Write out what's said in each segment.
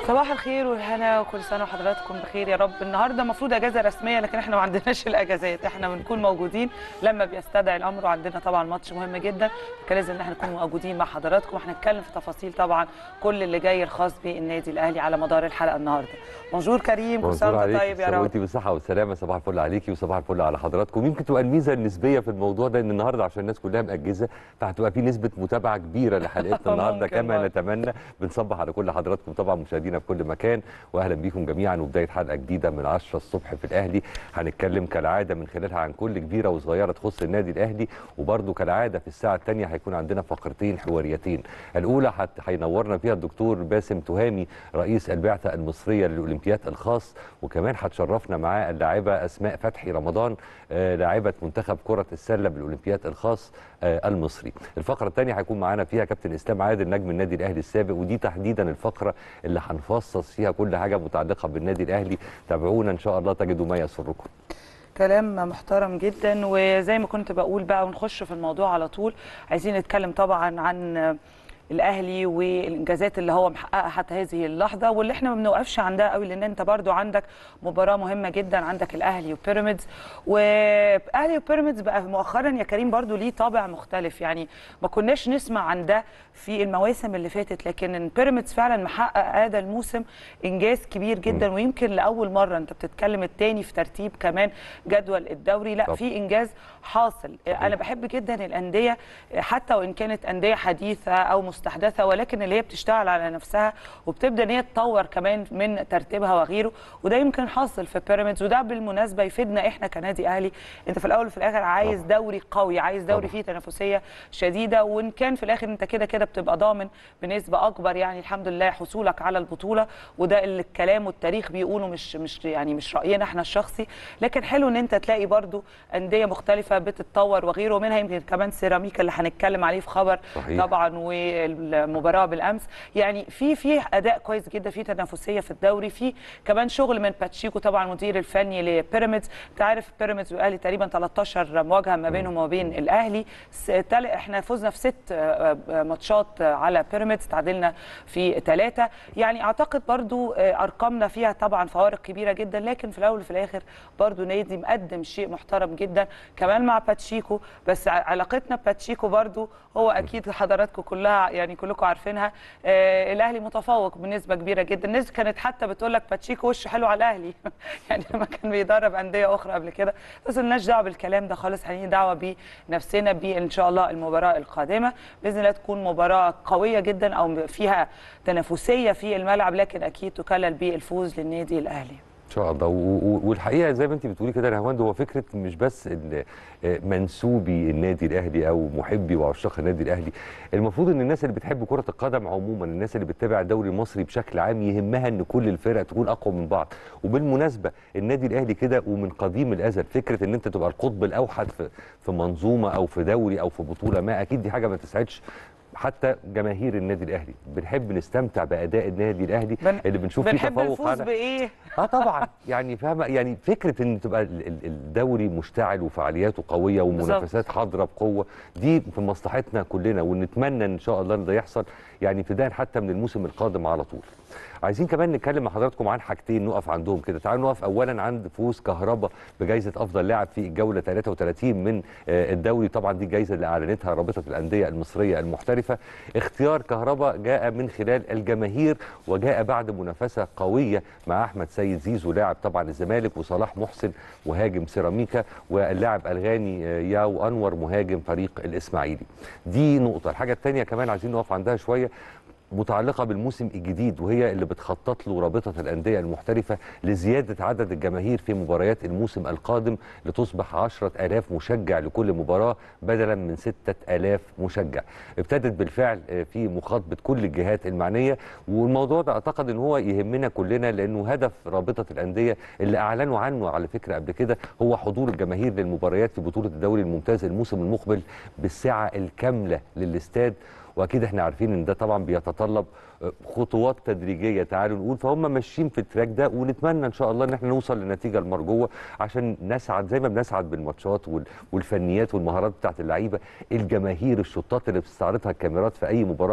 صباح الخير والهنا وكل سنه وحضراتكم بخير يا رب النهارده المفروض اجازه رسميه لكن احنا ما عندناش الاجازات احنا بنكون موجودين لما بيستدعي الامر وعندنا طبعا ماتش مهم جدا كان لازم ان احنا نكون موجودين مع حضراتكم واحنا هنتكلم في تفاصيل طبعا كل اللي جاي الخاص بالنادي الاهلي على مدار الحلقه النهارده بونجور كريم كل سنه وانت طيب يا رب وانت بالصحه والسلامه صباح الفل عليكي وصباح الفل على حضراتكم يمكن تبقى الميزه النسبيه في الموضوع ده ان النهارده عشان الناس كلها مأجزه فهتبقى في نسبه متابعه كبيره لحلقتنا النهارده ممكن كما برضه. نتمنى بنصبح على كل حضراتكم طبعا مشاهدينا في كل مكان واهلا بيكم جميعا وبدايه حلقه جديده من 10 الصبح في الاهلي هنتكلم كالعاده من خلالها عن كل كبيره وصغيره تخص النادي الاهلي وبرده كالعاده في الساعه الثانيه هيكون عندنا فقرتين حواريتين الاولى هت- هينورنا فيها الدكتور باسم تهامي رئيس البعثه المصريه للاولمبياد الخاص وكمان هتشرفنا معاه اللاعبه اسماء فتحي رمضان آه، لاعبه منتخب كره السله بالاولمبياد الخاص آه، المصري الفقره الثانيه هيكون معانا فيها كابتن اسلام عادل نجم النادي الاهلي السابق ودي تحديدا الفقره اللي هنفصص فيها كل حاجه متعلقه بالنادي الاهلي تابعونا ان شاء الله تجدوا ما يسركم كلام محترم جدا وزي ما كنت بقول بقى ونخش في الموضوع على طول عايزين نتكلم طبعا عن الاهلي والانجازات اللي هو محققها حتى هذه اللحظه واللي احنا ما بنوقفش عندها قوي لان انت برضو عندك مباراه مهمه جدا عندك الاهلي وبيراميدز واهلي وبيراميدز بقى مؤخرا يا كريم برضو ليه طابع مختلف يعني ما كناش نسمع عن ده في المواسم اللي فاتت لكن إن بيراميدز فعلا محقق هذا الموسم انجاز كبير جدا ويمكن لاول مره انت بتتكلم التاني في ترتيب كمان جدول الدوري لا طب. في انجاز حاصل انا بحب جدا الانديه حتى وان كانت انديه حديثه او مستحدثه ولكن اللي هي بتشتغل على نفسها وبتبدا ان هي تطور كمان من ترتيبها وغيره وده يمكن حاصل في بيراميدز وده بالمناسبه يفيدنا احنا كنادي اهلي انت في الاول وفي الاخر عايز طبعا. دوري قوي عايز دوري طبعا. فيه تنافسيه شديده وان كان في الاخر انت كده كده بتبقى ضامن بنسبه اكبر يعني الحمد لله حصولك على البطوله وده اللي الكلام والتاريخ بيقولوا مش مش يعني مش راينا احنا الشخصي لكن حلو ان انت تلاقي برضو انديه مختلفه بتتطور وغيره منها يمكن كمان سيراميكا اللي هنتكلم عليه في خبر صحيح. طبعا والمباراه بالامس يعني في في اداء كويس جدا في تنافسيه في الدوري في كمان شغل من باتشيكو طبعا المدير الفني لبيراميدز انت عارف بيراميدز والاهلي تقريبا 13 مواجهه ما بينهم وما بين الاهلي س- تل- احنا فزنا في ست آه، آه، ماتشات آه، على بيراميدز تعادلنا في ثلاثه يعني اعتقد برضو آه، ارقامنا فيها طبعا فوارق كبيره جدا لكن في الاول وفي الاخر برضو نادي مقدم شيء محترم جدا كمان مع باتشيكو بس ع- علاقتنا بباتشيكو برضو هو اكيد حضراتكم كلها يعني كلكم عارفينها آه الاهلي متفوق بنسبه كبيره جدا الناس كانت حتى بتقول لك باتشيكو وشه حلو على الاهلي يعني لما كان بيدرب انديه اخرى قبل كده بس مالناش دعوه بالكلام ده خالص هنيجي دعوه بنفسنا بان شاء الله المباراه القادمه باذن الله تكون مباراه قويه جدا او فيها تنافسيه في الملعب لكن اكيد تكلل بالفوز للنادي الاهلي ان شاء الله و- و- والحقيقه زي ما انت بتقولي كده يا هوند هو فكره مش بس ال- آه، منسوبي النادي الاهلي او محبي وعشاق النادي الاهلي المفروض ان الناس اللي بتحب كره القدم عموما الناس اللي بتتابع الدوري المصري بشكل عام يهمها ان كل الفرق تكون اقوى من بعض وبالمناسبه النادي الاهلي كده ومن قديم الازل فكره ان انت تبقى القطب الاوحد في في منظومه او في دوري او في بطوله ما اكيد دي حاجه ما تسعدش حتى جماهير النادي الاهلي بنحب نستمتع باداء النادي الاهلي بن- اللي بنشوف فيه بنحب تفوق الفوز على بايه اه طبعا يعني فاهمه يعني فكره ان تبقى ال- ال- الدوري مشتعل وفعالياته قويه ومنافسات حاضره بقوه دي في مصلحتنا كلنا ونتمنى ان شاء الله ان ده يحصل يعني ابتداء حتى من الموسم القادم على طول. عايزين كمان نتكلم مع حضراتكم عن حاجتين نقف عندهم كده تعالوا نقف اولا عند فوز كهربا بجائزه افضل لاعب في الجوله 33 من آه، الدوري طبعا دي الجائزه اللي اعلنتها رابطه الانديه المصريه المحترفه اختيار كهربا جاء من خلال الجماهير وجاء بعد منافسه قويه مع احمد سيد زيزو لاعب طبعا الزمالك وصلاح محسن مهاجم سيراميكا واللاعب الغاني آه، ياو انور مهاجم فريق الاسماعيلي دي نقطه الحاجه الثانيه كمان عايزين نقف عندها شويه متعلقة بالموسم الجديد وهي اللي بتخطط له رابطة الأندية المحترفة لزيادة عدد الجماهير في مباريات الموسم القادم لتصبح عشرة ألاف مشجع لكل مباراة بدلا من ستة ألاف مشجع ابتدت بالفعل آه، في مخاطبة كل الجهات المعنية والموضوع ده أعتقد أن هو يهمنا كلنا لأنه هدف رابطة الأندية اللي أعلنوا عنه على فكرة قبل كده هو حضور الجماهير للمباريات في بطولة الدوري الممتاز الموسم المقبل بالسعة الكاملة للاستاد واكيد احنا عارفين ان ده طبعا بيتطلب آه، خطوات تدريجيه تعالوا نقول فهم ماشيين في التراك ده ونتمنى ان شاء الله ان احنا نوصل للنتيجه المرجوه عشان نسعد زي ما بنسعد بالماتشات وال- والفنيات والمهارات بتاعت اللعيبه الجماهير الشطات اللي بتستعرضها الكاميرات في اي مباراه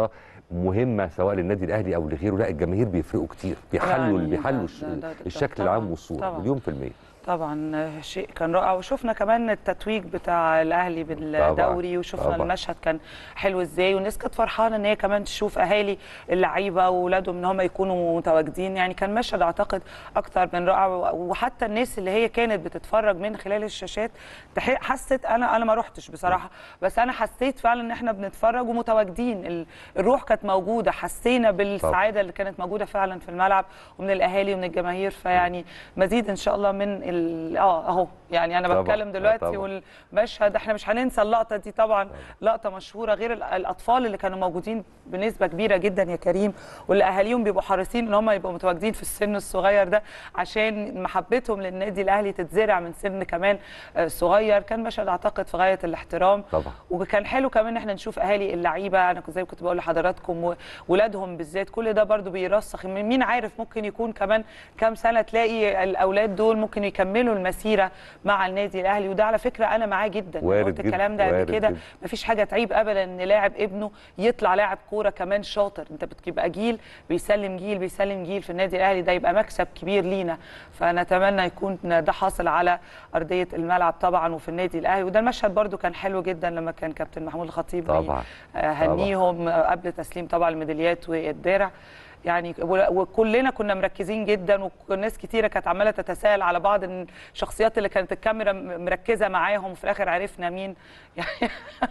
مهمه سواء للنادي الاهلي او لغيره لا الجماهير بيفرقوا كتير بيحلوا يعني بيحلوا ده- الش- ده- ده- ده- الشكل طبعاً، العام والصوره طبعاً. مليون في الميه طبعا شيء كان رائع وشفنا كمان التتويج بتاع الاهلي بالدوري وشفنا طبعاً. المشهد كان حلو ازاي والناس كانت فرحانه ان هي كمان تشوف اهالي اللعيبه واولادهم ان هم يكونوا متواجدين يعني كان مشهد اعتقد اكتر من رائع وحتى الناس اللي هي كانت بتتفرج من خلال الشاشات تح- حست انا انا ما رحتش بصراحه بس انا حسيت فعلا ان احنا بنتفرج ومتواجدين ال- الروح كانت موجوده حسينا بالسعاده اللي كانت موجوده فعلا في الملعب ومن الاهالي ومن الجماهير فيعني مزيد ان شاء الله من ال- اه اهو يعني انا طبعاً، بتكلم آه دلوقتي طبعاً. والمشهد احنا مش هننسى اللقطه دي طبعا لقطه مشهوره غير ال- الاطفال اللي كانوا موجودين بنسبه كبيره جدا يا كريم واللي اهاليهم بيبقوا حريصين ان هم يبقوا متواجدين في السن الصغير ده عشان محبتهم للنادي الاهلي تتزرع من سن كمان آه، صغير كان مشهد اعتقد في غايه الاحترام طبعا وكان حلو كمان ان احنا نشوف اهالي اللعيبه انا كنت زي ما كنت بقول لحضراتكم ولادهم بالذات كل ده برضو بيرسخ مين عارف ممكن يكون كمان كام سنه تلاقي الاولاد دول ممكن يكملوا المسيره مع النادي الاهلي وده على فكره انا معاه جدا أنا وارد قلت جداً، الكلام ده قبل وارد كده جداً. مفيش حاجه تعيب ابدا ان لاعب ابنه يطلع لاعب كوره كمان شاطر انت بتبقى جيل بيسلم جيل بيسلم جيل في النادي الاهلي ده يبقى مكسب كبير لينا فنتمنى يكون ده حاصل على ارضيه الملعب طبعا وفي النادي الاهلي وده المشهد برده كان حلو جدا لما كان كابتن محمود الخطيب بي- طبعا آه، هنيهم آه، قبل تسليم طبعا الميداليات والدرع يعني و- وكلنا كنا مركزين جدا وناس كتيره كانت عماله تتساءل على بعض الشخصيات اللي كانت الكاميرا م- مركزه معاهم وفي الاخر عرفنا مين يعني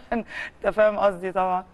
انت فاهم قصدي طبعا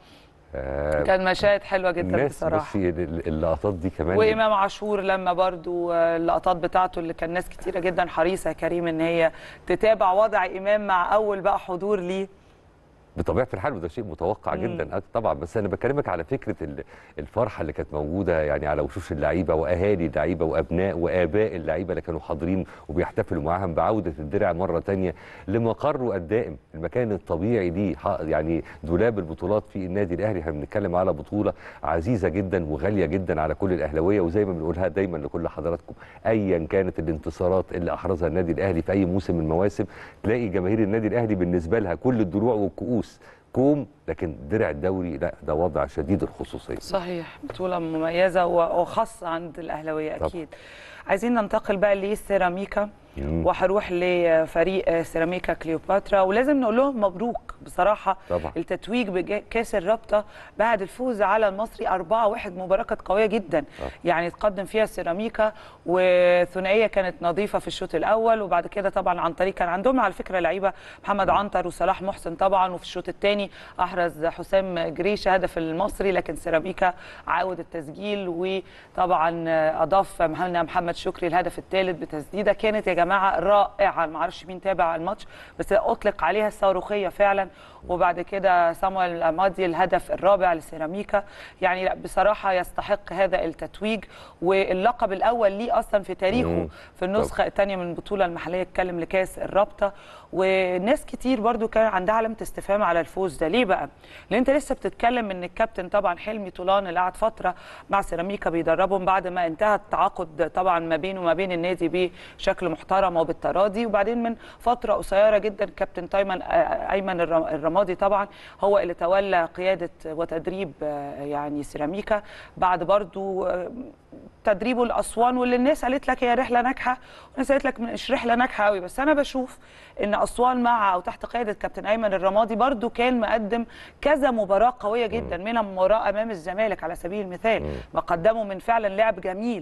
آه كان مشاهد حلوه جدا الناس بصراحه بصي ال- اللقطات دي كمان وامام عاشور لما برضو آه، اللقطات بتاعته اللي كان ناس كتيره جدا حريصه يا كريم ان هي تتابع وضع امام مع اول بقى حضور ليه بطبيعه الحال وده شيء متوقع مم. جدا أه طبعا بس انا بكلمك على فكره ال- الفرحه اللي كانت موجوده يعني على وشوش اللعيبه واهالي اللعيبه وابناء واباء اللعيبه اللي كانوا حاضرين وبيحتفلوا معاهم بعوده الدرع مره تانية لمقره الدائم المكان الطبيعي ليه ح- يعني دولاب البطولات في النادي الاهلي احنا بنتكلم على بطوله عزيزه جدا وغاليه جدا على كل الاهلاويه وزي ما بنقولها دايما لكل حضراتكم ايا كانت الانتصارات اللي احرزها النادي الاهلي في اي موسم من المواسم تلاقي جماهير النادي الاهلي بالنسبه لها كل الدروع والكؤوس كوم لكن درع الدوري لا ده وضع شديد الخصوصيه صحيح بطولة مميزة و- وخاصة عند الأهلاوية طبعا. أكيد عايزين ننتقل بقى لسيراميكا مم. وهروح لفريق سيراميكا كليوباترا ولازم نقول لهم مبروك بصراحة طبعا التتويج بكاس الرابطة بعد الفوز على المصري 4-1 مباراة كانت قوية جدا طبعا. يعني تقدم فيها سيراميكا وثنائية كانت نظيفة في الشوط الأول وبعد كده طبعا عن طريق كان عندهم على فكرة لعيبة محمد عنتر وصلاح محسن طبعا وفي الشوط الثاني أحرز حسام جريشة هدف المصري لكن سيراميكا عاود التسجيل وطبعا أضاف محمد محمد شكري الهدف الثالث بتسديدة كانت يا جماعة رائعة ما اعرفش مين تابع الماتش بس أطلق عليها الصاروخية فعلا وبعد كده سامويل امادي الهدف الرابع لسيراميكا يعني لا بصراحه يستحق هذا التتويج واللقب الاول ليه اصلا في تاريخه مم. في النسخه الثانيه من البطوله المحليه اتكلم لكاس الرابطه وناس كتير برضو كان عندها علامه استفهام على الفوز ده ليه بقى لان انت لسه بتتكلم ان الكابتن طبعا حلمي طولان اللي قعد فتره مع سيراميكا بيدربهم بعد ما انتهى التعاقد طبعا ما بينه وما بين النادي بشكل محترم وبالتراضي وبعدين من فتره قصيره جدا كابتن تايمن آه، ايمن الرم- الرمادي طبعا هو اللي تولى قياده وتدريب آه، يعني سيراميكا بعد برضو آه، تدريبه لاسوان واللي الناس قالت لك هي رحله ناجحه والناس قالت لك مش رحله ناجحه قوي بس انا بشوف ان اسوان مع او تحت قياده كابتن ايمن الرمادي برضو كان مقدم كذا مباراه قويه جدا منها مباراه امام الزمالك على سبيل المثال ما قدموا من فعلا لعب جميل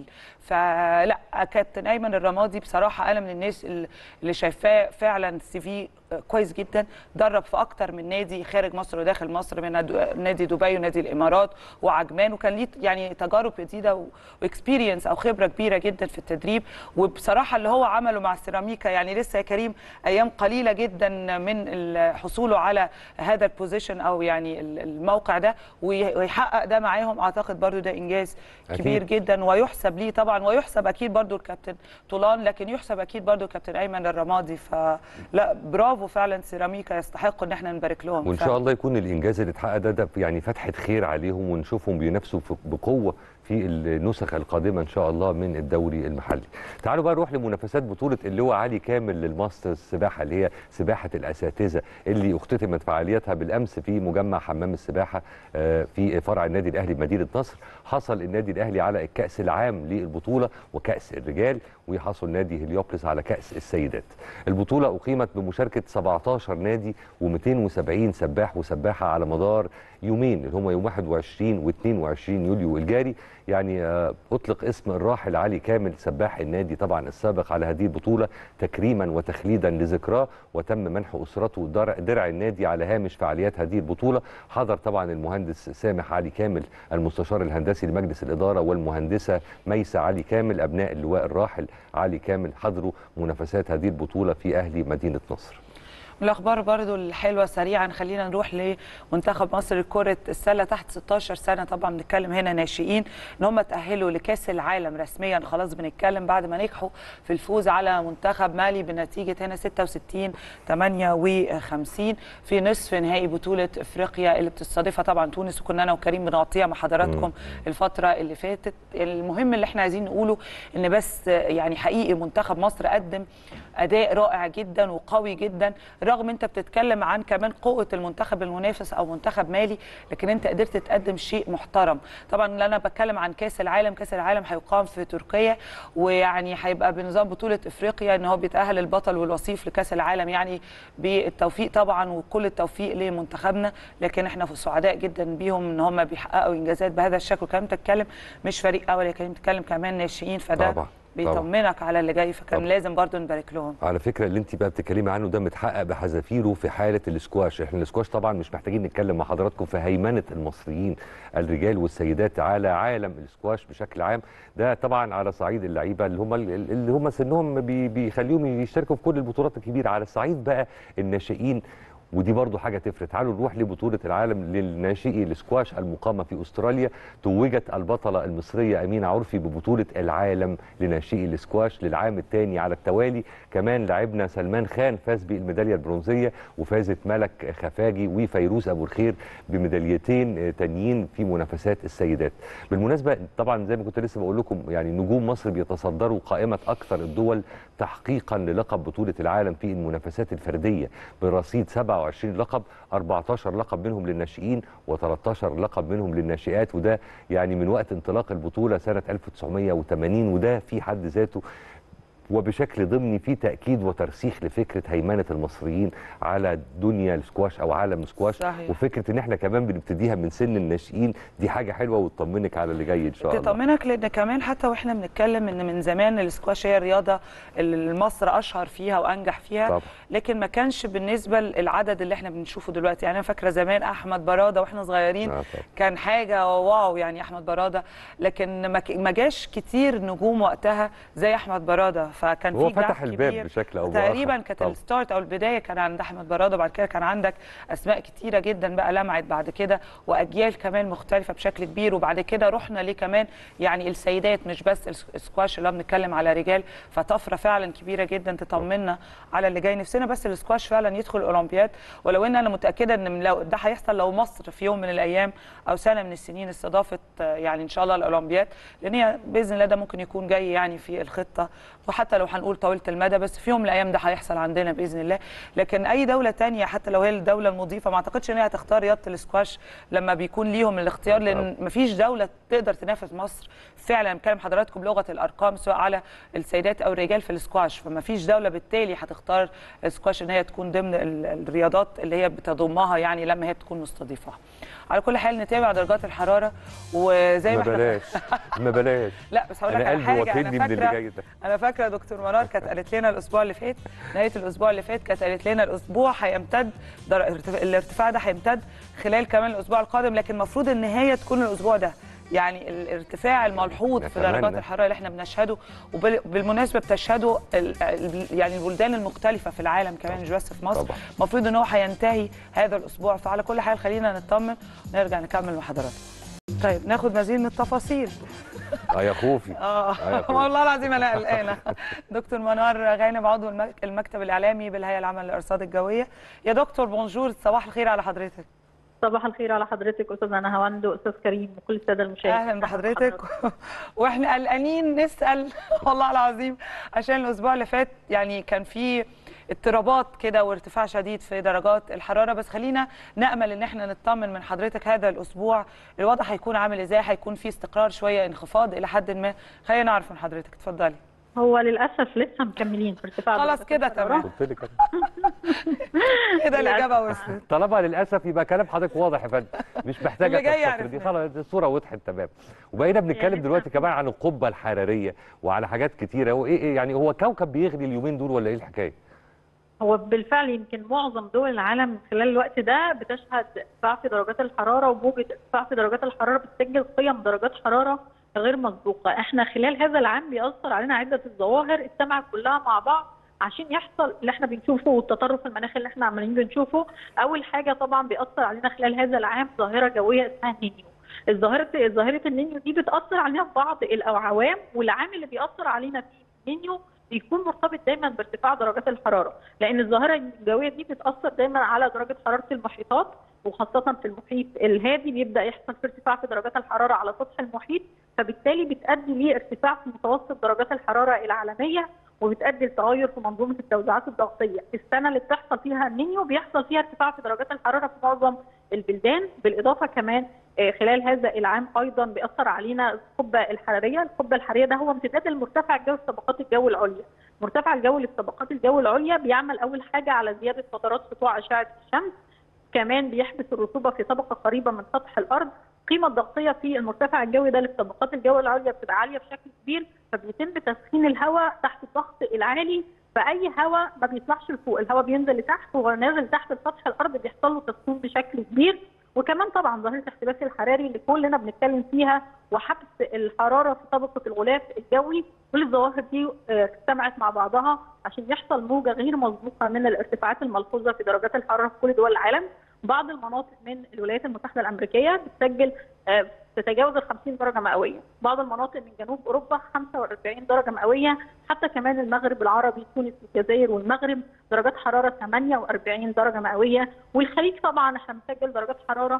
فلا كابتن ايمن الرمادي بصراحه انا من الناس اللي اللي شايفاه فعلا سي في كويس جدا درب في اكتر من نادي خارج مصر وداخل مصر من نادي دبي ونادي الامارات وعجمان وكان ليه يعني تجارب جديده واكسبيرينس او خبره كبيره جدا في التدريب وبصراحه اللي هو عمله مع سيراميكا يعني لسه يا كريم ايام قليله جدا من ال- حصوله على هذا البوزيشن او يعني ال- الموقع ده وي- ويحقق ده معاهم اعتقد برضو ده انجاز أكيد. كبير جدا ويحسب ليه طبعا ويحسب اكيد برضو الكابتن طولان لكن يحسب اكيد برضو الكابتن ايمن الرمادي فلا برافو فعلا سيراميكا يستحقوا ان احنا نبارك لهم وان فعلاً. شاء الله يكون الانجاز اللي اتحقق ده, ده يعني فتحه خير عليهم ونشوفهم بينافسوا في- بقوه في النسخ القادمه ان شاء الله من الدوري المحلي. تعالوا بقى نروح لمنافسات بطوله اللواء علي كامل للماستر السباحه اللي هي سباحه الاساتذه اللي اختتمت فعالياتها بالامس في مجمع حمام السباحه في فرع النادي الاهلي بمدينه نصر. حصل النادي الاهلي على الكاس العام للبطوله وكاس الرجال ويحصل نادي هليوبلس على كاس السيدات. البطوله اقيمت بمشاركه 17 نادي و270 سباح وسباحه على مدار يومين اللي هم يوم 21 و22 يوليو الجاري يعني اطلق اسم الراحل علي كامل سباح النادي طبعا السابق على هذه البطوله تكريما وتخليدا لذكراه وتم منح اسرته درع, درع النادي على هامش فعاليات هذه البطوله حضر طبعا المهندس سامح علي كامل المستشار الهندسي لمجلس الاداره والمهندسه ميسه علي كامل ابناء اللواء الراحل علي كامل حضروا منافسات هذه البطوله في اهلي مدينه نصر من الاخبار برضو الحلوه سريعا خلينا نروح لمنتخب مصر لكره السله تحت 16 سنه طبعا بنتكلم هنا ناشئين ان هم تاهلوا لكاس العالم رسميا خلاص بنتكلم بعد ما نجحوا في الفوز على منتخب مالي بنتيجه هنا 66 58 في نصف نهائي بطوله افريقيا اللي بتستضيفها طبعا تونس وكنا انا وكريم بنغطيها مع حضراتكم الفتره اللي فاتت المهم اللي احنا عايزين نقوله ان بس يعني حقيقي منتخب مصر قدم اداء رائع جدا وقوي جدا رغم انت بتتكلم عن كمان قوه المنتخب المنافس او منتخب مالي لكن انت قدرت تقدم شيء محترم طبعا انا بتكلم عن كاس العالم كاس العالم هيقام في تركيا ويعني هيبقى بنظام بطوله افريقيا ان هو بيتاهل البطل والوصيف لكاس العالم يعني بالتوفيق طبعا وكل التوفيق لمنتخبنا لكن احنا سعداء جدا بيهم ان هم بيحققوا انجازات بهذا الشكل وكمان بتتكلم مش فريق اول لكن بتتكلم كمان ناشئين فده طبعا. بيطمنك على اللي جاي فكان طبعا. لازم برضو نبارك لهم على فكره اللي انت بقى بتتكلمي عنه ده متحقق بحذافيره في حاله الاسكواش احنا الاسكواش طبعا مش محتاجين نتكلم مع حضراتكم في هيمنه المصريين الرجال والسيدات على عالم الاسكواش بشكل عام ده طبعا على صعيد اللعيبه اللي هم اللي هم سنهم بي بيخليهم يشتركوا في كل البطولات الكبيره على الصعيد بقى الناشئين ودي برضو حاجه تفرق تعالوا نروح لبطوله العالم للناشئي الاسكواش المقامه في استراليا توجت البطله المصريه امينه عرفي ببطوله العالم لناشئي الاسكواش للعام الثاني على التوالي كمان لاعبنا سلمان خان فاز بالميداليه البرونزيه وفازت ملك خفاجي وفيروز ابو الخير بميداليتين تانيين في منافسات السيدات بالمناسبه طبعا زي ما كنت لسه بقول لكم يعني نجوم مصر بيتصدروا قائمه اكثر الدول تحقيقا للقب بطوله العالم في المنافسات الفرديه برصيد 27 لقب 14 لقب منهم للناشئين و13 لقب منهم للناشئات وده يعني من وقت انطلاق البطوله سنه 1980 وده في حد ذاته وبشكل ضمني في تاكيد وترسيخ لفكره هيمنه المصريين على دنيا السكواش او عالم السكواش صحيح. وفكره ان احنا كمان بنبتديها من سن الناشئين دي حاجه حلوه وتطمنك على اللي جاي ان شاء الله تطمنك لان كمان حتى واحنا بنتكلم ان من زمان السكواش هي الرياضه اللي مصر اشهر فيها وانجح فيها طبعا. لكن ما كانش بالنسبه للعدد اللي احنا بنشوفه دلوقتي يعني انا فاكره زمان احمد براده واحنا صغيرين آه طبعا. كان حاجه واو يعني احمد براده لكن ما ك- ما جاش كتير نجوم وقتها زي احمد براده فكان هو في جاب فتح الباب كبير. بشكل أو بآخر. تقريبا كانت طبعا. الستارت او البدايه كان عند احمد براده وبعد كده كان عندك اسماء كتيره جدا بقى لمعت بعد كده واجيال كمان مختلفه بشكل كبير وبعد كده رحنا ليه كمان يعني السيدات مش بس الس- السكواش اللي هو بنتكلم على رجال فطفره فعلا كبيره جدا تطمنا على اللي جاي نفسنا بس السكواش فعلا يدخل الاولمبياد ولو ان انا متاكده ان لو ده هيحصل لو مصر في يوم من الايام او سنه من السنين استضافت آه، يعني ان شاء الله الاولمبياد لان هي باذن الله ده ممكن يكون جاي يعني في الخطه وحتى لو هنقول طويله المدى بس في يوم من الايام ده هيحصل عندنا باذن الله لكن اي دوله تانية حتى لو هي الدوله المضيفه ما اعتقدش ان هي هتختار رياضه الاسكواش لما بيكون ليهم الاختيار لان مفيش دوله تقدر تنافس مصر فعلا بكلم حضراتكم بلغه الارقام سواء على السيدات او الرجال في الاسكواش فما فيش دوله بالتالي هتختار الاسكواش ان هي تكون ضمن ال- الرياضات اللي هي بتضمها يعني لما هي تكون مستضيفاها على كل حال نتابع درجات الحراره وزي ما ما احنا بلاش ما بلاش لا بس هقول لك انا على قلبي حاجه واكلني انا من اللي فاكره جاي ده انا فاكره دكتور منار كانت قالت لنا الاسبوع اللي فات نهايه الاسبوع اللي فات كانت قالت لنا الاسبوع هيمتد در... ارتف- الارتفاع ده هيمتد خلال كمان الاسبوع القادم لكن المفروض النهايه تكون الاسبوع ده يعني الارتفاع الملحوظ في نتمنى. درجات الحراره اللي احنا بنشهده وبالمناسبه بتشهده ال- ال- يعني البلدان المختلفه في العالم كمان مش بس في مصر طبعا. المفروض ان هو هينتهي هذا الاسبوع فعلى كل حال خلينا نطمن ونرجع نكمل مع حضراتكم طيب ناخد مزيد من التفاصيل اه يا خوفي اه يا خوفي. والله العظيم انا قلقانه دكتور منار غانم عضو المك- المكتب الاعلامي بالهيئه العامه للارصاد الجويه يا دكتور بونجور صباح الخير على حضرتك صباح الخير على حضرتك استاذ انا هوند واستاذ كريم وكل الساده المشاهدين اهلا بحضرتك واحنا قلقانين نسال والله العظيم عشان الاسبوع اللي فات يعني كان في اضطرابات كده وارتفاع شديد في درجات الحراره بس خلينا نامل ان احنا نطمن من حضرتك هذا الاسبوع الوضع هيكون عامل ازاي هيكون في استقرار شويه انخفاض الى حد ما خلينا نعرف من حضرتك اتفضلي هو للاسف لسه مكملين في ارتفاع خلاص درجات كده الحرارة. تمام قلت لك كده الاجابه وصلت طالما للاسف يبقى كلام حضرتك واضح يا فندم مش محتاجه اللي جاي التفصيل دي عرفناه. خلاص الصوره وضحت تمام وبقينا بنتكلم يعني دلوقتي إحنا- كمان عن القبه الحراريه وعلى حاجات كتيره وايه إيه يعني هو كوكب بيغلي اليومين دول ولا ايه الحكايه؟ هو بالفعل يمكن معظم دول العالم خلال الوقت ده بتشهد ارتفاع في درجات الحراره وموجه ارتفاع في درجات الحراره بتسجل قيم درجات حراره غير مسبوقه، احنا خلال هذا العام بيأثر علينا عده الظواهر اجتمعت كلها مع بعض عشان يحصل اللي احنا بنشوفه والتطرف المناخي اللي احنا عمالين بنشوفه، اول حاجه طبعا بيأثر علينا خلال هذا العام ظاهره جويه اسمها نينيو. الظاهره ظاهره النينيو دي بتأثر علينا في بعض الاعوام والعامل اللي بيأثر علينا في نينيو بيكون مرتبط دايما بارتفاع درجات الحراره لان الظاهره الجويه دي بتاثر دايما على درجه حراره المحيطات وخاصه في المحيط الهادي بيبدا يحصل في ارتفاع في درجات الحراره على سطح المحيط فبالتالي بتؤدي لارتفاع في متوسط درجات الحراره العالميه وبتؤدي لتغير في منظومه التوزيعات الضغطيه السنه اللي بتحصل فيها النينيو بيحصل فيها ارتفاع في درجات الحراره في معظم البلدان بالاضافه كمان آه، خلال هذا العام ايضا بيأثر علينا القبه الحراريه، القبه الحراريه ده هو امتداد المرتفع الجوي في طبقات الجو العليا. مرتفع الجو اللي في طبقات الجو العليا بيعمل اول حاجه على زياده فترات سطوع اشعه الشمس، كمان بيحبس الرطوبه في طبقه قريبه من سطح الارض، القيمه الضغطيه في المرتفع الجوي ده اللي في طبقات الجو العليا بتبقى عاليه بشكل كبير فبيتم تسخين الهواء تحت الضغط العالي فاي هواء ما بيطلعش لفوق الهواء بينزل لتحت وهو نازل تحت سطح الارض بيحصل له تسخين بشكل كبير وكمان طبعا ظاهره الاحتباس الحراري اللي كلنا بنتكلم فيها وحبس الحراره في طبقه الغلاف الجوي كل الظواهر دي آه، اجتمعت مع بعضها عشان يحصل موجه غير مسبوقه من الارتفاعات الملحوظه في درجات الحراره في كل دول العالم بعض المناطق من الولايات المتحده الامريكيه بتسجل آه، تتجاوز ال 50 درجه مئويه، بعض المناطق من جنوب اوروبا 45 درجه مئويه، حتى كمان المغرب العربي تونس والجزائر والمغرب درجات حراره 48 درجه مئويه، والخليج طبعا احنا بنسجل درجات حراره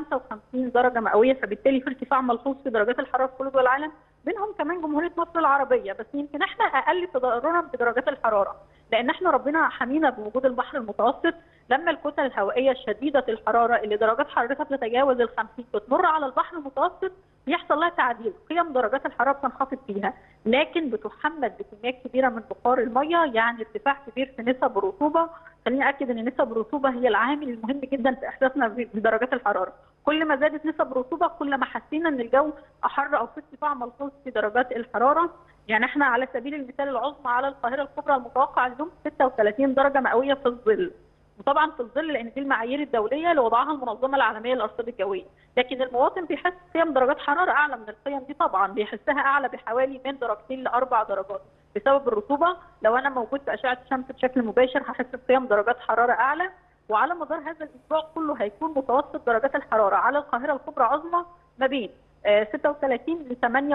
55 درجه مئويه فبالتالي في ارتفاع ملحوظ في درجات الحراره في كل دول العالم، منهم كمان جمهوريه مصر العربيه، بس يمكن احنا اقل تضررا بدرجات الحراره، لان احنا ربنا حمينا بوجود البحر المتوسط لما الكتل الهوائيه شديده الحراره اللي درجات حرارتها بتتجاوز ال 50 بتمر على البحر المتوسط بيحصل لها تعديل قيم درجات الحراره بتنخفض فيها لكن بتحمل بكميات كبيره من بخار الميه يعني ارتفاع كبير في نسب الرطوبه خليني اكد ان نسب الرطوبه هي العامل المهم جدا في احساسنا بدرجات الحراره كل ما زادت نسب الرطوبه كل ما حسينا ان الجو احر او في ارتفاع ملحوظ في درجات الحراره يعني احنا على سبيل المثال العظمى على القاهره الكبرى المتوقع اليوم 36 درجه مئويه في الظل وطبعا في الظل لان دي المعايير الدوليه اللي وضعها المنظمه العالميه للارصاد الجويه لكن المواطن بيحس قيم درجات حراره اعلى من القيم دي طبعا بيحسها اعلى بحوالي من درجتين لاربع درجات بسبب الرطوبه لو انا موجود في اشعه الشمس بشكل مباشر هحس بقيم درجات حراره اعلى وعلى مدار هذا الاسبوع كله هيكون متوسط درجات الحراره على القاهره الكبرى عظمى ما بين آه، 36 ل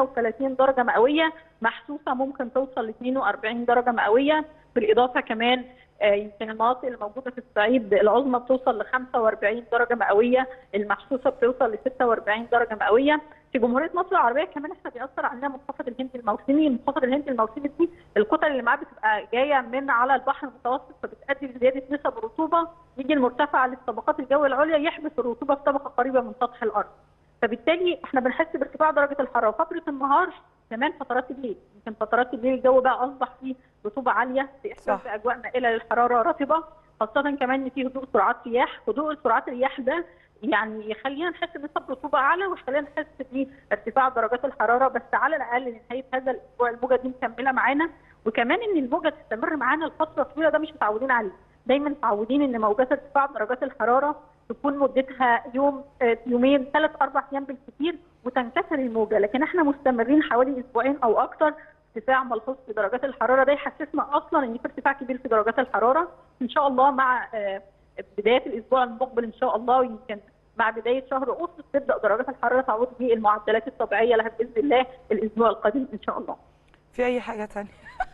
38 درجه مئويه محسوسه ممكن توصل ل 42 درجه مئويه بالاضافه كمان آه، يمكن المناطق اللي موجوده في الصعيد العظمى بتوصل ل 45 درجه مئويه المحسوسه بتوصل ل 46 درجه مئويه في جمهوريه مصر العربيه كمان احنا بيأثر علينا منخفض الهندي الموسمي، المنخفض الهندي الموسمي دي الكتل اللي معاه بتبقى جايه من على البحر المتوسط فبتؤدي لزياده نسب الرطوبه يجي المرتفع لطبقات الجو العليا يحبس الرطوبه في طبقه قريبه من سطح الارض. فبالتالي احنا بنحس بارتفاع درجه الحراره فتره النهار كمان فترات الليل يمكن فترات الليل الجو بقى اصبح فيه رطوبه عاليه في احساس صح. باجواء مائله للحراره رطبه خاصه كمان ان في هدوء سرعات رياح هدوء سرعات الرياح ده يعني يخلينا نحس بنسب رطوبه اعلى ويخلينا نحس بارتفاع درجات الحراره بس على الاقل لنهايه هذا الاسبوع الموجه دي مكمله معانا وكمان ان الموجه تستمر معانا لفتره طويله ده مش متعودين عليه دايما متعودين ان موجات ارتفاع درجات الحراره تكون مدتها يوم آه، يومين ثلاث اربع ايام بالكثير وتنكسر الموجه لكن احنا مستمرين حوالي اسبوعين او اكثر ارتفاع ملحوظ في درجات الحراره ده يحسسنا اصلا ان في ارتفاع كبير في درجات الحراره ان شاء الله مع آه، بدايه الاسبوع المقبل ان شاء الله ويمكن مع بدايه شهر اغسطس تبدا درجات الحراره تعود بالمعدلات الطبيعيه لها باذن الله الاسبوع القادم ان شاء الله. في اي حاجه تانية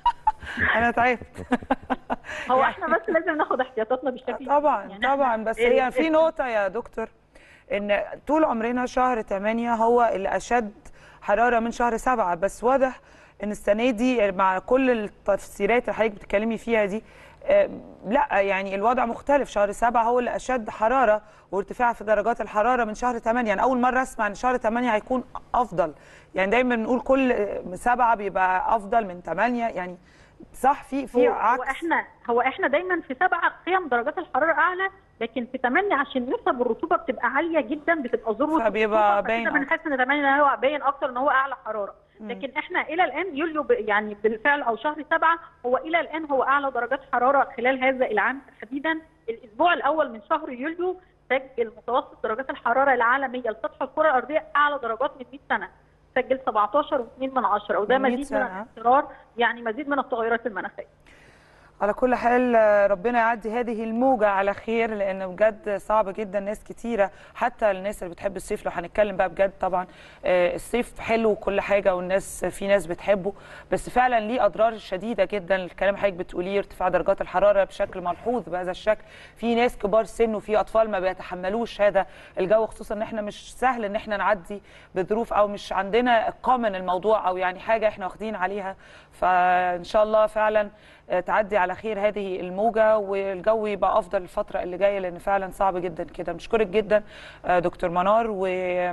انا تعبت هو احنا بس لازم ناخد احتياطاتنا بالشكل طبعا يعني إحنا طبعا بس ال- هي في نقطه يا دكتور ان طول عمرنا شهر 8 هو اللي اشد حراره من شهر 7 بس واضح ان السنه دي مع كل التفسيرات اللي حضرتك بتتكلمي فيها دي آه، لا يعني الوضع مختلف شهر 7 هو اللي اشد حراره وارتفاع في درجات الحراره من شهر 8 يعني اول مره اسمع ان شهر 8 هيكون افضل يعني دايما بنقول كل سبعة بيبقى افضل من 8 يعني صح في في هو, هو عكس احنا هو احنا دايما في سبعه قيم درجات الحراره اعلى لكن في 8 عشان نسب الرطوبه بتبقى عاليه جدا بتبقى ذروه فبيبقى الرطوبة، باين فكده بنحس ان 8 هو باين اكتر ان هو اعلى حراره لكن احنا الى الان يوليو ب- يعني بالفعل او شهر سبعه هو الى الان هو اعلى درجات حراره خلال هذا العام تحديدا الاسبوع الاول من شهر يوليو سجل متوسط درجات الحراره العالميه لسطح الكره الارضيه اعلى درجات من 100 سنه سجل 17.2 من عشرة وده من 100 مزيد من سنة. الاضطرار يعني مزيد من التغيرات المناخيه على كل حال آه، ربنا يعدي هذه الموجة على خير لأن بجد صعب جدا ناس كتيرة حتى الناس اللي بتحب الصيف لو هنتكلم بقى بجد طبعا آه، الصيف حلو وكل حاجة والناس في ناس بتحبه بس فعلا ليه أضرار شديدة جدا الكلام حضرتك بتقوليه ارتفاع درجات الحرارة بشكل ملحوظ بهذا الشكل في ناس كبار سن وفي أطفال ما بيتحملوش هذا الجو خصوصا إن احنا مش سهل إن احنا نعدي بظروف أو مش عندنا كومن الموضوع أو يعني حاجة احنا واخدين عليها فإن شاء الله فعلا آه، تعدي على خير هذه الموجة والجو يبقى أفضل الفترة اللي جاية لأن فعلا صعب جدا كده بشكرك جدا آه، دكتور منار و...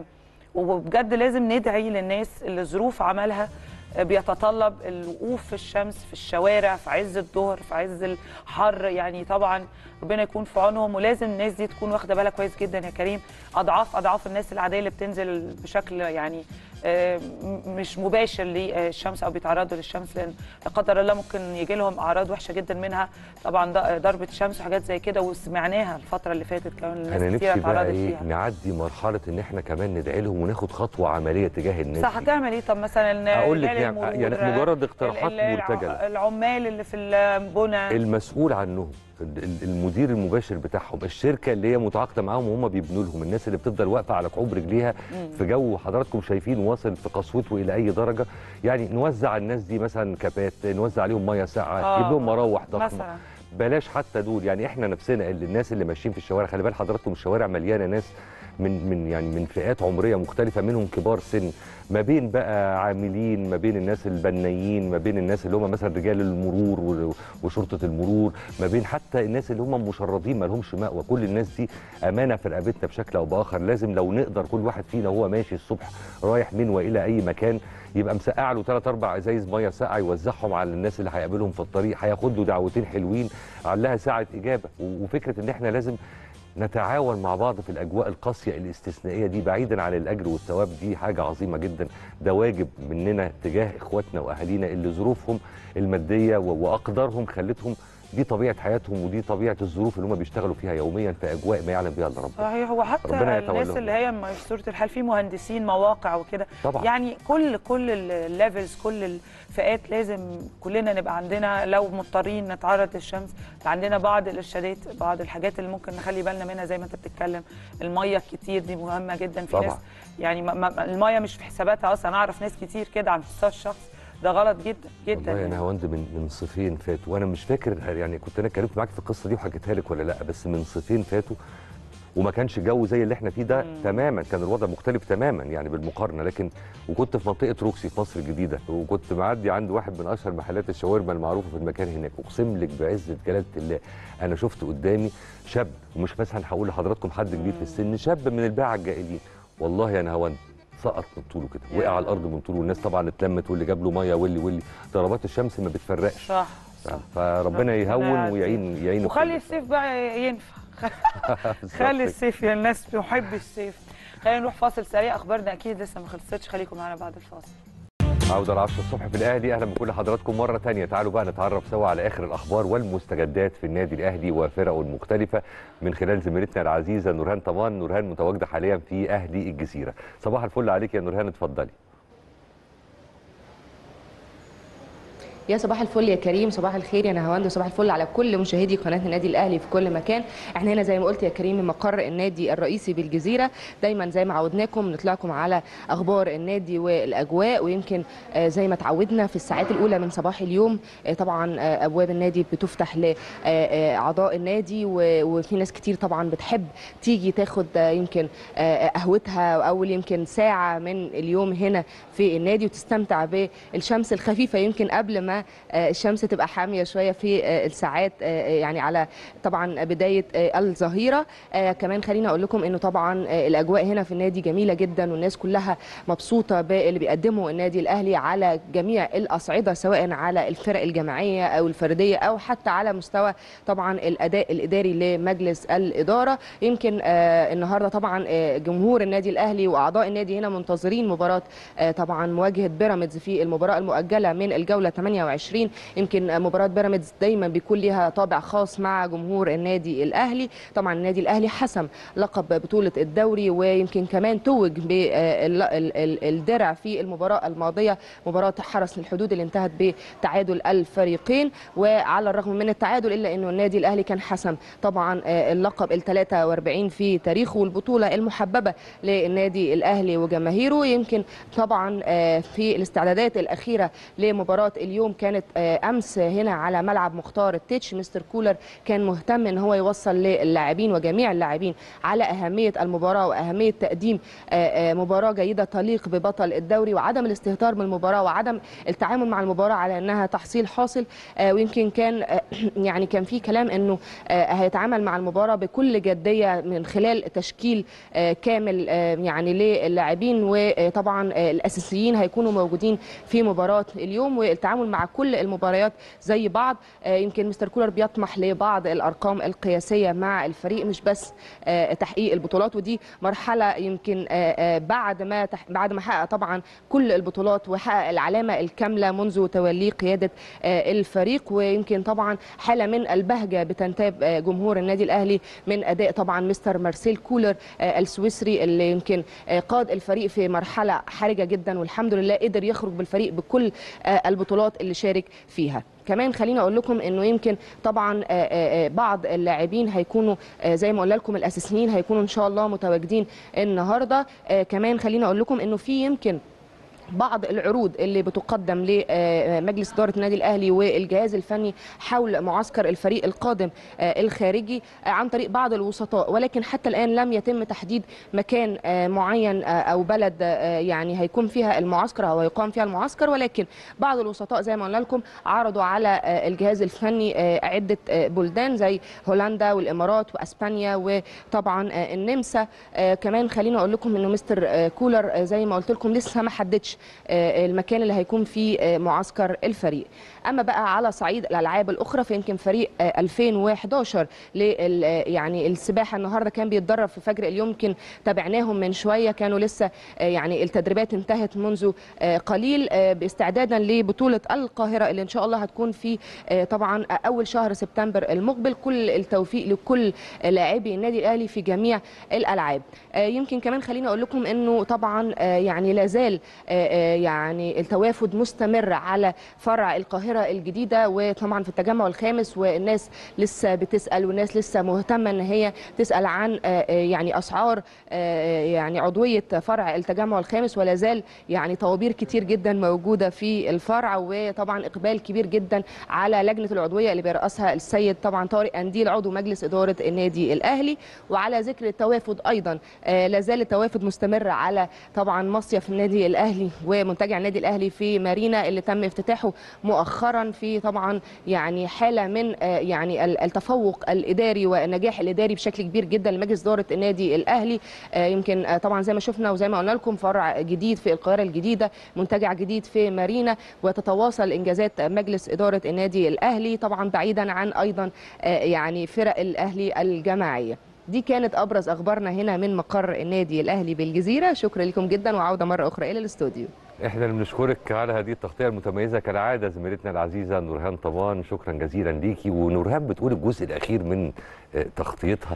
وبجد لازم ندعي للناس اللي ظروف عملها آه، بيتطلب الوقوف في الشمس في الشوارع في عز الظهر في عز الحر يعني طبعا ربنا يكون في عونهم ولازم الناس دي تكون واخده بالها كويس جدا يا كريم اضعاف اضعاف الناس العاديه اللي بتنزل بشكل يعني آه، م- مش مباشر للشمس او بيتعرضوا للشمس لان لا قدر الله ممكن يجي لهم اعراض وحشه جدا منها طبعا ض- ضربه شمس وحاجات زي كده وسمعناها الفتره اللي فاتت كمان الناس انا كتير نفسي بقى اتعرضت ايه فيها نعدي مرحله ان احنا كمان ندعي لهم وناخد خطوه عمليه تجاه الناس صح دي. هتعمل ايه طب مثلا أقول لك رجال يعني- المرور، يعني مجرد اقتراحات ال- ال- مرتجلة. العمال اللي في البنى المسؤول عنهم ال- ال- المدير المباشر بتاعهم الشركه اللي هي متعاقده معاهم وهم بيبنوا لهم الناس اللي بتفضل واقفه على كعوب رجليها في جو حضراتكم شايفين واصل في قسوته الى اي درجه يعني نوزع على الناس دي مثلا كابات نوزع عليهم ميه ساقعه آه. نجيب لهم مراوح ضخمه مثلا بلاش حتى دول يعني احنا نفسنا اللي الناس اللي ماشيين في الشوارع خلي بال حضراتكم الشوارع مليانه ناس من من يعني من فئات عمريه مختلفه منهم كبار سن ما بين بقى عاملين ما بين الناس البنايين ما بين الناس اللي هم مثلا رجال المرور و- وشرطه المرور ما بين حتى الناس اللي هم مشردين ما لهمش مأوى كل الناس دي امانه في رقبتنا بشكل او باخر لازم لو نقدر كل واحد فينا وهو ماشي الصبح رايح من والى اي مكان يبقى مسقع له ثلاث اربع ازايز ميه ساقعه يوزعهم على الناس اللي هيقابلهم في الطريق هياخد له دعوتين حلوين علها ساعه اجابه و- وفكره ان احنا لازم نتعاون مع بعض في الاجواء القاسيه الاستثنائيه دي بعيدا عن الاجر والثواب دي حاجه عظيمه جدا ده واجب مننا تجاه اخواتنا واهالينا اللي ظروفهم الماديه و- واقدارهم خلتهم دي طبيعه حياتهم ودي طبيعه الظروف اللي هم بيشتغلوا فيها يوميا في اجواء ما يعلم بها الا ربنا صحيح هو حتى ربنا الناس يتولاهم. اللي هي في صوره الحال في مهندسين مواقع وكده طبعا يعني كل كل الليفلز كل الفئات لازم كلنا نبقى عندنا لو مضطرين نتعرض للشمس عندنا بعض الارشادات بعض الحاجات اللي ممكن نخلي بالنا منها زي ما انت بتتكلم الميه الكتير دي مهمه جدا في طبعا. ناس يعني ما ما الميه مش في حساباتها اصلا انا اعرف ناس كتير كده على مستوى الشخص ده غلط جدا جدا والله يعني. انا هوند من من صيفين فاتوا وانا مش فاكر يعني كنت انا اتكلمت معاك في القصه دي وحكيتها لك ولا لا بس من صيفين فاتوا وما كانش جو زي اللي احنا فيه ده مم. تماما كان الوضع مختلف تماما يعني بالمقارنه لكن وكنت في منطقه روكسي في مصر الجديده وكنت معدي عند واحد من اشهر محلات الشاورما المعروفه في المكان هناك اقسم لك بعزه جلاله الله انا شفت قدامي شاب ومش مثلا هقول لحضراتكم حد كبير في السن شاب من الباعة الجائلين والله يا هوند سقط من طوله كده يا وقع على الارض من طوله والناس طبعا اتلمت واللي جاب له ميه واللي واللي ضربات الشمس ما بتفرقش صح صح فربنا ربنا يهون يعدي. ويعين يعين وخلي الكل. الصيف بقى ينفع بالظبط خلي كده. الصيف يا الناس بتحب الصيف خلينا نروح فاصل سريع اخبارنا اكيد لسه ما خلصتش خليكم معانا بعد الفاصل عودة ل 10 الصبح في الأهلي أهلا بكل حضراتكم مرة تانية تعالوا بقى نتعرف سوا على آخر الأخبار والمستجدات في النادي الأهلي وفرقه المختلفة من خلال زميلتنا العزيزة نورهان طمان نورهان متواجدة حاليا في أهلي الجزيرة صباح الفل عليك يا نورهان اتفضلي يا صباح الفل يا كريم صباح الخير يا نهاوند وصباح الفل على كل مشاهدي قناه النادي الاهلي في كل مكان احنا هنا زي ما قلت يا كريم من مقر النادي الرئيسي بالجزيره دايما زي ما عودناكم نطلعكم على اخبار النادي والاجواء ويمكن آه، زي ما تعودنا في الساعات الاولى من صباح اليوم آه، طبعا آه، ابواب النادي بتفتح لاعضاء النادي و- وفي ناس كتير طبعا بتحب تيجي تاخد آه، يمكن آه، قهوتها اول يمكن ساعه من اليوم هنا في النادي وتستمتع بالشمس الخفيفه يمكن قبل ما آه، الشمس تبقى حاميه شويه في آه، الساعات آه، يعني على طبعا بدايه آه، الظهيره آه، كمان خليني اقول لكم انه طبعا آه، الاجواء هنا في النادي جميله جدا والناس كلها مبسوطه باللي بيقدمه النادي الاهلي على جميع الاصعده سواء على الفرق الجماعيه او الفرديه او حتى على مستوى طبعا الاداء الاداري لمجلس الاداره يمكن آه، النهارده طبعا آه، جمهور النادي الاهلي واعضاء النادي هنا منتظرين مباراه آه، طبعا مواجهه بيراميدز في المباراه المؤجله من الجوله 28 يمكن آه، مباراه بيراميدز دايما بيكون ليها طابع خاص مع جمهور النادي الاهلي طبعا النادي الاهلي حسم لقب بطوله الدوري ويمكن كمان توج بالدرع في المباراه الماضيه مباراه حرس الحدود اللي انتهت بتعادل الفريقين وعلى الرغم من التعادل الا انه النادي الاهلي كان حسم طبعا آه، اللقب ال 43 في تاريخه والبطوله المحببه للنادي الاهلي وجماهيره يمكن طبعا آه، في الاستعدادات الاخيره لمباراه اليوم كانت آه، امس هنا على ملعب مختار التتش مستر كولر كان مهتم ان هو يوصل للاعبين وجميع اللاعبين على اهميه المباراه واهميه تقديم آه، آه، مباراه جيده تليق ببطل الدوري وعدم الاستهتار من المباراه وعدم التعامل مع المباراه على انها تحصيل حاصل آه، ويمكن كان آه، يعني كان في كلام انه آه، هيتعامل مع المباراه بكل جديه من خلال تشكيل آه، كامل آه، يعني للاعبين وطبعا آه، الاساسيين هيكونوا موجودين في مباراه اليوم والتعامل مع كل المباريات زي بعض آه، يمكن مستر كولر بيطمح لبعض الارقام القياسيه مع الفريق مش بس آه، تحقيق البطولات ودي مرحله يمكن آه، آه، بعد ما تح- بعد ما حقق طبعا كل البطولات وحقق العلامه الكامله منذ توليه قياده آه، الفريق ويمكن طبعا حاله من البهجه بتنتاب آه، جمهور النادي الاهلي من اداء طبعا مستر مارسيل كولر آه، السويسري اللي يمكن آه، قاد الفريق في مرحله حرجه جدا والحمد لله قدر يخرج بالفريق بكل آه، البطولات اللي شارك فيها كمان خليني اقول لكم انه يمكن طبعا آه، آه، آه، بعض اللاعبين هيكونوا آه، زي ما قلنا لكم الاساسيين هيكونوا ان شاء الله متواجدين النهارده آه، كمان خليني اقول لكم انه في يمكن بعض العروض اللي بتقدم لمجلس اداره النادي الاهلي والجهاز الفني حول معسكر الفريق القادم آه، الخارجي آه، عن طريق بعض الوسطاء ولكن حتى الان لم يتم تحديد مكان آه، معين آه، او بلد آه، يعني هيكون فيها المعسكر او هيقام فيها المعسكر ولكن بعض الوسطاء زي ما قلنا لكم عرضوا على آه، الجهاز الفني آه، عده آه، بلدان زي هولندا والامارات واسبانيا وطبعا آه، النمسا آه، كمان خليني اقول لكم انه مستر آه، كولر آه، زي ما قلت لكم لسه ما حددش آه، المكان اللي هيكون فيه آه، معسكر الفريق اما بقى على صعيد الالعاب الاخرى فيمكن فريق آه، 2011 لل آه، يعني السباحه النهارده كان بيتدرب في فجر اليوم يمكن تابعناهم من شويه كانوا لسه آه، يعني التدريبات انتهت منذ آه، قليل آه، باستعدادا لبطوله القاهره اللي ان شاء الله هتكون في آه، طبعا اول شهر سبتمبر المقبل كل التوفيق لكل لاعبي النادي الاهلي في جميع الالعاب آه، يمكن كمان خليني اقول لكم انه طبعا آه، يعني لا زال آه، آه، يعني التوافد مستمر على فرع القاهره الجديده وطبعا في التجمع الخامس والناس لسه بتسال والناس لسه مهتمه ان هي تسال عن آه، آه، يعني اسعار آه، يعني عضويه فرع التجمع الخامس ولا زال يعني طوابير كتير جدا موجوده في الفرع وطبعا اقبال كبير جدا على لجنه العضويه اللي بيرأسها السيد طبعا طارق انديل عضو مجلس اداره النادي الاهلي وعلى ذكر التوافد ايضا آه، لا زال التوافد مستمر على طبعا مصيف النادي الاهلي ومنتجع النادي الاهلي في مارينا اللي تم افتتاحه مؤخرا في طبعا يعني حاله من آه، يعني ال- التفوق الاداري والنجاح الاداري بشكل كبير جدا لمجلس اداره النادي الاهلي آه، يمكن آه، طبعا زي ما شفنا وزي ما قلنا لكم فرع جديد في القاهره الجديده منتجع جديد في مارينا وتتواصل انجازات مجلس اداره النادي الاهلي طبعا بعيدا عن ايضا آه، يعني فرق الاهلي الجماعيه دي كانت ابرز اخبارنا هنا من مقر النادي الاهلي بالجزيره شكرا لكم جدا وعوده مره اخرى الى الاستوديو احنا اللي بنشكرك على هذه التغطيه المتميزه كالعاده زميلتنا العزيزه نورهان طمان شكرا جزيلا ليكي ونورهان بتقول الجزء الاخير من آه، تغطيتها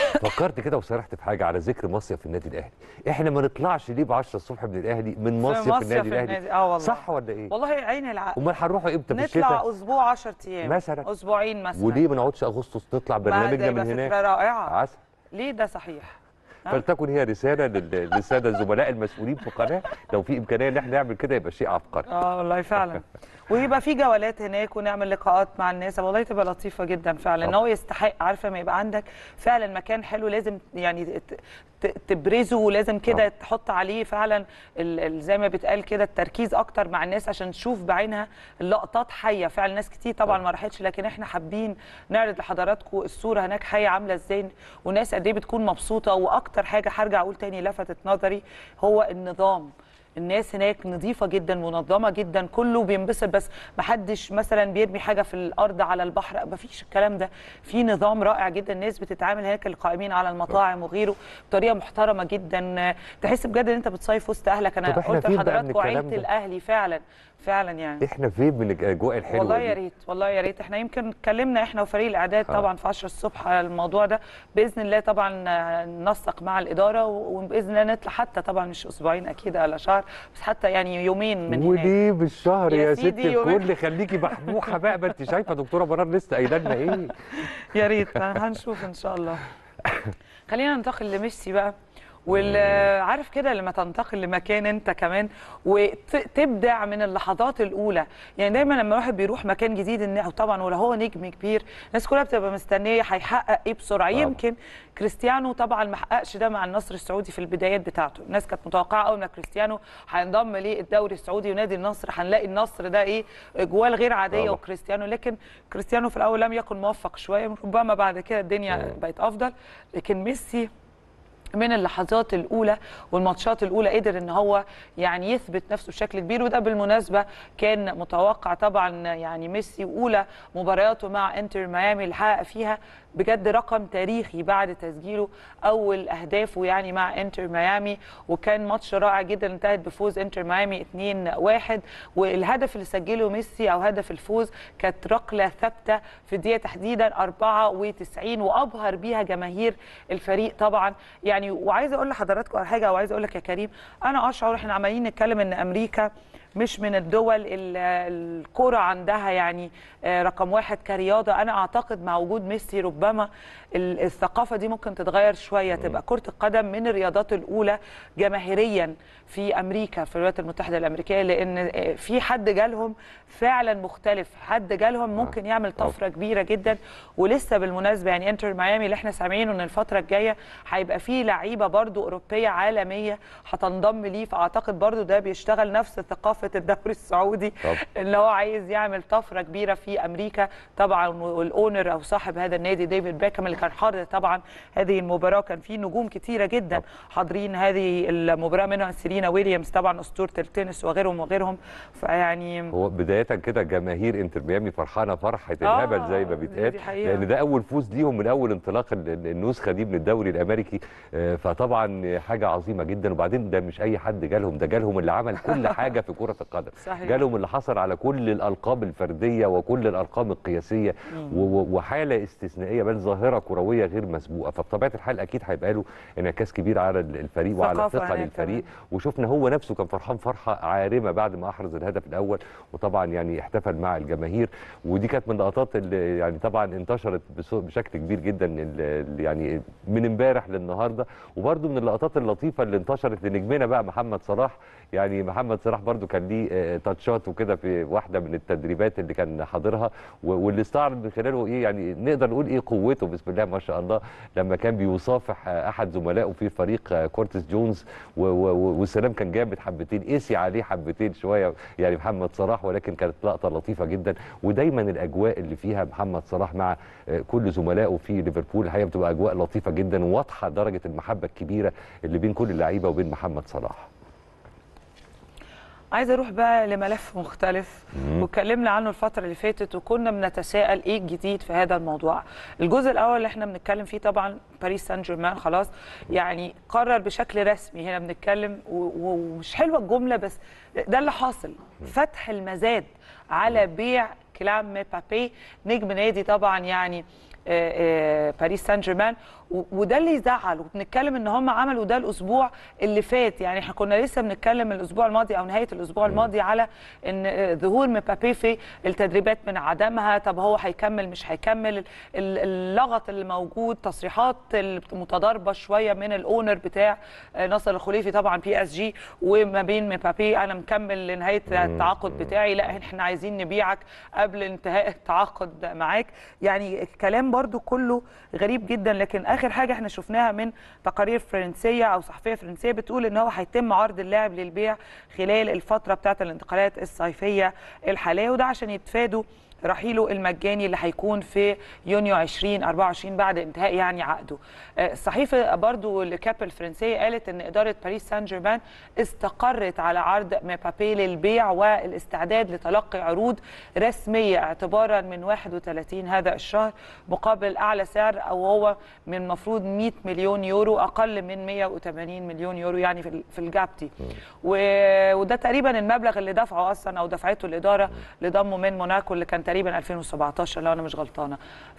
فكرت كده وسرحت في حاجه على ذكر مصيف النادي الاهلي احنا ما نطلعش ليه ب 10 الصبح من الاهلي من مصيف, مصيف النادي الاهلي النادي. آه والله. صح ولا ايه والله عين العقل امال هنروحوا امتى في الشتاء نطلع اسبوع 10 ايام مثلاً. اسبوعين مثلا وليه ما نقعدش اغسطس نطلع ما برنامجنا ده من يبقى هناك فكره رائعه عسل ليه ده صحيح ها؟ فلتكن هي رساله لل- للساده الزملاء المسؤولين في القناه لو في امكانيه ان احنا نعمل كده يبقى شيء عبقري اه والله فعلا ويبقى في جولات هناك ونعمل لقاءات مع الناس والله تبقى لطيفه جدا فعلا ان هو يستحق عارفه ما يبقى عندك فعلا مكان حلو لازم يعني ت- ت- تبرزه ولازم كده آه. تحط عليه فعلا ال- ال- زي ما بيتقال كده التركيز اكتر مع الناس عشان تشوف بعينها اللقطات حيه فعلا ناس كتير طبعا آه. ما راحتش لكن احنا حابين نعرض لحضراتكم الصوره هناك حيه عامله ازاي وناس قد ايه بتكون مبسوطه واكتر حاجه هرجع اقول تاني لفتت نظري هو النظام الناس هناك نظيفه جدا منظمه جدا كله بينبسط بس ما حدش مثلا بيرمي حاجه في الارض على البحر ما فيش الكلام ده في نظام رائع جدا الناس بتتعامل هناك القائمين على المطاعم وغيره بطريقه محترمه جدا تحس بجد ان انت بتصيف وسط اهلك انا طب إحنا قلت فين بقى من لحضراتكم الكلام عيله ده؟ الاهلي فعلا فعلا يعني احنا فين من الاجواء الحلوه والله دي؟ يا ريت والله يا ريت احنا يمكن اتكلمنا احنا وفريق الاعداد آه. طبعا في 10 الصبح على الموضوع ده باذن الله طبعا آه، ننسق مع الاداره و- وباذن الله نطلع حتى طبعا مش اسبوعين اكيد ولا شهر بس حتى يعني يومين من هناك وليه بالشهر يا يا, ست سيدي يومين. الكل خليكي محبوحه بقى ما انت شايفه دكتوره مرار لسه قايله لنا ايه يا ريت هنشوف ان شاء الله خلينا ننتقل لميسي بقى وعارف كده لما تنتقل لمكان انت كمان وتبدع من اللحظات الاولى يعني دايما لما واحد بيروح مكان جديد إن طبعا ولا هو نجم كبير الناس كلها بتبقى مستنيه هيحقق ايه بسرعه طبعا. يمكن كريستيانو طبعا ما حققش ده مع النصر السعودي في البدايات بتاعته الناس كانت متوقعه اول ما كريستيانو هينضم للدوري السعودي ونادي النصر هنلاقي النصر ده ايه اجوال غير عاديه طبعا. وكريستيانو لكن كريستيانو في الاول لم يكن موفق شويه ربما بعد كده الدنيا مم. بقت افضل لكن ميسي من اللحظات الاولى والماتشات الاولى قدر ان هو يعني يثبت نفسه بشكل كبير وده بالمناسبه كان متوقع طبعا يعني ميسي اولى مبارياته مع انتر ميامي اللي حقق فيها بجد رقم تاريخي بعد تسجيله اول اهدافه يعني مع انتر ميامي وكان ماتش رائع جدا انتهت بفوز انتر ميامي 2-1 والهدف اللي سجله ميسي او هدف الفوز كانت ركله ثابته في الدقيقه تحديدا 94 وابهر بيها جماهير الفريق طبعا يعني وعايزه اقول لحضراتكم على حاجه وعايزه اقول لك يا كريم انا اشعر احنا عمالين نتكلم ان امريكا مش من الدول ال- الكرة عندها يعني آه، رقم واحد كرياضة أنا أعتقد مع وجود ميسي ربما ال- الثقافة دي ممكن تتغير شوية تبقى كرة القدم من الرياضات الأولى جماهيريا في أمريكا في الولايات المتحدة الأمريكية لأن آه، في حد جالهم فعلا مختلف حد جالهم ممكن يعمل طفرة كبيرة جدا ولسه بالمناسبة يعني انتر ميامي اللي احنا سامعينه ان الفترة الجاية هيبقى فيه لعيبة برضو أوروبية عالمية هتنضم ليه فأعتقد برضو ده بيشتغل نفس ثقافة الدوري السعودي طب. اللي هو عايز يعمل طفرة كبيرة في أمريكا طبعا والاونر أو صاحب هذا النادي ديفيد بيكهام اللي كان حاضر طبعا هذه المباراة كان في نجوم كتيرة جدا طب. حاضرين هذه المباراة منها سيرينا ويليامز طبعا أسطورة التنس وغيرهم وغيرهم فيعني هو بدايه كده جماهير انتر ميامي فرحانه فرحه آه، الهبل زي ما دي بيتقال حقيقة. لان ده اول فوز ليهم من اول انطلاق ال- ال- النسخه دي من الدوري الامريكي آه، فطبعا حاجه عظيمه جدا وبعدين ده مش اي حد جالهم ده جالهم اللي عمل كل حاجه في كره القدم صحيح. جالهم اللي حصل على كل الالقاب الفرديه وكل الارقام القياسيه و- و- وحاله استثنائيه بل ظاهره كرويه غير مسبوقه فبطبيعه الحال اكيد هيبقى له انعكاس كبير على ال- الفريق وعلى ثقافة ثقه هناك للفريق وشفنا هو نفسه كان فرحان فرحه عارمه بعد ما احرز الهدف الاول وطبعا يعني احتفل مع الجماهير ودي كانت من اللقطات اللي يعني طبعا انتشرت بس- بشكل كبير جدا ال- ال- يعني من امبارح للنهارده وبرده من اللقطات اللطيفه اللي انتشرت لنجمنا بقى محمد صلاح يعني محمد صلاح برده كان ليه آه، تاتشات وكده في واحده من التدريبات اللي كان حاضرها و- واللي استعرض من خلاله ايه يعني نقدر نقول ايه قوته بسم الله ما شاء الله لما كان بيصافح آه، احد زملائه في فريق آه، كورتس جونز و- و- و- والسلام كان جامد حبتين قسي عليه حبتين شويه يعني محمد صلاح ولكن كانت لقطه لطيفه جدا ودايما الاجواء اللي فيها محمد صلاح مع آه، كل زملائه في ليفربول الحقيقه بتبقى اجواء لطيفه جدا وواضحه درجه المحبه الكبيره اللي بين كل اللعيبه وبين محمد صلاح عايزه اروح بقى لملف مختلف واتكلمنا عنه الفتره اللي فاتت وكنا بنتساءل ايه الجديد في هذا الموضوع الجزء الاول اللي احنا بنتكلم فيه طبعا باريس سان جيرمان خلاص يعني قرر بشكل رسمي هنا بنتكلم و- و- ومش حلوه الجمله بس ده اللي حاصل فتح المزاد على بيع كلام مبابي نجم نادي طبعا يعني آه، باريس سان جيرمان و- وده اللي يزعل وبنتكلم ان هم عملوا ده الاسبوع اللي فات يعني احنا كنا لسه بنتكلم الاسبوع الماضي او نهايه الاسبوع الماضي على ان آه، ظهور مبابي في التدريبات من عدمها طب هو هيكمل مش هيكمل ال- اللغط اللي موجود تصريحات المتضاربه شويه من الاونر بتاع آه، ناصر الخليفي طبعا بي اس جي وما بين مبابي انا مكمل لنهايه التعاقد بتاعي لا احنا عايزين نبيعك قبل انتهاء التعاقد معاك يعني الكلام برضو كله غريب جدا لكن اخر حاجه احنا شفناها من تقارير فرنسيه او صحفيه فرنسيه بتقول ان هو هيتم عرض اللاعب للبيع خلال الفتره بتاعه الانتقالات الصيفيه الحاليه وده عشان يتفادوا رحيله المجاني اللي هيكون في يونيو 2024 بعد انتهاء يعني عقده آه، الصحيفه برضو لكاب الفرنسيه قالت ان اداره باريس سان جيرمان استقرت على عرض مبابي للبيع والاستعداد لتلقي عروض رسميه اعتبارا من 31 هذا الشهر مقابل اعلى سعر او هو من المفروض 100 مليون يورو اقل من 180 مليون يورو يعني في ال- في الجابتي و- وده تقريبا المبلغ اللي دفعه اصلا او دفعته الاداره لضمه من موناكو اللي كان تقريبا 2017 لو انا مش غلطانه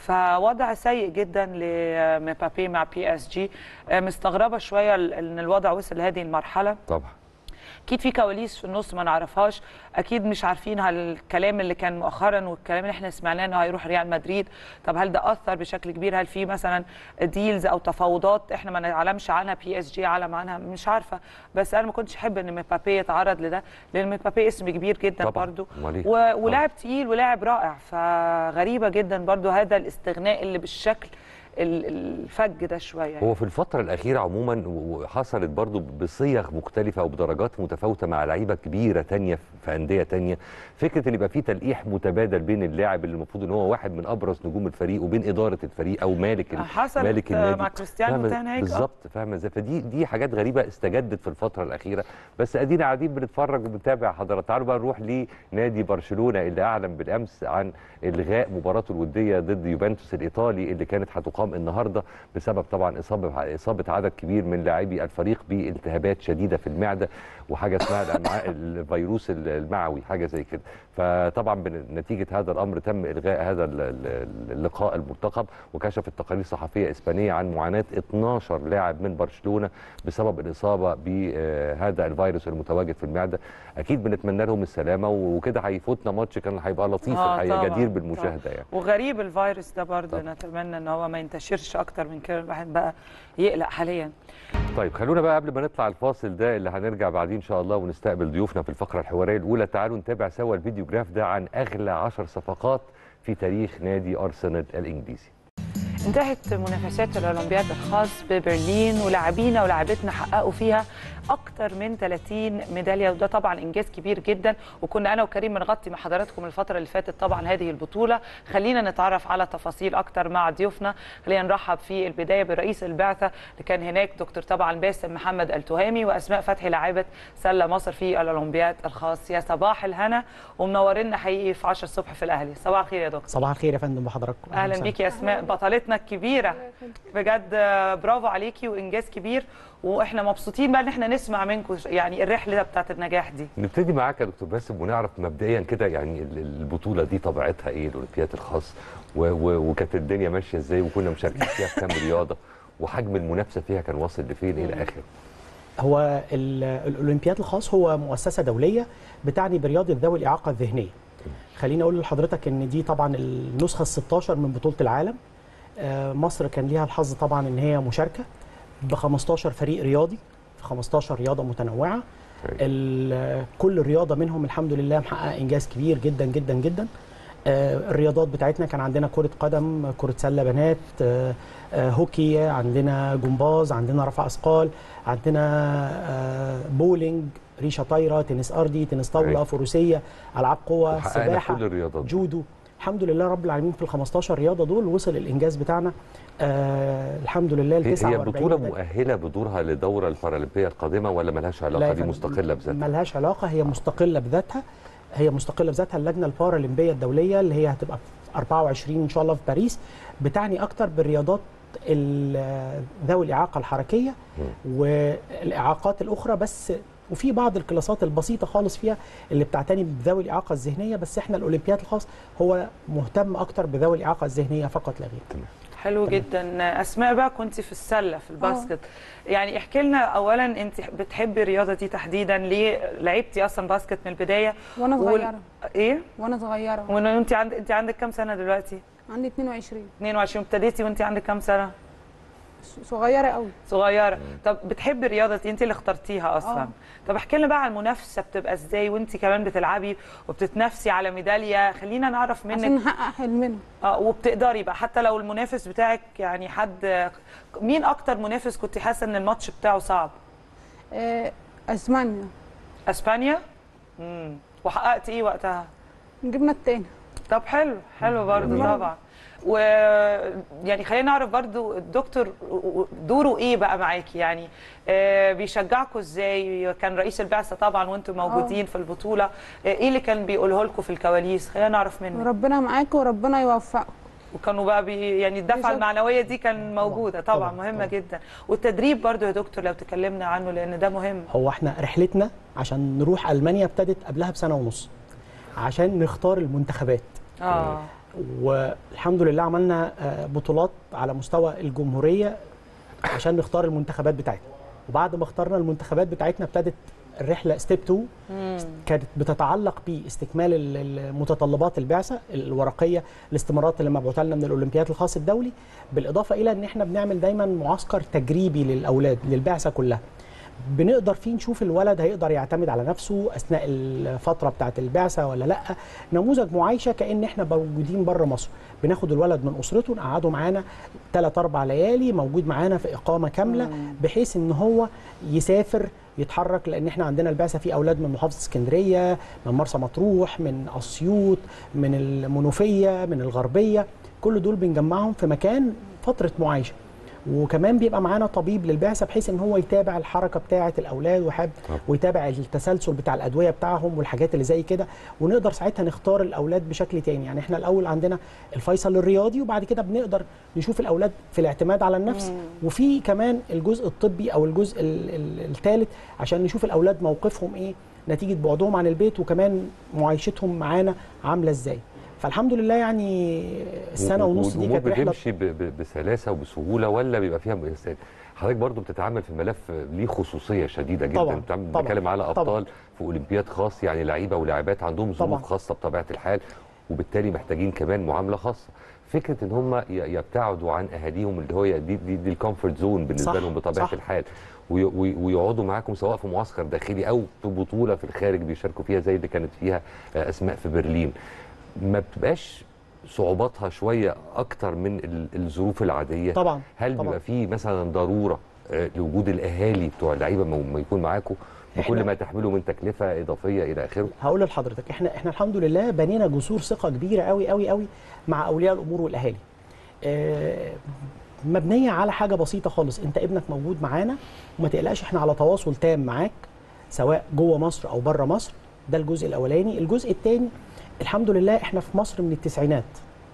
فوضع سيء جدا لمبابي مع بي اس جي مستغربه شويه ال- ان الوضع وصل لهذه المرحله طبعا اكيد في كواليس في النص ما نعرفهاش اكيد مش عارفين هل الكلام اللي كان مؤخرا والكلام اللي احنا سمعناه انه هيروح ريال مدريد طب هل ده اثر بشكل كبير هل في مثلا ديلز او تفاوضات احنا ما نعلمش عنها بي اس جي علم عنها مش عارفه بس انا ما كنتش احب ان مبابي يتعرض لده لان مبابي اسم كبير جدا طبعاً. برضو أمال إيه؟ و- ولاعب تقيل ولاعب رائع فغريبه جدا برضو هذا الاستغناء اللي بالشكل ال- الفج ده شويه هو في الفترة الأخيرة عموما وحصلت برضو بصيغ مختلفة وبدرجات متفاوتة مع لعيبة كبيرة تانية في أندية تانية فكرة إن يبقى في تلقيح متبادل بين اللاعب اللي المفروض إن هو واحد من أبرز نجوم الفريق وبين إدارة الفريق أو مالك ال- حصلت مالك آه، النادي مع كريستيانو فاهمة- تاني هيك، آه. بالظبط فاهمة إزاي فدي دي حاجات غريبة استجدت في الفترة الأخيرة بس أدينا قاعدين بنتفرج وبنتابع حضرات تعالوا بقى نروح لنادي برشلونة اللي أعلن بالأمس عن إلغاء مباراته الودية ضد يوفنتوس الإيطالي اللي كانت هتقام النهاردة بسبب طبعا إصابة إصابة عدد كبير من لاعبي الفريق بالتهابات شديدة في المعدة وحاجة اسمها الأمعاء- الفيروس المعوي حاجة زي كده فطبعا بنتيجة هذا الأمر تم إلغاء هذا ال- ال- اللقاء المرتقب وكشفت تقارير صحفية إسبانية عن معاناة 12 لاعب من برشلونة بسبب الإصابة بهذا الفيروس المتواجد في المعدة أكيد بنتمنى لهم السلامة وكده هيفوتنا ماتش كان هيبقى لطيف آه، الحقيقة طبعاً، جدير طبعاً. بالمشاهدة يعني وغريب الفيروس ده برضه طبعاً. نتمنى ان هو ما ينتشرش اكتر من كده الواحد بقى يقلق حاليا طيب خلونا بقى قبل ما نطلع الفاصل ده اللي هنرجع بعدين ان شاء الله ونستقبل ضيوفنا في الفقره الحواريه الاولى تعالوا نتابع سوا الفيديو جراف ده عن اغلى 10 صفقات في تاريخ نادي ارسنال الانجليزي انتهت منافسات الاولمبياد الخاص ببرلين ولاعبينا ولاعبتنا حققوا فيها اكتر من 30 ميداليه وده طبعا انجاز كبير جدا وكنا انا وكريم بنغطي مع حضراتكم الفتره اللي فاتت طبعا هذه البطوله خلينا نتعرف على تفاصيل اكتر مع ضيوفنا خلينا نرحب في البدايه برئيس البعثه اللي كان هناك دكتور طبعا باسم محمد التهامي واسماء فتحي لاعبه سله مصر في الاولمبياد الخاص يا صباح الهنا ومنورنا حقيقي في 10 الصبح في الاهلي صباح الخير يا دكتور صباح الخير يا فندم بحضراتكم اهلا وسهلا. بيك يا اسماء بطلتنا الكبيره بجد برافو عليكي وانجاز كبير واحنا مبسوطين بقى ان احنا نسمع منكم يعني الرحله بتاعت النجاح دي نبتدي معاك يا دكتور باسم ونعرف مبدئيا كده يعني ال- البطوله دي طبيعتها ايه الاولمبياد الخاص و- و- وكانت الدنيا ماشيه ازاي وكنا مشاركين فيها في كام رياضه وحجم المنافسه فيها كان واصل لفين الى اخره هو ال- الاولمبياد الخاص هو مؤسسه دوليه بتعني برياضه ذوي الاعاقه الذهنيه خليني اقول لحضرتك ان دي طبعا النسخه ال 16 من بطوله العالم آه، مصر كان ليها الحظ طبعا ان هي مشاركه ب 15 فريق رياضي في 15 رياضه متنوعه ال- كل رياضه منهم الحمد لله محققه انجاز كبير جدا جدا جدا آه، الرياضات بتاعتنا كان عندنا كرة قدم كرة سلة بنات آه، آه، هوكي عندنا جمباز عندنا رفع أثقال عندنا آه، بولينج ريشة طايرة تنس أرضي تنس طاولة أيوة. فروسية ألعاب قوة وحققنا سباحة كل الرياضات دي. جودو الحمد لله رب العالمين في ال 15 رياضة دول وصل الإنجاز بتاعنا آه الحمد لله ل هي 49 البطوله ميدالية. مؤهله بدورها للدوره البارالمبيه القادمه ولا ملهاش علاقه لا دي يا فندم، مستقله بذاتها ملهاش علاقه هي مستقله بذاتها هي مستقله بذاتها اللجنه البارالمبيه الدوليه اللي هي هتبقى في 24 ان شاء الله في باريس بتعني اكتر بالرياضات ال- ذوي الاعاقه الحركيه والاعاقات الاخرى بس وفي بعض الكلاسات البسيطه خالص فيها اللي بتعتني بذوي الاعاقه الذهنيه بس احنا الاولمبياد الخاص هو مهتم اكتر بذوي الاعاقه الذهنيه فقط لا غير حلو جدا اسماء بقى كنت في السله في الباسكت يعني احكي لنا اولا انت بتحبي الرياضه دي تحديدا ليه لعبتي اصلا باسكت من البدايه وانا وال- صغيره ايه وانا صغيره وانت عند انت عندك كام سنه دلوقتي عندي 22 22 ابتديتي وانت عندك كام سنه صغيره قوي صغيره طب بتحبي الرياضه دي انت اللي اخترتيها اصلا آه. طب احكي لنا بقى عن المنافسه بتبقى ازاي وانت كمان بتلعبي وبتتنافسي على ميداليه خلينا نعرف منك عشان نحقق حلمنا اه وبتقدري بقى حتى لو المنافس بتاعك يعني حد مين اكتر منافس كنت حاسه ان الماتش بتاعه صعب آه، اسبانيا اسبانيا امم وحققت ايه وقتها جبنا التاني طب حلو حلو برضه جميل. طبعا و يعني خلينا نعرف برضو الدكتور دوره ايه بقى معاكي يعني آه بيشجعكم ازاي كان رئيس البعثه طبعا وانتم موجودين في البطوله آه ايه اللي كان بيقوله لكم في الكواليس خلينا نعرف منه وربنا معاكم وربنا يوفقكم وكانوا بقى بي يعني الدفعه بيشجع. المعنويه دي كان موجوده طبعا, طبعاً، مهمه طبعاً. جدا والتدريب برضو يا دكتور لو تكلمنا عنه لان ده مهم هو احنا رحلتنا عشان نروح المانيا ابتدت قبلها بسنه ونص عشان نختار المنتخبات اه والحمد لله عملنا آه، بطولات على مستوى الجمهوريه عشان نختار المنتخبات بتاعتنا وبعد ما اخترنا المنتخبات بتاعتنا ابتدت الرحله ستيب 2 كانت بتتعلق باستكمال ال- المتطلبات البعثه الورقيه الاستمارات اللي مبعوثه لنا من الاولمبياد الخاص الدولي بالاضافه الى ان احنا بنعمل دايما معسكر تجريبي للاولاد للبعثه كلها بنقدر فيه نشوف الولد هيقدر يعتمد على نفسه اثناء الفتره بتاعه البعثه ولا لا نموذج معايشه كان احنا موجودين بره مصر بناخد الولد من اسرته نقعده معانا ثلاث اربع ليالي موجود معانا في اقامه كامله بحيث ان هو يسافر يتحرك لان احنا عندنا البعثه في اولاد من محافظه اسكندريه من مرسى مطروح من اسيوط من المنوفيه من الغربيه كل دول بنجمعهم في مكان فتره معايشه وكمان بيبقى معانا طبيب للبعثه بحيث ان هو يتابع الحركه بتاعه الاولاد وحاب طب. ويتابع التسلسل بتاع الادويه بتاعهم والحاجات اللي زي كده ونقدر ساعتها نختار الاولاد بشكل تاني يعني احنا الاول عندنا الفيصل الرياضي وبعد كده بنقدر نشوف الاولاد في الاعتماد على النفس وفي كمان الجزء الطبي او الجزء الثالث عشان نشوف الاولاد موقفهم ايه نتيجه بعدهم عن البيت وكمان معايشتهم معانا عامله ازاي فالحمد لله يعني السنه ونص دي والأمور كانت رحله بتمشي ب- ب- بسلاسه وبسهوله ولا بيبقى فيها مؤسسات حضرتك برضو بتتعامل في ملف ليه خصوصيه شديده جدا طبعاً، بتعمل- طبعاً، بنتكلم على طبعاً. ابطال في اولمبياد خاص يعني لعيبه ولاعبات عندهم طبعاً. ظروف خاصه بطبيعه الحال وبالتالي محتاجين كمان معامله خاصه فكره ان هم ي- يبتعدوا عن اهاليهم اللي هو دي دي, دي الكومفورت زون بالنسبه صح، لهم بطبيعه صح. الحال وي- وي- ويقعدوا معاكم سواء في معسكر داخلي او في بطوله في الخارج بيشاركوا فيها زي اللي كانت فيها آه، اسماء في برلين ما بتبقاش صعوباتها شويه اكتر من ال- الظروف العاديه طبعا هل طبعاً. بيبقى في مثلا ضروره آه، لوجود الاهالي بتوع اللعيبه ما ما يكون معاكم بكل إحنا- ما تحمله من تكلفه اضافيه الى اخره هقول لحضرتك احنا احنا الحمد لله بنينا جسور ثقه كبيره قوي قوي قوي مع اولياء الامور والاهالي آه، مبنيه على حاجه بسيطه خالص انت ابنك موجود معانا وما تقلقش احنا على تواصل تام معاك سواء جوه مصر او بره مصر ده الجزء الاولاني الجزء الثاني الحمد لله احنا في مصر من التسعينات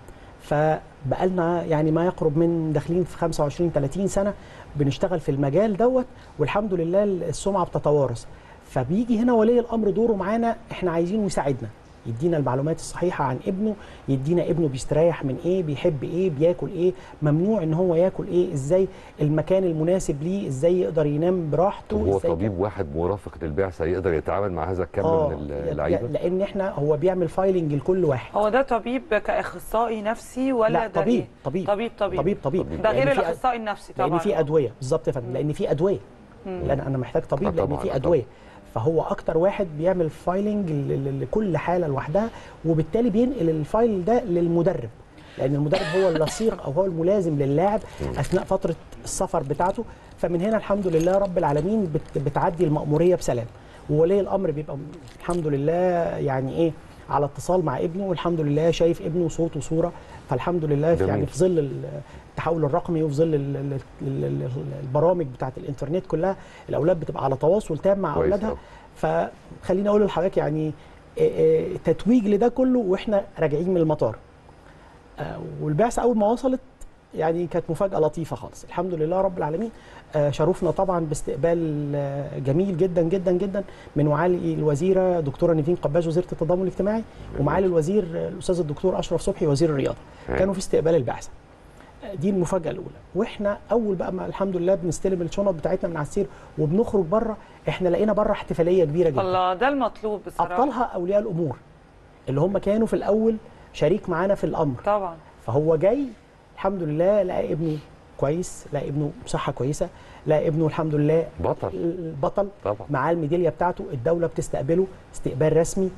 فبقالنا يعني ما يقرب من داخلين في 25 30 سنه بنشتغل في المجال دوت والحمد لله السمعه بتتوارث فبيجي هنا ولي الامر دوره معانا احنا عايزينه يساعدنا يدينا المعلومات الصحيحه عن ابنه يدينا ابنه بيستريح من ايه بيحب ايه بياكل ايه ممنوع ان هو ياكل ايه ازاي المكان المناسب ليه ازاي يقدر ينام براحته طب هو ازاي طبيب واحد مرافق للبعثه يقدر يتعامل مع هذا الكم آه، من لا- اللعيبه لان احنا هو بيعمل فايلنج لكل واحد هو ده طبيب كاخصائي نفسي ولا لا ده طبيب إيه؟ طبيب طبيب طبيب طبيب طبيب ده غير لأن في- الاخصائي النفسي طبعا لان في ادويه بالظبط يا فندم لان في ادويه لان انا محتاج آه طبيب لان طبعاً، في آه ادويه فهو اكتر واحد بيعمل فايلنج ل- ل- لكل حاله لوحدها وبالتالي بينقل الفايل ده للمدرب لان المدرب هو اللصيق او هو الملازم للاعب اثناء فتره السفر بتاعته فمن هنا الحمد لله رب العالمين بت- بتعدي المأموريه بسلام وولي الامر بيبقى م- الحمد لله يعني ايه على اتصال مع ابنه والحمد لله شايف ابنه صوت وصوره فالحمد لله في جميل. يعني في ظل التحول الرقمي وفي ظل ال- ال- ال- ال- البرامج بتاعت الانترنت كلها الاولاد بتبقى على تواصل تام مع كويس اولادها أوي. فخليني اقول لحضرتك يعني آه، آه، تتويج لده كله واحنا راجعين من المطار آه، والبعثه اول ما وصلت يعني كانت مفاجاه لطيفه خالص الحمد لله رب العالمين آه، شرفنا طبعا باستقبال آه، جميل جدا جدا جدا من معالي الوزيره دكتوره نيفين قباز وزيره التضامن الاجتماعي ومعالي الوزير آه، الاستاذ الدكتور اشرف صبحي وزير الرياضه كانوا في استقبال البعثه آه، دي المفاجاه الاولى واحنا اول بقى ما الحمد لله بنستلم الشنط بتاعتنا من على السير وبنخرج بره احنا لقينا بره احتفاليه كبيره جدا الله ده المطلوب بصراحه ابطالها اولياء الامور اللي هم كانوا في الاول شريك معانا في الامر طبعا فهو جاي الحمد لله لقى ابنه كويس لقى ابنه بصحه كويسه لقى ابنه الحمد لله بطل البطل طبعا معاه الميداليه بتاعته الدوله بتستقبله استقبال رسمي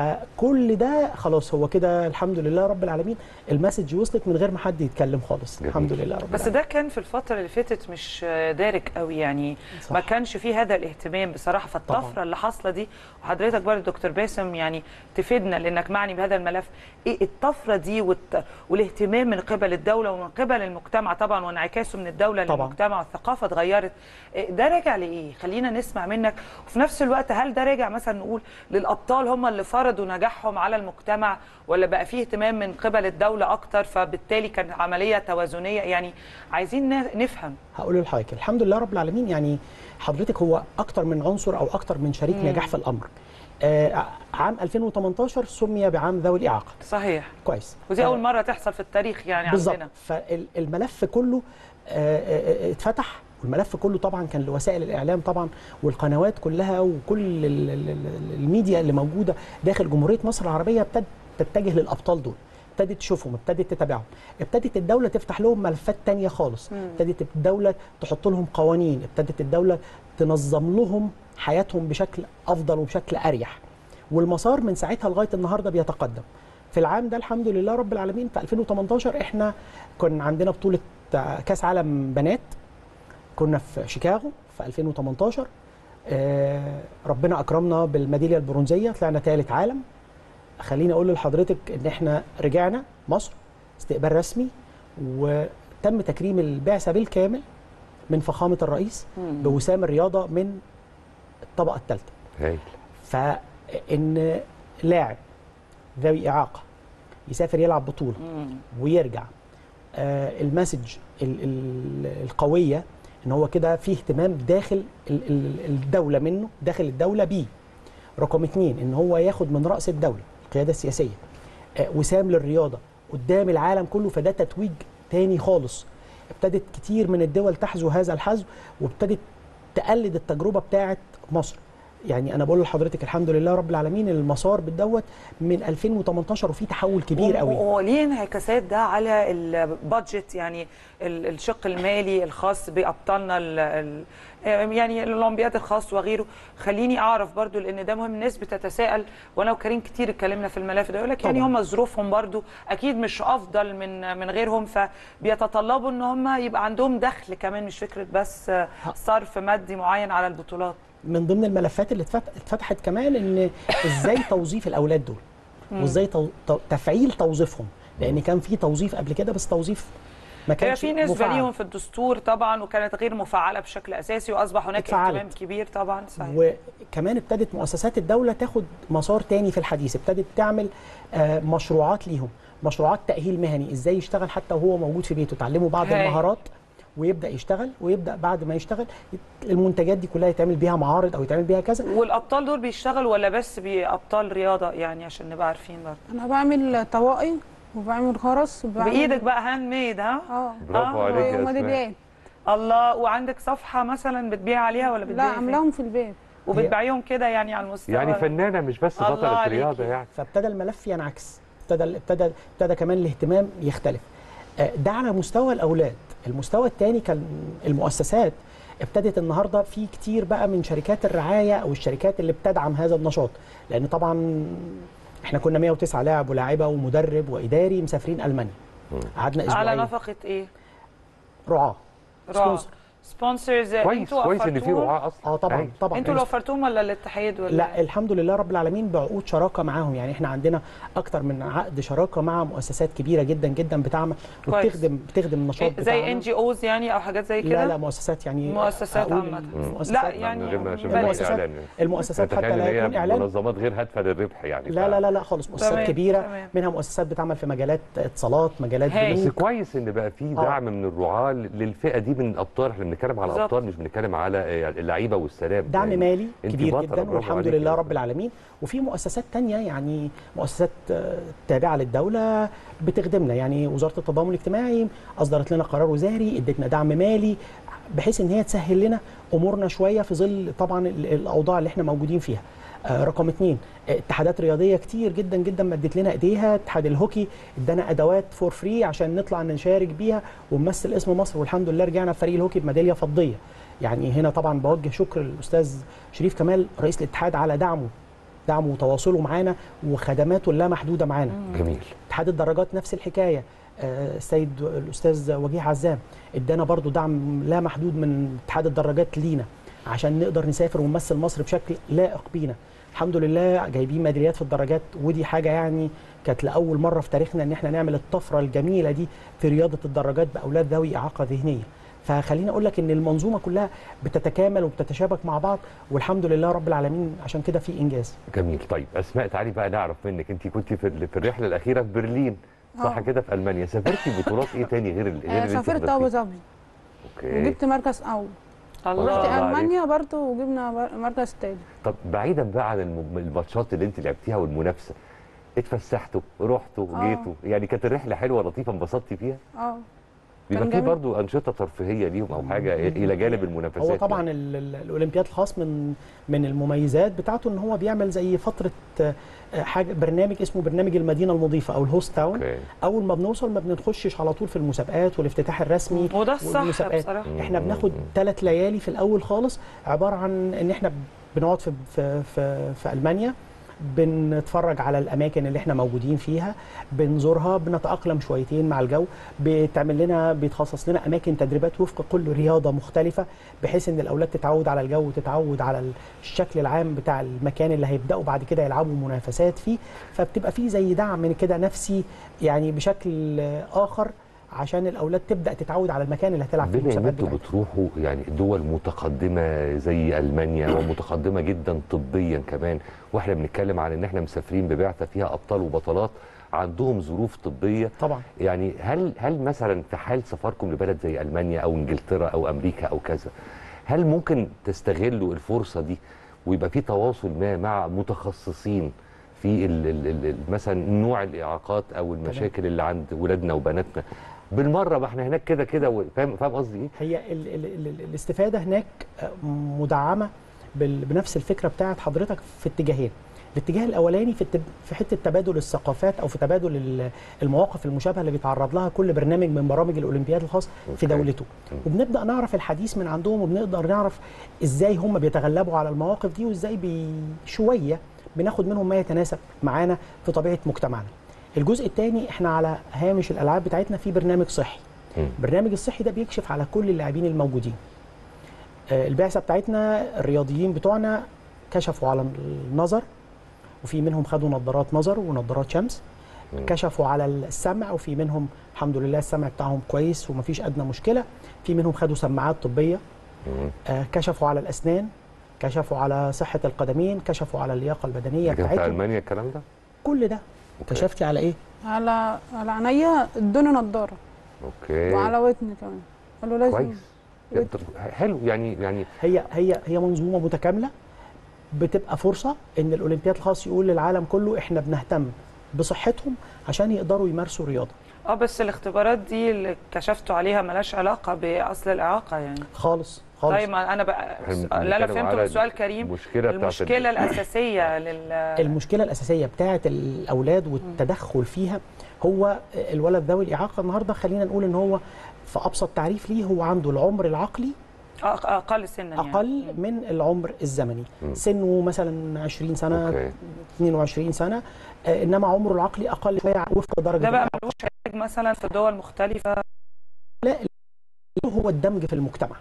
فكل ده خلاص هو كده الحمد لله رب العالمين المسج وصلت من غير ما حد يتكلم خالص جميل. الحمد لله رب بس العالمين ده كان في الفترة اللي فاتت مش دارك قوي يعني صح. ما كانش فيه هذا الاهتمام بصراحة فالطفرة طبعاً. اللي حاصلة دي وحضرتك برضه دكتور باسم يعني تفيدنا لأنك معني بهذا الملف إيه الطفرة دي والت... والاهتمام من قبل الدولة ومن قبل المجتمع طبعا وانعكاسه من الدولة طبعاً. للمجتمع والثقافة اتغيرت إيه ده راجع لإيه؟ خلينا نسمع منك وفي نفس الوقت هل ده راجع مثلا نقول للأبطال هم اللي فرضوا نجاحهم على المجتمع ولا بقى فيه اهتمام من قبل الدولة أكتر فبالتالي كانت عملية توازنية يعني عايزين ن- نفهم هقول لحضرتك الحمد لله رب العالمين يعني حضرتك هو اكتر من عنصر او اكتر من شريك مم. نجاح في الامر آه عام 2018 سمي بعام ذوي الاعاقه صحيح كويس ودي آه، أول مرة تحصل في التاريخ يعني بالظبط عندنا فالملف كله آه، آه، آه، اتفتح والملف كله طبعا كان لوسائل الاعلام طبعا والقنوات كلها وكل ال- ال- ال- الميديا اللي موجوده داخل جمهوريه مصر العربيه ابتدت تتجه للابطال دول ابتدت تشوفهم ابتدت تتابعهم ابتدت الدوله تفتح لهم ملفات تانية خالص ابتدت الدوله تحط لهم قوانين ابتدت الدوله تنظم لهم حياتهم بشكل افضل وبشكل اريح والمسار من ساعتها لغايه النهارده بيتقدم في العام ده الحمد لله رب العالمين في 2018 احنا كان عندنا بطوله كاس عالم بنات كنا في شيكاغو في 2018 آه، ربنا اكرمنا بالميداليه البرونزيه طلعنا ثالث عالم خليني اقول لحضرتك ان احنا رجعنا مصر استقبال رسمي وتم تكريم البعثه بالكامل من فخامه الرئيس بوسام الرياضه من الطبقه الثالثه هايل فان لاعب ذوي اعاقه يسافر يلعب بطوله ويرجع آه المسج ال- ال- القويه ان هو كده في اهتمام داخل ال- ال- الدوله منه داخل الدوله بيه رقم اتنين ان هو ياخد من راس الدوله القياده السياسيه آه وسام للرياضه قدام العالم كله فده تتويج تاني خالص ابتدت كتير من الدول تحذو هذا الحذو وابتدت تقلد التجربه بتاعه مصر يعني انا بقول لحضرتك الحمد لله رب العالمين المسار بالدوت من 2018 وفي تحول كبير قوي وليه انعكاسات ده على البادجت يعني ال- الشق المالي الخاص بابطالنا ال- ال- يعني الاولمبياد الخاص وغيره خليني اعرف برضو لان ده مهم الناس بتتساءل وانا وكريم كتير اتكلمنا في الملف ده يقول لك يعني طبعاً. هم ظروفهم برضو اكيد مش افضل من من غيرهم فبيتطلبوا ان هم يبقى عندهم دخل كمان مش فكره بس صرف مادي معين على البطولات من ضمن الملفات اللي اتفت- اتفتحت كمان ان ازاي توظيف الاولاد دول وازاي تو... تو... تفعيل توظيفهم لان كان في توظيف قبل كده بس توظيف ما هي كانش في نسبه مفعل. ليهم في الدستور طبعا وكانت غير مفعله بشكل اساسي واصبح هناك اتفعلت. اهتمام كبير طبعا صحيح وكمان ابتدت مؤسسات الدوله تاخد مسار تاني في الحديث ابتدت تعمل آه، مشروعات ليهم مشروعات تاهيل مهني ازاي يشتغل حتى وهو موجود في بيته تعلمه بعض هاي. المهارات ويبدا يشتغل ويبدا بعد ما يشتغل يت- المنتجات دي كلها يتعمل بيها معارض او يتعمل بيها كذا والابطال دول بيشتغلوا ولا بس بابطال رياضه يعني عشان نبقى عارفين برضه انا بعمل طواقي وبعمل خرز وبعمل بايدك بقى هاند ميد ها اه برافو آه، عليك يا اسماء وميداليات الله وعندك صفحه مثلا بتبيع عليها ولا لا بتبيع فين؟ عاملاهم في البيت وبتبيعيهم كده يعني على المستوى يعني فنانه مش بس الله بطله عليكي. رياضه يعني فابتدى الملف ينعكس ابتدى ابتدى ابتدى كمان الاهتمام يختلف آه، ده على مستوى الاولاد المستوى الثاني كان المؤسسات ابتدت النهارده في كتير بقى من شركات الرعايه او الشركات اللي بتدعم هذا النشاط لان طبعا احنا كنا 109 لاعب ولاعيبه ومدرب واداري مسافرين المانيا قعدنا اسبوعين على نفقه ايه؟ رعاه رعاه سبونسر سبونسرز كويس انتوا كويس ان في وفرتوهم؟ رعاه اصلا اه طبعا أيوة. طبعا انتوا اللي وفرتوهم ولا الاتحاد ولا لا الحمد لله رب العالمين بعقود شراكه معاهم يعني احنا عندنا اكتر من عقد شراكه مع مؤسسات كبيره جدا جدا بتعمل كويس. وبتخدم بتخدم النشاط إيه، زي بتاعنا. ان جي اوز يعني او حاجات زي كده لا لا مؤسسات يعني مؤسسات أقول عامة. المؤسسات لا، يعني من غير ما عشان بلاش. ما يبقاش اعلان المؤسسات حتى أتخيل لا إن هي يكون اعلان منظمات غير هادفه للربح يعني لا ف- لا لا لا خالص مؤسسات تمام، كبيره تمام. منها مؤسسات بتعمل في مجالات اتصالات مجالات هاي. بس بنوك كويس ان بقى في آه. دعم من الرعاه للفئه دي من الابطال احنا بنتكلم على بالظبط. ابطال مش بنتكلم على آه، اللعيبه والسلام دعم يعني مالي أنت كبير بطلة، جدا برافو والحمد عليك لله يا رب أستاذ. العالمين وفي مؤسسات تانية يعني مؤسسات آه، تابعة للدولة بتخدمنا يعني وزارة التضامن الاجتماعي أصدرت لنا قرار وزاري ادتنا دعم مالي بحيث ان هي تسهل لنا امورنا شويه في ظل طبعا ال- الاوضاع اللي احنا موجودين فيها آه، رقم اثنين آه، اتحادات رياضيه كتير جدا جدا مدت لنا ايديها اتحاد الهوكي ادانا ادوات فور فري عشان نطلع نشارك بيها ونمثل اسم مصر والحمد لله رجعنا بفريق الهوكي بميداليه فضيه يعني هنا طبعا بوجه شكر للاستاذ شريف كمال رئيس الاتحاد على دعمه دعمه وتواصله معانا وخدماته اللامحدوده معانا جميل اتحاد الدراجات نفس الحكايه آه، السيد الاستاذ وجيه عزام ادانا برضو دعم لا محدود من اتحاد الدراجات لينا عشان نقدر نسافر ونمثل مصر بشكل لائق بينا الحمد لله جايبين ميداليات في الدراجات ودي حاجه يعني كانت لاول مره في تاريخنا ان احنا نعمل الطفره الجميله دي في رياضه الدراجات باولاد ذوي اعاقه ذهنيه فخليني اقول لك ان المنظومه كلها بتتكامل وبتتشابك مع بعض والحمد لله رب العالمين عشان كده في انجاز جميل طيب اسماء تعالي بقى نعرف منك انت كنت في ال- في الرحله الاخيره في برلين صح آه. كده في المانيا سافرتي بطولات ايه تاني غير ال- غير آه، اللي انت سافرت حضرتيه؟ ابو ظبي اوكي وجبت مركز اول الله الله رحت عليك. المانيا برضه وجبنا بر- مركز تاني طب بعيدا بقى عن الم- الماتشات اللي انت لعبتيها والمنافسه اتفسحتوا رحتوا آه. جيتوا يعني كانت الرحله حلوه لطيفه انبسطتي فيها اه بيبقى كان في جميل. برضو انشطه ترفيهيه ليهم او حاجه الى جانب المنافسات هو طبعا ال- ال- الاولمبياد الخاص من من المميزات بتاعته ان هو بيعمل زي فتره آه، حاجه برنامج اسمه برنامج المدينه المضيفه او الهوست تاون اوكي اول ما بنوصل ما بنخشش على طول في المسابقات والافتتاح الرسمي وده الصح والمسابقات. بصراحه احنا بناخد ثلاث ليالي في الاول خالص عباره عن ان احنا بنقعد في في في, في المانيا بنتفرج على الاماكن اللي احنا موجودين فيها بنزورها بنتاقلم شويتين مع الجو بتعمل لنا بيتخصص لنا اماكن تدريبات وفق كل رياضه مختلفه بحيث ان الاولاد تتعود على الجو وتتعود على الشكل العام بتاع المكان اللي هيبداوا بعد كده يلعبوا منافسات فيه فبتبقى فيه زي دعم من كده نفسي يعني بشكل اخر عشان الاولاد تبدا تتعود على المكان اللي هتلعب فيه بما ان المسابقات انتوا بتاعتها. بتروحوا يعني دول متقدمه زي المانيا ومتقدمه جدا طبيا كمان واحنا بنتكلم عن ان احنا مسافرين ببعثه فيها ابطال وبطلات عندهم ظروف طبيه طبعا يعني هل هل مثلا في حال سفركم لبلد زي المانيا او انجلترا او امريكا او كذا هل ممكن تستغلوا الفرصه دي ويبقى في تواصل ما مع متخصصين في ال ال ال مثلا نوع الاعاقات او المشاكل اللي عند ولادنا وبناتنا بالمره ما احنا هناك كده كده و- فاهم فاهم قصدي ايه؟ هي ال ال ال ال الاستفاده هناك آه، مدعمه بال- بنفس الفكره بتاعت حضرتك في اتجاهين الاتجاه الاولاني في التب... في حته تبادل الثقافات او في تبادل ال- المواقف المشابهه اللي بيتعرض لها كل برنامج من برامج الاولمبياد الخاص في أوكي. دولته وبنبدا نعرف الحديث من عندهم وبنقدر نعرف ازاي هم بيتغلبوا على المواقف دي وازاي بي... شويه بناخد منهم ما يتناسب معانا في طبيعه مجتمعنا الجزء الثاني احنا على هامش الالعاب بتاعتنا في برنامج صحي مم. البرنامج الصحي ده بيكشف على كل اللاعبين الموجودين آه، البعثه بتاعتنا الرياضيين بتوعنا كشفوا على النظر وفي منهم خدوا نظارات نظر ونظارات شمس مم. كشفوا على السمع وفي منهم الحمد لله السمع بتاعهم كويس ومفيش ادنى مشكله في منهم خدوا سماعات طبيه مم. آه، كشفوا على الاسنان كشفوا على صحه القدمين كشفوا على اللياقه البدنيه ده كان في بتاعتهم المانيا الكلام ده؟ كل ده كشفتي على ايه على على عينيا ادوني نضاره اوكي وعلى ودني كمان قالوا لازم كويس يعني طب حلو يعني يعني هي هي هي منظومه متكامله بتبقى فرصه ان الاولمبياد الخاص يقول للعالم كله احنا بنهتم بصحتهم عشان يقدروا يمارسوا رياضه اه بس الاختبارات دي اللي كشفتوا عليها ملهاش علاقه باصل الاعاقه يعني خالص خالص طيب ما انا بقى إحنا لا لا بنتكلم فهمته على من سؤال كريم المشكله بتاعت المشكله الاساسيه لل المشكله الاساسيه بتاعه الاولاد والتدخل فيها هو الولد ذوي الاعاقه النهارده خلينا نقول ان هو في ابسط تعريف ليه هو عنده العمر العقلي أق- اقل سنا يعني اقل من العمر الزمني مم. سنه مثلا 20 سنه اوكي 22 سنه آه، انما عمره العقلي اقل شويه وفق درجه ده بقى الإعاقة. ملوش علاج مثلا في دول مختلفه لا هو الدمج في المجتمع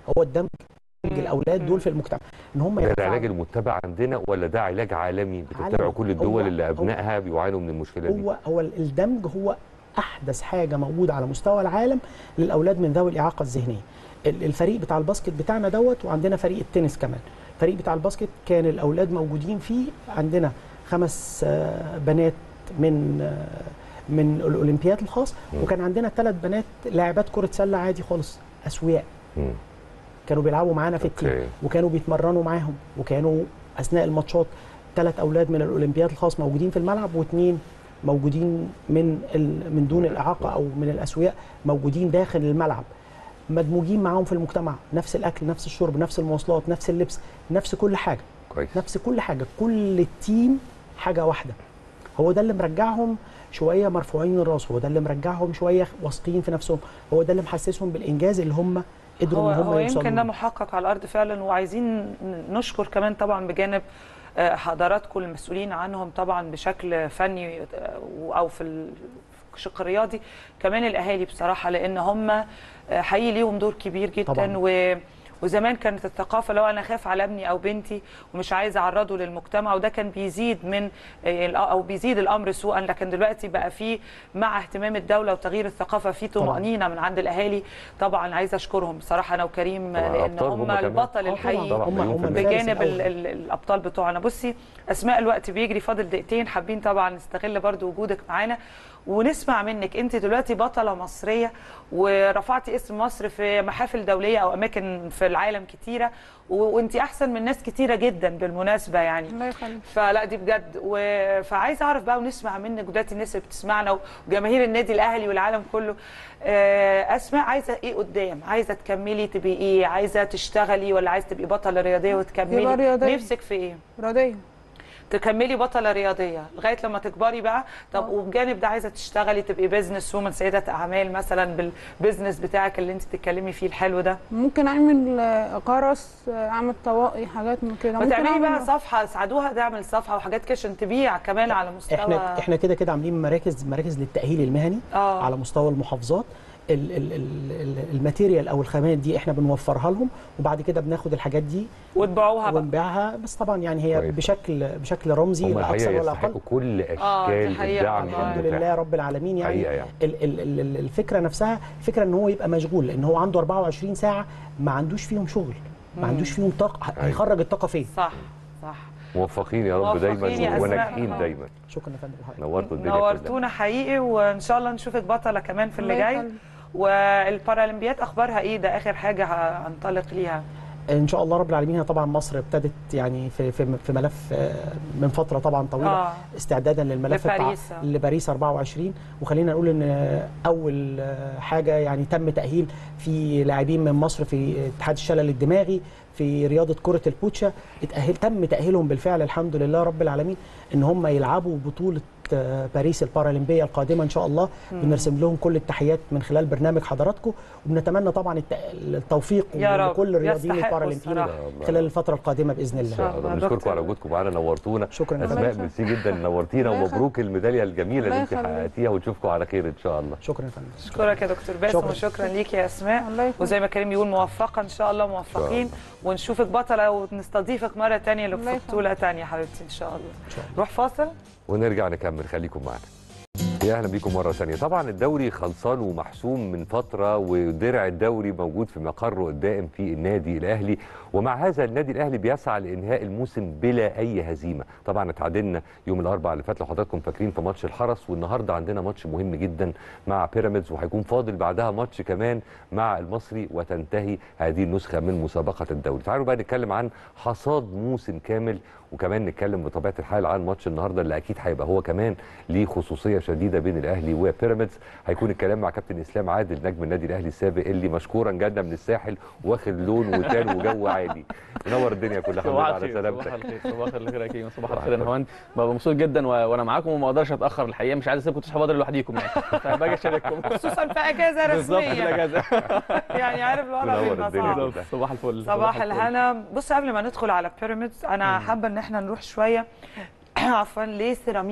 هو الدمج الاولاد دول في المجتمع ان هم ده يرجعوا- العلاج المتبع عندنا ولا ده علاج عالمي بتتبعه عالمي. كل الدول هو- اللي هو- ابنائها بيعانوا من المشكله دي هو هو الدمج هو احدث حاجه موجوده على مستوى العالم للاولاد من ذوي الاعاقه الذهنيه ال- الفريق بتاع الباسكت بتاعنا دوت وعندنا فريق التنس كمان الفريق بتاع الباسكت كان الاولاد موجودين فيه عندنا خمس آه، بنات من آه، من الاولمبياد الخاص مم. وكان عندنا ثلاث بنات لاعبات كره سله عادي خالص اسوياء مم. كانوا بيلعبوا معانا في التيم أوكي. وكانوا بيتمرنوا معاهم وكانوا اثناء الماتشات ثلاث اولاد من الاولمبياد الخاص موجودين في الملعب واثنين موجودين من ال... من دون الاعاقه او من الاسوياء موجودين داخل الملعب مدموجين معاهم في المجتمع نفس الاكل نفس الشرب نفس المواصلات نفس اللبس نفس كل حاجه كويس نفس كل حاجه كل التيم حاجه واحده هو ده اللي مرجعهم شويه مرفوعين الراس هو ده اللي مرجعهم شويه واثقين في نفسهم هو ده اللي محسسهم بالانجاز اللي هم قدروا هو ان هم هو يوصلوا يمكن له. ده محقق على الارض فعلا وعايزين نشكر كمان طبعا بجانب آه، حضراتكم المسؤولين عنهم طبعا بشكل فني آه، او في ال- في الشق الرياضي كمان الاهالي بصراحه لان هم آه، حقيقي ليهم دور كبير جدا طبعاً. و وزمان كانت الثقافه لو انا خاف على ابني او بنتي ومش عايزه اعرضه للمجتمع وده كان بيزيد من آه، الأ- او بيزيد الامر سوءا لكن دلوقتي بقى في مع اهتمام الدوله وتغيير الثقافه في طبعاً. طمانينه من عند الاهالي طبعا عايزه اشكرهم بصراحه انا وكريم طبعاً لان أبطال هم هم كمان. البطل آه طبعاً. الحقيقي طبعاً هم مليون في هم المية. الفارس بجانب الأول. ال ال الابطال بتوعنا بصي اسماء الوقت بيجري فاضل دقيقتين حابين طبعا نستغل برضو وجودك معانا ونسمع منك انت دلوقتي بطله مصريه ورفعتي اسم مصر في محافل دوليه او اماكن في العالم كتيره و- وانت احسن من ناس كتيره جدا بالمناسبه يعني الله يخليك فلا دي بجد و... فعايزه اعرف بقى ونسمع منك دلوقتي الناس اللي بتسمعنا وجماهير النادي الاهلي والعالم كله آه، اسماء عايزه ايه قدام عايزه تكملي تبقي ايه عايزه تشتغلي ولا عايزه تبقي بطله رياضيه يبقى وتكملي رياضية. نفسك في ايه رياضيه تكملي بطله رياضيه لغايه لما تكبري بقى طب آه. وبجانب ده عايزه تشتغلي تبقي بزنس وومن سيده اعمال مثلا بالبزنس بتاعك اللي انت بتتكلمي فيه الحلو ده ممكن اعمل آه، قرص آه، اعمل طواقي حاجات من كده ما ممكن تعملي أعمل- بقى صفحه ساعدوها تعمل صفحه وحاجات كده عشان تبيع كمان على مستوى احنا احنا كده كده عاملين مراكز مراكز للتاهيل المهني آه. على مستوى المحافظات ال- ال- ال- ال- الماتيريال او الخامات دي احنا بنوفرها لهم وبعد كده بناخد الحاجات دي وتبيعوها بقى ونبيعها بس طبعا يعني هي كويس. بشكل بشكل رمزي هم لا الحقيقه اكثر ولا اقل يستحقوا كل آه، دي اشكال حقيقة الدعم والله. الحمد المتاح. لله رب العالمين يعني, حقيقة يعني. ال ال ال الفكره نفسها فكره ان هو يبقى مشغول لان هو عنده 24 ساعه ما عندوش فيهم شغل ما عندوش فيهم طاقه أيوة. هيخرج الطاقه فين صح صح موفقين يا رب موفقين دايما يا أسماء. وناجحين آه. دايما شكرا يا فندم الحقيقة. نورتوا الدنيا كلها نورتونا حقيقي وان شاء الله نشوفك بطله كمان في اللي الله جاي يخليك. والبارالمبياد اخبارها ايه ده اخر حاجه هنطلق ليها ان شاء الله رب العالمين هي طبعا مصر ابتدت يعني في في في ملف آه، من فتره طبعا طويله اه استعدادا للملف بتاع لباريس، آه. لباريس 24 وخلينا نقول ان اول حاجه يعني تم تاهيل في لاعبين من مصر في اتحاد الشلل الدماغي في رياضه كره البوتشا اتاهل تم تاهيلهم بالفعل الحمد لله رب العالمين ان هم يلعبوا بطوله آه، باريس البارالمبيه القادمه ان شاء الله بنرسم لهم كل التحيات من خلال برنامج حضراتكم وبنتمنى طبعا الت- التوفيق يا رب. لكل الرياضيين يستحقوا البارالمبيين الصراحة. خلال الفتره القادمه باذن ان الله شاء الله الله. بنشكركم دكتور. على وجودكم معانا نورتونا شكرا يا الله اسماء فندم يخليك. ميرسي جدا نورتينا الله يخليك. ومبروك الميداليه الجميله اللي الله انت يخليك. حققتيها ونشوفكم على خير ان شاء الله شكرا يا فندم اشكرك يا دكتور باسم شكراً. وشكرا ليك يا اسماء الله يخليك. وزي ما كريم بيقول موفقه ان شاء الله موفقين ونشوفك بطله ونستضيفك مره تانية الله في يخليك. بطوله تانية حبيبتي ان شاء الله ان شاء الله نروح فاصل ونرجع نكمل خليكم معنا يا اهلا بيكم مره ثانيه طبعا الدوري خلصان ومحسوم من فتره ودرع الدوري موجود في مقره الدائم في النادي الاهلي ومع هذا النادي الاهلي بيسعى لانهاء الموسم بلا اي هزيمه طبعا اتعادلنا يوم الاربعاء اللي فات لو حضراتكم فاكرين في ماتش الحرس والنهارده عندنا ماتش مهم جدا مع بيراميدز وهيكون فاضل بعدها ماتش كمان مع المصري وتنتهي هذه النسخه من مسابقه الدوري تعالوا بقى نتكلم عن حصاد موسم كامل وكمان نتكلم بطبيعه الحال عن ماتش النهارده اللي اكيد هيبقى هو كمان ليه خصوصيه شديده بين الاهلي وبيراميدز هيكون الكلام مع كابتن اسلام عادل نجم النادي الاهلي السابق اللي مشكورا جانا من الساحل واخد لون وتان وجو عالي منور الدنيا كلها الحمد لله صباح على الخير صباح سلامتك الخير صباح الخير يا كريم صباح صباح الخير انا الفل. هوند ببقى مبسوط جدا و... وانا معاكم وما اقدرش اتاخر الحقيقه مش عايز اسيبكم تصحوا بدري لوحديكم يعني فباجي اشارككم خصوصا في اجازه بالظبط في رسميه الاجازه يعني عارف الوضع منور بيبقى الدنيا صعب كلها. صباح الفل صباح الفل. الهنا بص قبل ما ندخل على بيراميدز انا حابه ان احنا نروح شويه عفوا لسيراميكا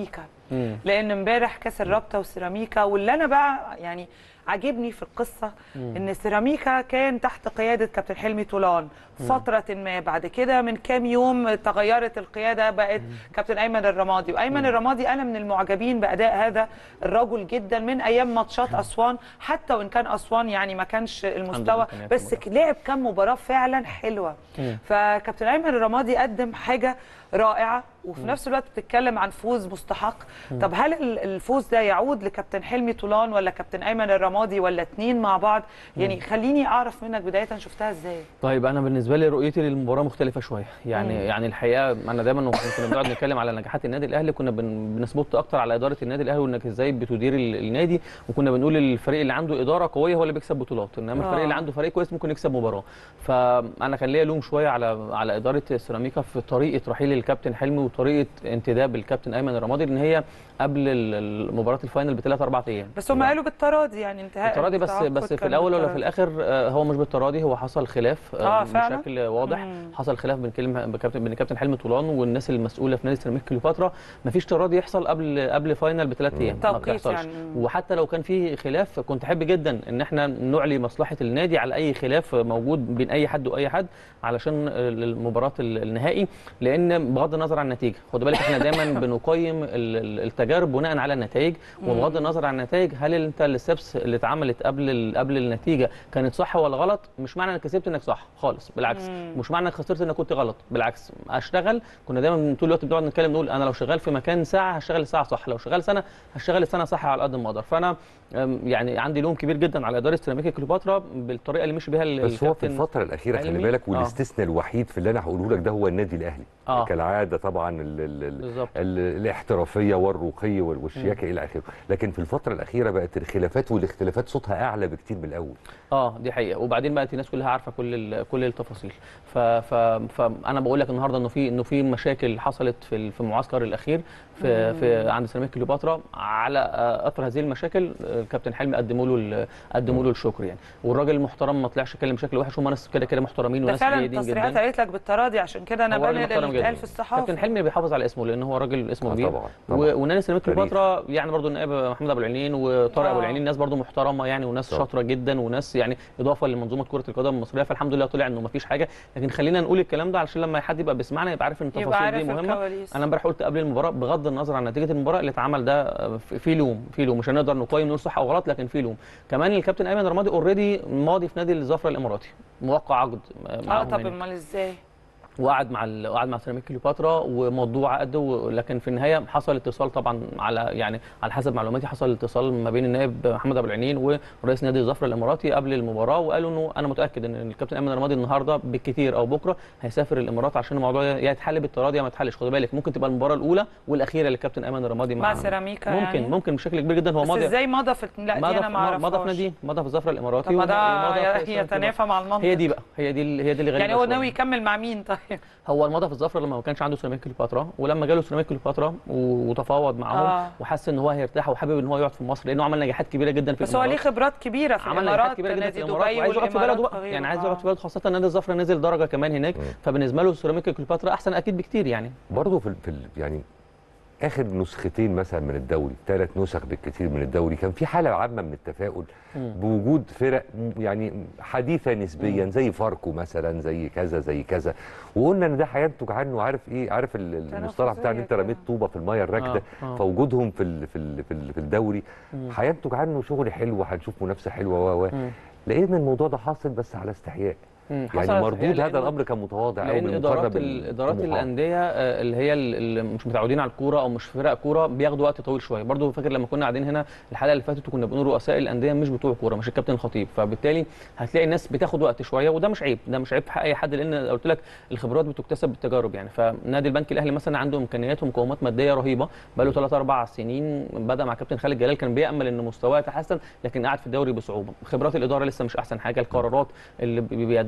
مم. لان امبارح كاس الرابطه وسيراميكا واللي انا بقى يعني عاجبني في القصه ان سيراميكا كان تحت قياده كابتن حلمي طولان فتره ما بعد كده من كام يوم تغيرت القياده بقت كابتن ايمن الرمادي وايمن الرمادي انا من المعجبين باداء هذا الرجل جدا من ايام ماتشات اسوان حتى وان كان اسوان يعني ما كانش المستوى الإمكانيات بس لعب كام مباراه فعلا حلوه فكابتن ايمن الرمادي قدم حاجه رائعه وفي نفس الوقت بتتكلم عن فوز مستحق طب هل ال- الفوز ده يعود لكابتن حلمي طولان ولا كابتن ايمن الرمادي ولا اتنين مع بعض يعني خليني اعرف منك بدايه شفتها ازاي طيب انا بالنسبه لي رؤيتي للمباراه مختلفه شويه يعني مم. يعني الحقيقه انا دايما لما كنا بنقعد نتكلم على نجاحات النادي الاهلي كنا بن- بنسبوت اكتر على اداره النادي الاهلي وانك ازاي بتدير ال- النادي وكنا بنقول الفريق اللي عنده اداره قويه هو اللي بيكسب بطولات انما الفريق آه. اللي عنده فريق كويس ممكن يكسب مباراه فانا كان ليا لوم شويه على على اداره سيراميكا في طريقه رحيل الكابتن حلمي وطريقه انتداب الكابتن ايمن الرمادي ان هي قبل ال- ال- مباراه الفاينل بثلاث اربع ايام بس هم قالوا بالتراضي يعني انتهاء بالتراضي بس التعاقد بس في كان الاول ولا في بالتراضي. الاخر آه، هو مش بالتراضي هو حصل خلاف آه، فعلا؟ بشكل واضح مم. حصل خلاف بين كلمه بكابتن بين كابتن حلمي طولان والناس المسؤوله في نادي سيراميكا كليوباترا مفيش تراضي يحصل قبل قبل فاينل بثلاث ايام ما توقيت بتحصلش يعني. وحتى لو كان في خلاف كنت احب جدا ان احنا نعلي مصلحه النادي على اي خلاف موجود بين اي حد واي حد علشان المباراه النهائي لان بغض النظر عن النتيجه خد بالك احنا دايما بنقيم ال- ال- التجارب بناء على النتائج وبغض النظر عن النتائج هل انت الستبس اللي اتعملت قبل ال- قبل النتيجه كانت صح ولا غلط مش معنى انك كسبت انك صح خالص بالعكس مم. مش معنى انك خسرت انك كنت غلط بالعكس اشتغل كنا دايما طول الوقت بنقعد نتكلم نقول انا لو شغال في مكان ساعه هشتغل الساعه صح لو شغال سنه هشتغل السنه صح على قد ما اقدر فانا أم، يعني عندي لوم كبير جدا على اداره سيراميكا كليوباترا بالطريقه اللي مشي بيها ال- بس هو في الكابتن الفترة الأخيرة خلي علمي. بالك آه. والاستثناء الوحيد في اللي أنا هقوله لك ده هو النادي الأهلي آه. كالعادة طبعا ال ال ال بالظبط ال الاحترافية والرقي وال- والشياكة إلى آخره لكن في الفترة الأخيرة بقت الخلافات والاختلافات صوتها أعلى بكتير من الأول اه دي حقيقه وبعدين بقت الناس كلها عارفه كل ال- كل التفاصيل ف ف فانا بقول لك النهارده انه في انه في مشاكل حصلت في ال- في المعسكر الاخير في في عند سيراميكا كليوباترا على آه، اثر هذه المشاكل آه، الكابتن حلمي قدموا له ال- قدموا له الشكر يعني والراجل المحترم ما طلعش اتكلم بشكل وحش هم ناس كده كده محترمين ده وناس فعلا جيدين التصريحات جدا قالت لك بالتراضي عشان كده انا هو راجل بنقل محترم اللي جدا. اتقال في الصحافه كابتن حلمي بيحافظ على اسمه لان هو راجل اسمه آه كبير طبعا طبعا و- ونادي سيراميكا تاريخ. كليوباترا يعني برضو النائب محمد ابو العينين وطارق آه. ابو العينين ناس برضو محترمه يعني وناس طبعا. شاطره جدا وناس يعني اضافه لمنظومه كره القدم المصريه فالحمد لله طلع انه ما فيش حاجه لكن خلينا نقول الكلام ده علشان لما حد يبقى بيسمعنا يبقى عارف ان يبقى التفاصيل عارف دي مهمه الكواليس. انا امبارح قلت قبل المباراه بغض النظر عن نتيجه المباراه اللي اتعمل ده آه، في في لوم في لوم مش هنقدر نقيم نقول صح او غلط لكن في لوم كمان الكابتن ايمن رمادي اوريدي ماضي في نادي الزفره الاماراتي موقع عقد آه، اه معاهم طب هناك. امال ازاي وقعد مع ال... وقعد مع سيراميكا كليوباترا وموضوع عقد و... لكن في النهايه حصل اتصال طبعا على يعني على حسب معلوماتي حصل اتصال ما بين النائب محمد ابو العينين ورئيس نادي الظفر الاماراتي قبل المباراه وقالوا انه انا متاكد ان الكابتن ايمن رمادي النهارده بالكثير او بكره هيسافر الامارات عشان الموضوع يا يتحل بالتراضي يا ما يتحلش خد بالك ممكن تبقى المباراه الاولى والاخيره للكابتن ايمن رمادي مع, مع سيراميكا ممكن يعني؟ ممكن بشكل كبير جدا هو بس ماضي ازاي مضى في لا دي مضى انا في- ما اعرفهاش مضى في نادي مضى في الظفر الاماراتي طب ما ده ومضى في هي سيراميكا يتنافى مع المنطق هي دي بقى هي دي ال- هي دي اللي غريبه يعني هو شوية. ناوي يكمل مع مين طيب هو المضى في الظفر لما ما كانش عنده سيراميكا كليوباترا ولما جاله سيراميكا كليوباترا و- وتفاوض معاهم آه. وحس ان هو هيرتاح وحابب ان هو يقعد في مصر لانه عمل نجاحات كبيره جدا في بس هو ليه الامارات خبرات كبيره في عمل نجاحات الامارات كبيره جدا في نادي الامارات دبي وعايز يقعد في والامارات بلده بقى وغيره. يعني عايز آه. يقعد في بلده خاصه نادي الظفر نزل درجه كمان هناك فبالنسبه له سيراميكا كليوباترا احسن اكيد بكتير يعني برضه في, ال- في ال- يعني اخر نسختين مثلا من الدوري ثلاث نسخ بالكثير من الدوري كان في حاله عامه من التفاؤل مم. بوجود فرق م- يعني حديثه نسبيا زي فاركو مثلا زي كذا زي كذا وقلنا ان ده هينتج عنه عارف ايه عارف ال- ال- المصطلح بتاع ان انت تنافسية رميت طوبه في الميه الراكده آه، آه. فوجودهم في ال- في ال- في ال- في الدوري مم. هينتج عنه شغل حلو هنشوف منافسه حلوه و و مم. لقينا الموضوع ده حاصل بس على استحياء مم. حصل يعني على مردود استحياء هذا لأنه- الامر كان متواضع قوي لان بالمقارنه ادارات ال- ادارات بالطموحات. الانديه آه، اللي هي ال- اللي مش متعودين على الكوره او مش فرق كوره بياخدوا وقت طويل شويه برضو فاكر لما كنا قاعدين هنا الحلقه اللي فاتت وكنا بنقول رؤساء الانديه مش بتوع كوره مش الكابتن الخطيب فبالتالي هتلاقي الناس بتاخد وقت شويه وده مش عيب ده مش عيب في حق اي حد لان قلت لك الخبرات بتكتسب بالتجارب يعني فنادي البنك الاهلي مثلا عنده امكانيات ومقومات ماديه رهيبه بقى له 3 4 سنين بدا مع كابتن خالد جلال كان بيامل ان مستواه يتحسن لكن قاعد في الدوري بصعوبه خبرات الاداره لسه مش احسن حاجه القرارات اللي بي- بيد-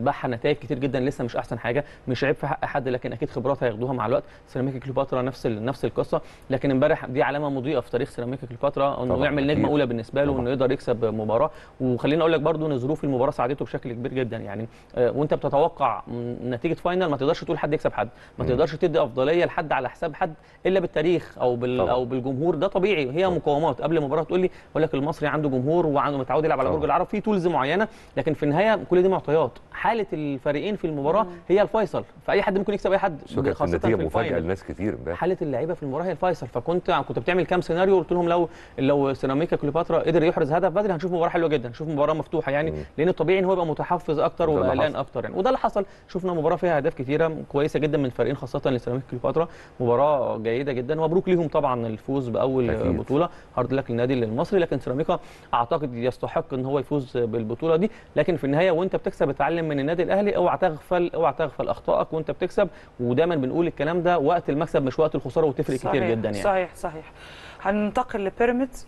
اتبعها نتائج كتير جدا لسه مش احسن حاجه مش عيب في حق حد لكن اكيد خبرات هياخدوها مع الوقت سيراميكا كليوباترا نفس ال- نفس القصه لكن امبارح دي علامه مضيئه في تاريخ سيراميكا كليوباترا انه طبعاً، يعمل أكيد. نجمه اولى بالنسبه له طبعاً. وانه يقدر يكسب مباراه وخليني اقول لك برضو ان ظروف المباراه ساعدته بشكل كبير جدا يعني آه، وانت بتتوقع م- نتيجه فاينل ما تقدرش تقول حد يكسب حد ما مم. تقدرش تدي افضليه لحد على حساب حد الا بالتاريخ او بال طبعاً. او بالجمهور ده طبيعي هي مقاومات قبل المباراه تقول لي اقول لك المصري عنده جمهور وعنده متعود يلعب على طبعاً. برج العرب في تولز معينه لكن في النهايه كل دي معطيات حاله الفريقين في المباراه هي الفيصل فاي حد ممكن يكسب اي حد شو كانت خاصه النتيجه في مفاجاه الفاينل لناس كتير امبارح حاله اللعيبه في المباراه هي الفيصل فكنت كنت بتعمل كام سيناريو قلت لهم لو لو سيراميكا كليوباترا قدر يحرز هدف بدري هنشوف مباراه حلوه جدا نشوف مباراه مفتوحه يعني مم. لان الطبيعي ان هو يبقى متحفظ اكتر ده اللي وقلقان حصل. اكتر يعني وده اللي حصل شفنا مباراه فيها اهداف كتيره كويسه جدا من الفريقين خاصه لسيراميكا كليوباترا مباراه جيده جدا ومبروك ليهم طبعا الفوز باول أكيد. بطوله هارد لك للنادي المصري لكن سيراميكا اعتقد يستحق ان هو يفوز بالبطوله دي لكن في النهايه وانت بتكسب اتعلم من النادي الاهلي اوعى تغفل اوعى تغفل اخطائك وانت بتكسب ودايما بنقول الكلام ده وقت المكسب مش وقت الخساره وتفرق كتير صحيح، جدا يعني صحيح صحيح هننتقل لبيراميدز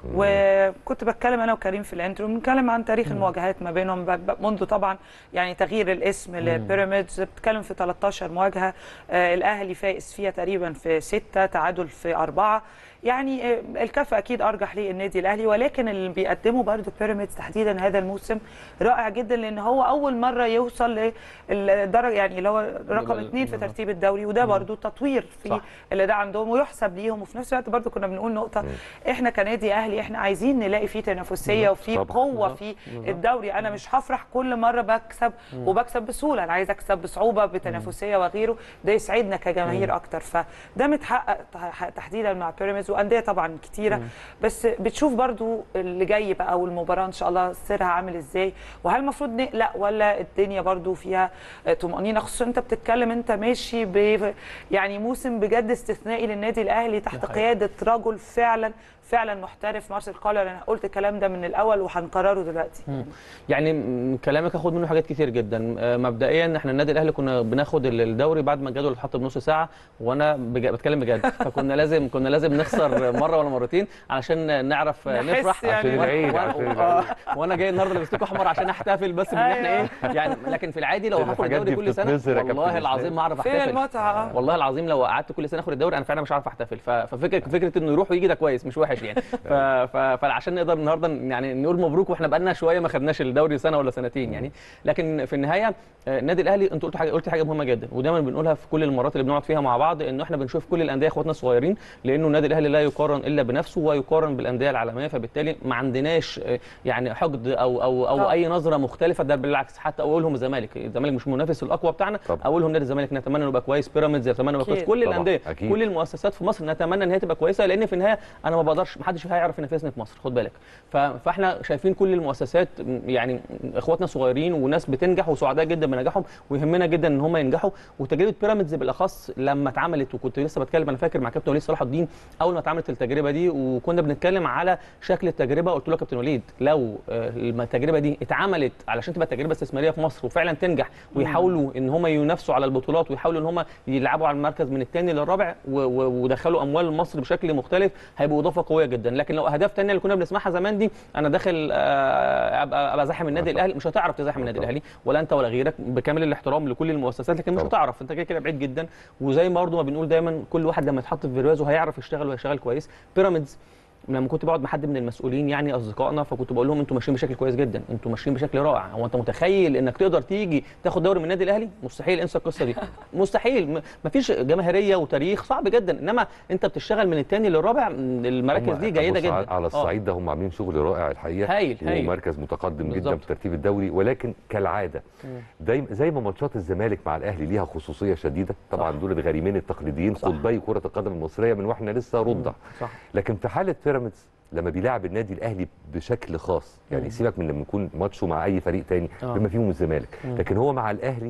وكنت بتكلم انا وكريم في الانترو بنتكلم عن تاريخ المواجهات ما بينهم ب- ب- منذ طبعا يعني تغيير الاسم لبيراميدز بتتكلم في 13 مواجهه آه الاهلي فائز فيها تقريبا في سته تعادل في اربعه يعني آه، الكفه اكيد ارجح للنادي الاهلي ولكن اللي بيقدمه برضو بيراميدز تحديدا هذا الموسم رائع جدا لان هو اول مره يوصل للدرجه يعني اللي هو رقم يبقى- اثنين في ترتيب الدوري وده برضو تطوير في صح. اللي ده عندهم ويحسب ليهم وفي نفس الوقت برضو كنا بنقول نقطه احنا كنادي اهلي احنا عايزين نلاقي فيه تنافسيه وفي طبعاً. قوه بالظبط. في بالظبط. الدوري انا مش هفرح كل مره بكسب وبكسب بسهوله انا عايز اكسب بصعوبه بتنافسيه وغيره ده يسعدنا كجماهير اكتر فده متحقق تح- تحديدا مع بيراميدز وانديه طبعا كتيره بس بتشوف برضو اللي جاي بقى والمباراه ان شاء الله سيرها عامل ازاي وهل المفروض نقلق ولا الدنيا برضو فيها طمانينه خصوصا انت بتتكلم انت ماشي ب يعني موسم بجد استثنائي للنادي الاهلي تحت حقيقي. قياده رجل فعلا فعلا محترف مارسيل كولر انا قلت الكلام ده من الاول وهنكرره دلوقتي يعني م- كلامك هاخد منه حاجات كتير جدا آه، مبدئيا احنا النادي الاهلي كنا بناخد ال- الدوري بعد ما الجدول اتحط بنص ساعه وانا بج... بتكلم بجد فكنا لازم كنا لازم نخسر مره ولا مرتين علشان نعرف آه، نحس نفرح يعني. عشان وأنا- العيد وأنا- عشان آه، العيد وانا جاي النهارده لابس لكم احمر عشان احتفل بس بان احنا ايه يعني لكن في العادي لو هاخد الحاجات الدوري دي كل سنه بتتنزل يا كابتن والله إسلام. العظيم ما اعرف فين احتفل المتعه آه. والله العظيم لو قعدت كل سنه اخد الدوري انا فعلا مش عارف احتفل ف- ففكره فكره انه يروح ويجي ده كويس مش وحش يعني ف... ف... فعشان نقدر النهارده يعني نقول مبروك واحنا بقالنا شويه ما خدناش الدوري سنه ولا سنتين يعني لكن في النهايه آه، النادي الاهلي انت قلت حاجه قلت حاجه مهمه جدا ودايما بنقولها في كل المرات اللي بنقعد فيها مع بعض انه احنا بنشوف كل الانديه اخواتنا الصغيرين لانه النادي الاهلي لا يقارن الا بنفسه ويقارن بالانديه العالميه فبالتالي ما عندناش آه، يعني حقد او او او طبعا. اي نظره مختلفه ده بالعكس حتى اقولهم الزمالك الزمالك مش المنافس الاقوى بتاعنا طبعا. اقولهم نادي الزمالك نتمنى انه يبقى كويس بيراميدز نتمنى انه يبقى كويس أكيد. كل طبعا. الانديه أكيد. كل المؤسسات في مصر نتمنى ان هي تبقى كويسه لان في النهايه انا ما بقدرش ما حدش هيعرف ينافسني في مصر خد بالك ف- فاحنا شايفين كل المؤسسات م- يعني اخواتنا صغيرين وناس بتنجح وسعداء جدا بنجاحهم ويهمنا جدا ان هم ينجحوا وتجربه بيراميدز بالاخص لما اتعملت وكنت لسه بتكلم انا فاكر مع كابتن وليد صلاح الدين اول ما اتعملت التجربه دي وكنا بنتكلم على شكل التجربه قلت له يا كابتن وليد لو آه، التجربه دي اتعملت علشان تبقى تجربه استثماريه في مصر وفعلا تنجح ويحاولوا ان هم ينافسوا على البطولات ويحاولوا ان هم يلعبوا على المركز من الثاني للرابع و- و- ودخلوا اموال مصر بشكل مختلف هيبقوا اضافه قويه جدا لكن لو اهداف ثانيه اللي كنا بنسمعها زمان دي انا داخل آه، ابقى ابقى زاحم النادي الاهلي مش هتعرف تزاحم النادي الاهلي ولا انت ولا غيرك بكامل الاحترام لكل المؤسسات لكن مش طبعا. هتعرف انت كده كده بعيد جدا وزي ما برضه ما بنقول دايما كل واحد لما يتحط في بروازه هيعرف يشتغل وهيشتغل كويس بيراميدز لما كنت بقعد مع حد من المسؤولين يعني اصدقائنا فكنت بقول لهم انتوا ماشيين بشكل كويس جدا انتوا ماشيين بشكل رائع هو انت متخيل انك تقدر تيجي تاخد دوري من النادي الاهلي مستحيل انسى القصه دي مستحيل م- مفيش جماهيريه وتاريخ صعب جدا انما انت بتشتغل من الثاني للرابع م، المراكز هم- دي جيده بص، على- جدا على آه. الصعيد ده هم عاملين شغل رائع الحقيقه هايل هايل ومركز متقدم جدا بالظبط. في ترتيب الدوري ولكن كالعاده دايما زي ما ماتشات الزمالك مع الاهلي ليها خصوصيه شديده طبعا صح. دول الغريمين التقليديين صح. قطبي كره القدم المصريه من واحنا لسه رضع صح لكن في حاله بيراميدز لما بيلاعب النادي الاهلي بشكل خاص يعني مم. سيبك من لما يكون ماتشه مع اي فريق تاني آه. بما فيهم الزمالك مم. لكن هو مع الاهلي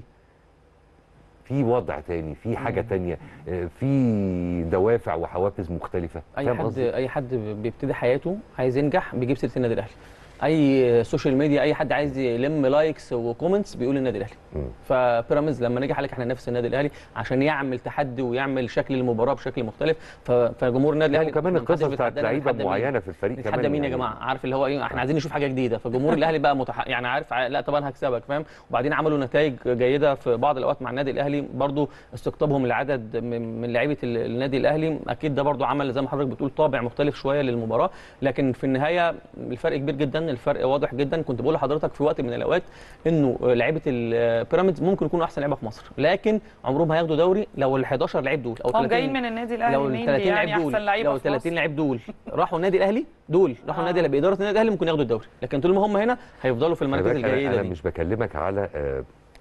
في وضع تاني في حاجه مم. تانية آه، في دوافع وحوافز مختلفه اي فاهم حد قصدي؟ اي حد بيبتدي حياته عايز ينجح بيجيب سيره النادي الاهلي اي سوشيال ميديا اي حد عايز يلم لايكس وكومنتس بيقول النادي الاهلي مم. فبيراميدز لما نجح قال لك احنا ننافس النادي الاهلي عشان يعمل تحدي ويعمل شكل المباراه بشكل مختلف ف- فجمهور النادي لا الاهلي وكمان محدش القصص بتاعت بيتحدانا، لعيبه بنتحدى مين؟ معينه في الفريق كمان نتحدى مين يا يعني. جماعه عارف اللي هو ايه احنا عايزين نشوف حاجه جديده فجمهور الاهلي بقى متح... يعني عارف ع- لا طبعا هكسبك فاهم وبعدين عملوا نتائج جيده في بعض الاوقات مع النادي الاهلي برضو استقطابهم لعدد من من لعيبه ال- النادي الاهلي اكيد ده برضو عمل زي ما حضرتك بتقول طابع مختلف شويه للمباراه لكن في النهايه الفرق كبير جدا الفرق واضح جدا كنت بقول لحضرتك في وقت من الاوقات انه لعيبه البيراميدز ممكن يكونوا احسن لعيبه في مصر لكن عمرهم ما هياخدوا دوري لو ال 11 لعيب دول او هم 30 جايين من النادي الاهلي لو ال مين 30 يعني لعيب دول احسن لعيبه لو ال في 30 مصر؟ لعيب دول راحوا النادي الاهلي دول راحوا آه. النادي الاهلي باداره النادي الاهلي ممكن ياخدوا الدوري لكن طول ما هم هنا هيفضلوا في خلي المراكز بالك أنا- الجيده انا دي مش بكلمك على آه،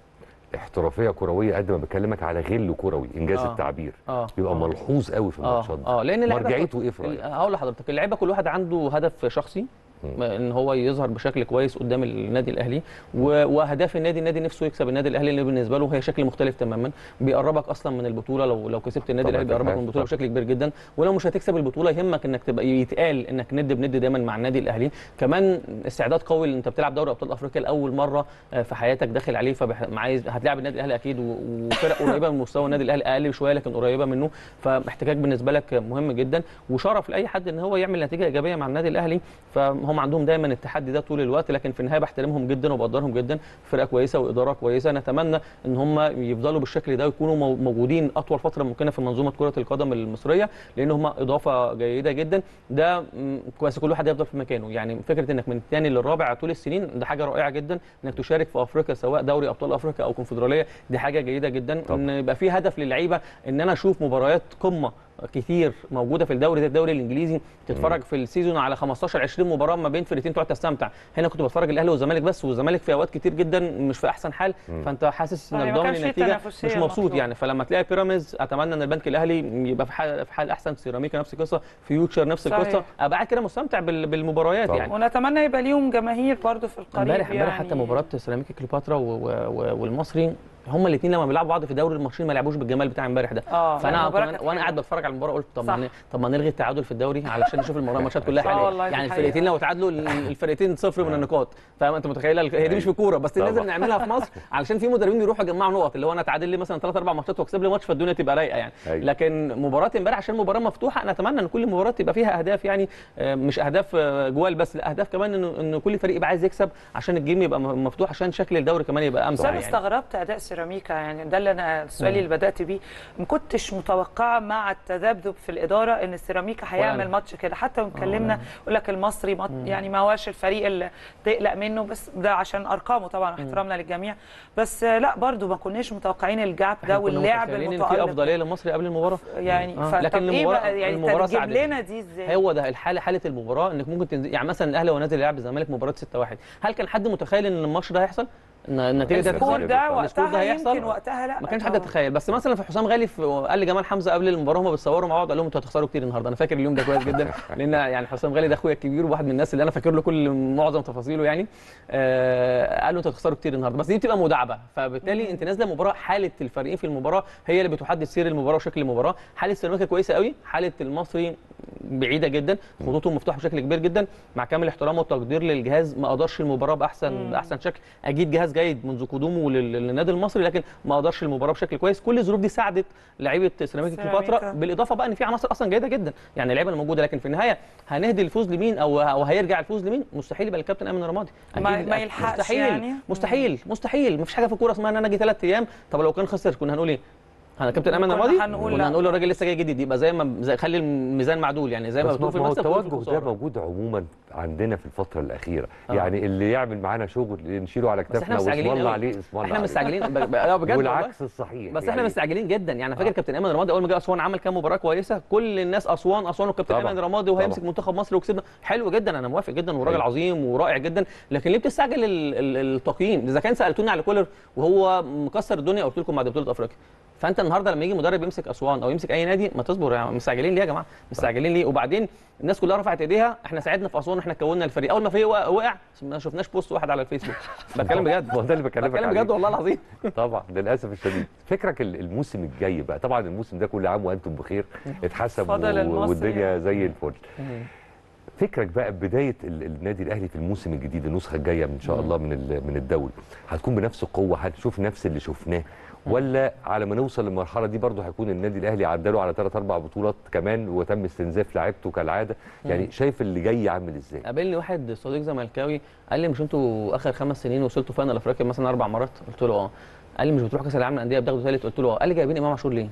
احترافيه كرويه قد ما بكلمك على غل كروي انجاز آه. التعبير اه بيبقى آه. ملحوظ قوي في اه الماتشات دي اه لان اللعيبه مرجعيته ايه في رايك؟ هقول لحضرتك اللعيبه كل واحد عنده هدف شخصي مم. ان هو يظهر بشكل كويس قدام النادي الاهلي و- واهداف النادي النادي نفسه يكسب النادي الاهلي اللي بالنسبه له هي شكل مختلف تماما بيقربك اصلا من البطوله لو لو كسبت النادي طبعاً الاهلي بيقربك طبعاً. من البطوله بشكل كبير جدا ولو مش هتكسب البطوله يهمك انك تبقى يتقال انك ند بند دايما مع النادي الاهلي كمان استعداد قوي اللي انت بتلعب دوري ابطال افريقيا لاول مره آه، في حياتك داخل عليه فعايز هتلاعب النادي الاهلي اكيد و- وفرق قريبه من مستوى النادي الاهلي اقل شويه لكن قريبه منه فاحتكاك بالنسبه لك مهم جدا وشرف لاي حد ان هو يعمل نتيجه ايجابيه مع النادي الاهلي فهم عندهم دايما التحدي ده طول الوقت لكن في النهايه بحترمهم جدا وبقدرهم جدا فرقه كويسه واداره كويسه نتمنى ان هم يفضلوا بالشكل ده ويكونوا مو- موجودين اطول فتره ممكنه في منظومه كره القدم المصريه لان هم اضافه جيده جدا ده م، كويس كل واحد يفضل في مكانه يعني فكره انك من الثاني للرابع طول السنين ده حاجه رائعه جدا انك تشارك في افريقيا سواء دوري ابطال افريقيا او كونفدراليه دي حاجه جيده جدا طبعا. ان يبقى في هدف للعيبه ان انا اشوف مباريات قمه كتير موجوده في الدوري زي الدوري الانجليزي تتفرج في السيزون على 15 20 مباراه ما بين فرقتين تقعد تستمتع هنا كنت بتفرج الاهلي والزمالك بس والزمالك في اوقات كتير جدا مش في احسن حال فانت حاسس صحيح، انك ما ضامن كانش فيه النتيجه تنافسية مش مبسوط المطلوبة. يعني فلما تلاقي بيراميدز اتمنى ان البنك الاهلي يبقى في حال في حال احسن سيراميكا نفس القصه فيوتشر نفس صحيح. القصه ابقى قاعد كده مستمتع بال- بالمباريات طبعا. يعني ونتمنى يبقى ليهم جماهير برضو في القريب امبارح امبارح يعني. حتى مباراه سيراميكا كليوباترا و- و- و- والمصري هما الاثنين لما بيلعبوا بعض في دوري الماتشين ما لعبوش بالجمال بتاع امبارح ده اه فانا المباراة كمان- كانت وانا حلوة. قاعد بتفرج على المباراه قلت طب صح. ما ن- طب ما نلغي التعادل في الدوري علشان نشوف المباراه الماتشات كلها آه حلوه والله دي يعني حقيقة. الفرقتين لو تعادلوا ال- الفرقتين صفر من النقاط فاهم انت متخيله ال- هي دي مش في كوره بس طبعا. لازم نعملها في مصر علشان في مدربين بيروحوا يجمعوا نقط اللي هو انا اتعادل لي مثلا ثلاث اربع ماتشات واكسب لي ماتش فالدنيا تبقى رايقه يعني أيوة. لكن مباراه امبارح عشان مباراه مفتوحه انا اتمنى ان كل مباراه تبقى فيها اهداف يعني آه، مش اهداف آه، جوال بس لا اهداف كمان انه ان كل فريق يبقى عايز يكسب عشان الجيم يبقى م- مفتوح عشان شكل الدوري كمان يبقى بس امتع انا يعني استغربت اداء سيراميكا يعني ده اللي انا السؤال اللي بدات بيه ما كنتش متوقعه مع التذبذب في الاداره ان السيراميكا هيعمل ولا. ماتش كده حتى اتكلمنا يقول لك المصري مط... يعني ما هواش الفريق اللي تقلق منه بس ده عشان ارقامه طبعا احترامنا للجميع بس آه، لا برضو ما كناش متوقعين الجاب إحنا ده كنا واللعب متخيلين ان في المتالق افضليه للمصري قبل المباراه يعني آه، ف... لكن طب ايه المباراة- بقى يعني المباراة انت تجيب ساعدت. لنا دي ازاي هو ده الحاله حاله المباراه انك ممكن تنزل يعني مثلا الاهلي هو نازل يلعب الزمالك مباراه 6-1 هل كان حد متخيل ان الماتش ده هيحصل؟ ان النتيجه دي السكور هتحصل؟ ده السكور ده وقتها هيحصل؟ يمكن وقتها لا ما كانش حد آه. يتخيل بس مثلا في حسام غالي في قال لجمال حمزه قبل المباراه هم بيتصوروا مع بعض قال لهم انتوا هتخسروا كتير النهارده انا فاكر اليوم ده كويس جدا لان يعني حسام غالي ده اخويا الكبير وواحد من الناس اللي انا فاكر له كل معظم تفاصيله يعني آه قال له انتوا هتخسروا كتير النهارده بس دي بتبقى مداعبه فبالتالي انت نازله مباراه حاله الفريقين في المباراه هي اللي بتحدد سير المباراه وشكل المباراه حاله سيراميكا كويسه قوي حاله المصري بعيده جدا خطوطه مفتوحه بشكل كبير جدا مع كامل احترام والتقدير للجهاز ما قدرش المباراه باحسن باحسن شكل اكيد جهاز جيد منذ قدومه لل- للنادي المصري لكن ما قدرش المباراه بشكل كويس كل الظروف دي ساعدت لعيبه سيراميكا سيراميكا. كليوباترا بالاضافه بقى ان في عناصر اصلا جيده جدا يعني اللعيبه الموجوده لكن في النهايه هنهدي الفوز لمين او او هيرجع الفوز لمين مستحيل يبقى الكابتن ايمن رمادي ما- أكيد ما يلحقش مستحيل يعني؟ مستحيل مستحيل مفيش حاجه في الكوره اسمها ان انا اجي ثلاث ايام طب لو كان خسر كنا هنقول ايه انا كابتن ايمن كنا رمادي هنقول كنا لا. هنقول الراجل لسه جاي جديد يبقى زي ما زي خلي الميزان معدول يعني زي ما بس بتقول في ما هو المكسب تقول في التوجه ده الخسارة. موجود عموما عندنا في الفتره الاخيره آه. يعني اللي يعمل معانا شغل نشيله على بس احنا كتافنا مستعجلين واسم الله قوي. عليه اسم الله احنا عليه. مستعجلين ب- ب- لا بجد والله. والعكس الصحيح بس احنا يعني مستعجلين جدا يعني انا فاكر آه. كابتن ايمن رمادي اول ما جه اسوان عمل كام مباراه كويسه كل الناس اسوان اسوان والكابتن طبعا. ايمن رمادي وهيمسك طبعا. منتخب مصر وكسبنا حلو جدا انا موافق جدا وراجل أيوة. عظيم ورائع جدا لكن ليه بتستعجل ال- ال- التقييم اذا كان سالتوني على كولر وهو مكسر الدنيا قلت لكم بعد بطوله افريقيا فانت النهارده لما يجي مدرب يمسك اسوان او يمسك اي نادي ما تصبر يعني مستعجلين ليه يا جماعه مستعجلين ليه وبعدين الناس كلها رفعت ايديها احنا ساعدنا في اسوان احنا كونا الفريق اول ما الفريق وقع- وقع ما شفناش بوست واحد على الفيسبوك بتكلم بجد ما هو ده اللي بكلمك بتكلم عليه. بجد والله العظيم طبعا للاسف الشديد فكرك ال- الموسم الجاي بقى طبعا الموسم ده كل عام وانتم بخير اتحسب فضل و- المصري. والدنيا زي الفل فكرك بقى بدايه ال- النادي الاهلي في الموسم الجديد النسخه الجايه ان شاء الله من ال- من الدوري هتكون بنفس القوه هتشوف نفس اللي شفناه ولا على ما نوصل للمرحله دي برضه هيكون النادي الاهلي عدله على ثلاث اربع بطولات كمان وتم استنزاف لعيبته كالعاده يعني شايف اللي جاي عامل ازاي قابلني واحد صديق زملكاوي قال لي مش انتوا اخر خمس سنين وصلتوا فاينل افريقيا مثلا اربع مرات قلت له اه قال لي مش بتروحوا كاس العالم للانديه بتاخدوا ثالث قلت له اه قال لي جايبين امام عاشور ليه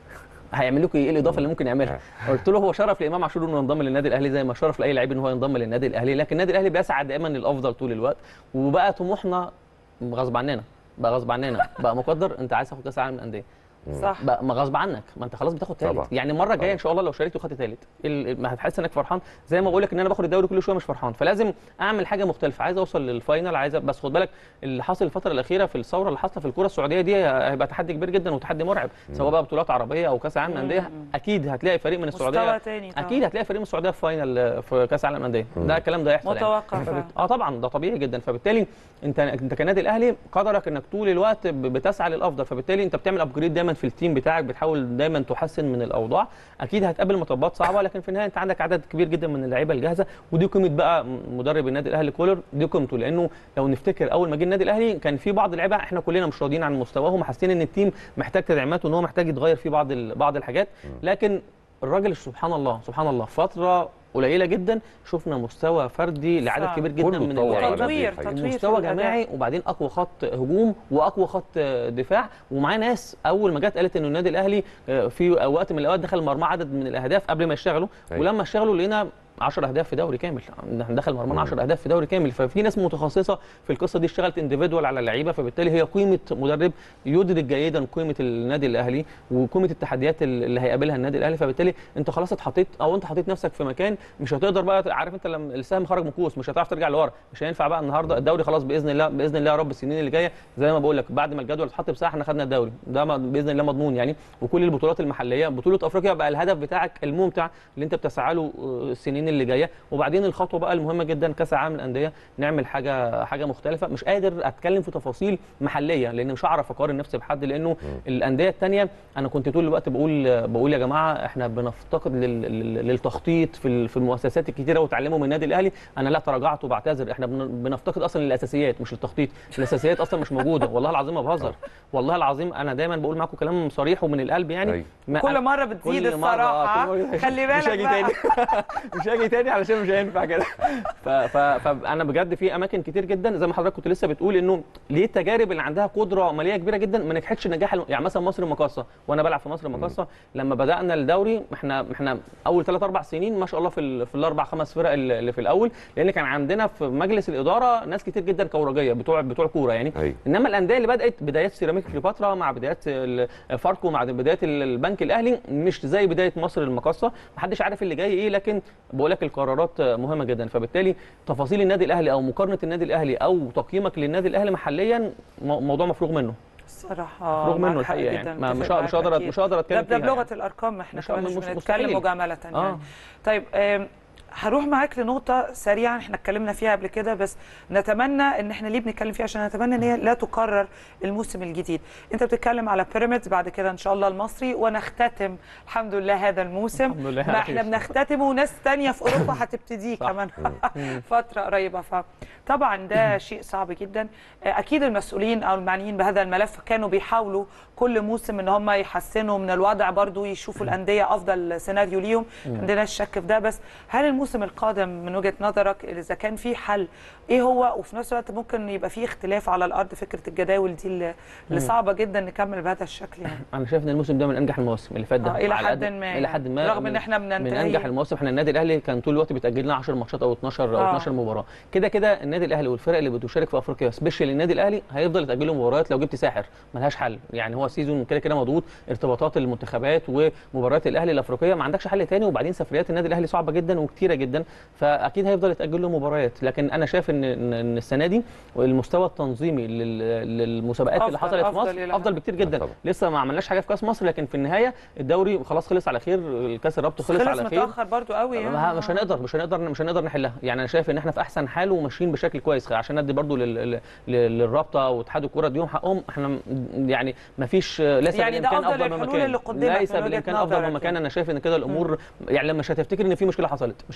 هيعمل لكم ايه الاضافه اللي ممكن يعملها قلت له هو شرف لامام عاشور انه ينضم للنادي الاهلي زي ما شرف لاي لعيب ان هو ينضم للنادي الاهلي لكن النادي الاهلي بيسعى دائما للافضل طول الوقت وبقى طموحنا غصب عننا بقى غصب عننا بقى مقدر انت عايز تاخد كاس العالم للانديه صح بقى ما غصب عنك ما انت خلاص بتاخد طبعا. ثالث يعني المره الجايه طبعا. ان شاء الله لو شاركت وخدت ثالث ال- ما هتحس انك فرحان زي ما بقول لك ان انا باخد الدوري كل شويه مش فرحان فلازم اعمل حاجه مختلفه عايز اوصل للفاينل عايز بس خد بالك اللي حاصل الفتره الاخيره في الثوره اللي حاصله في الكره السعوديه دي هيبقى تحدي كبير جدا وتحدي مرعب سواء بقى بطولات عربيه او كاس العالم للانديه اكيد هتلاقي فريق من مستوى السعوديه تاني طبعا. اكيد هتلاقي فريق من السعوديه في فاينل في كاس العالم للانديه ده الكلام ده يحصل يعني. متوقع فعلا. اه طبعا ده طبيعي جدا فبالتالي انت انت كنادي الاهلي قدرك انك طول الوقت ب- بتسعى للافضل فبالتالي انت بتعمل ابجريد دايما في التيم بتاعك بتحاول دايما تحسن من الاوضاع اكيد هتقابل مطبات صعبه لكن في النهايه انت عندك عدد كبير جدا من اللعيبه الجاهزه ودي قيمه بقى مدرب النادي الاهلي كولر دي قيمته لانه لو نفتكر اول ما جه النادي الاهلي كان في بعض اللعيبه احنا كلنا مش راضيين عن مستواهم وحاسين ان التيم محتاج تدعيمات وان هو محتاج يتغير فيه بعض ال- بعض الحاجات لكن الراجل سبحان الله سبحان الله فتره قليله جدا شفنا مستوى فردي لعدد صح. كبير جدا كله من اتطور على اللعيبه تطوير الحقيقة. تطوير في مستوى الأداء. جماعي وبعدين اقوى خط هجوم واقوى خط دفاع ومعاه ناس اول ما جت قالت انه النادي الاهلي آه، في وقت من الاوقات دخل مرمى عدد من الاهداف قبل ما يشتغلوا أيوة. ولما اشتغلوا لقينا 10 اهداف في دوري كامل دخل مرمى 10 اهداف في دوري كامل ففي ناس متخصصه في القصه دي اشتغلت انديفيدوال على اللعيبه فبالتالي هي قيمه مدرب يدرك جيدا قيمه النادي الاهلي وقيمه التحديات اللي هيقابلها النادي الاهلي فبالتالي انت خلاص اتحطيت او انت حطيت نفسك في مكان مش هتقدر بقى عارف انت لما السهم خرج من كوس مش هتعرف ترجع لورا مش هينفع بقى النهارده الدوري خلاص باذن الله باذن الله يا رب السنين اللي جايه زي ما بقول لك بعد ما الجدول اتحط بصراحه احنا خدنا الدوري ده م- باذن الله مضمون يعني وكل البطولات المحليه بطوله افريقيا بقى الهدف بتاعك الممتع اللي انت بتسعى له آه، السنين اللي جايه وبعدين الخطوه بقى المهمه جدا كاس العالم للانديه نعمل حاجه حاجه مختلفه مش قادر اتكلم في تفاصيل محليه لان مش هعرف اقارن نفسي بحد لانه الانديه الثانيه انا كنت طول الوقت بقول بقول يا جماعه احنا بنفتقد لل- لل- للتخطيط في ال- في المؤسسات الكتيره وتعلموا من النادي الاهلي انا لا تراجعت وبعتذر احنا بن- بنفتقد اصلا للاساسيات مش التخطيط الاساسيات اصلا مش موجوده والله العظيم ما بهزر والله العظيم انا دايما بقول معاكم كلام صريح ومن القلب يعني أيوة. ما كل أنا- مره بتزيد كل مرة- الصراحه كل مرة- خلي مش بالك هاجي بقى تاني مش هاجي تاني علشان مش هينفع كده ف- ف- فانا بجد في اماكن كتير جدا زي ما حضرتك كنت لسه بتقول انه ليه التجارب اللي عندها قدره ماليه كبيره جدا ما نجحتش النجاح الم- يعني مثلا مصر المقاصه وانا بلعب في مصر المقاصه لما بدانا الدوري احنا احنا اول ثلاث اربع سنين ما شاء الله في ال- في الاربع خمس فرق اللي اللي في الاول لان كان عندنا في مجلس الاداره ناس كتير جدا كورجيه بتوع بتوع كوره يعني أيوة. انما الانديه اللي بدات بدايات سيراميك كليوباترا مع بدايات ال- فاركو مع بدايات ال- البنك الاهلي مش زي بدايه مصر المقاصه محدش عارف اللي جاي ايه لكن بقول لك القرارات مهمه جدا فبالتالي تفاصيل النادي الاهلي او مقارنه النادي الاهلي او تقييمك للنادي الاهلي محليا مو- موضوع مفروغ منه الصراحه مفروغ منه معاك حق الحقيقه جدا، يعني ما- متفق مش ه- مش معاك هقدر أكيد. مش هقدر ده اتكلم ده فيها بلغه يعني. الارقام احنا مش- كمان مش مش- بنتكلم مستحيل. مجامله آه. يعني طيب آم، هروح معاك لنقطة سريعا احنا اتكلمنا فيها قبل كده بس نتمنى ان احنا ليه بنتكلم فيها عشان نتمنى ان هي لا تكرر الموسم الجديد. انت بتتكلم على بيراميدز بعد كده ان شاء الله المصري ونختتم الحمد لله هذا الموسم الحمد لله ما على احنا خير. بنختتمه وناس تانية في اوروبا هتبتديه صح. كمان فترة قريبة فطبعا ده شيء صعب جدا اكيد المسؤولين او المعنيين بهذا الملف كانوا بيحاولوا كل موسم ان هم يحسنوا من الوضع برضو يشوفوا الانديه افضل سيناريو ليهم ما عندناش شك في ده بس هل الموسم القادم من وجهه نظرك اذا كان في حل ايه هو وفي نفس الوقت ممكن يبقى في اختلاف على الارض فكره الجداول دي اللي, اللي صعبه جدا نكمل بهذا الشكل يعني انا شايف ان الموسم ده من انجح المواسم اللي فات ده آه، إلى على حد قد- ما الى حد ما رغم من- إن إحنا من بننتهي- انجح المواسم احنا النادي الاهلي كان طول الوقت بيتاجل لنا 10 ماتشات او 12 او آه. 12 مباراه كده كده النادي الاهلي والفرق اللي بتشارك في افريقيا سبيشال النادي الاهلي هيفضل يتاجل له مباريات لو جبت ساحر ملهاش حل يعني هو السيزون كده كده مضغوط ارتباطات المنتخبات ومباريات الاهلي الافريقيه ما عندكش حل تاني وبعدين سفريات النادي الاهلي صعبه جدا وكتيره جدا فاكيد هيفضل يتاجل له مباريات لكن انا شايف ان ان إن السنه دي المستوى التنظيمي لل- للمسابقات اللي أفضل- حصلت في أفضل مصر إلى افضل حد. بكتير جدا طبعا. لسه ما عملناش حاجه في كاس مصر لكن في النهايه الدوري خلاص خلص على خير الكاس الرابطه خلص, خلص على خير متاخر برضو قوي يعني ما- مش هنقدر مش هنقدر مش هنقدر نحلها يعني انا شايف ان احنا في احسن حال وماشيين بشكل كويس عشان ندي برضو لل... لل- للرابطه واتحاد الكوره اديهم حقهم احنا م- يعني ما فيش ليس يعني ده بالامكان أفضل افضل من الحلول مكان اللي قدمت ليس من وجهة بالامكان افضل من نظرك مكان يعني. انا شايف ان كده الامور يعني لما مش هتفتكر ان في مشكله حصلت مش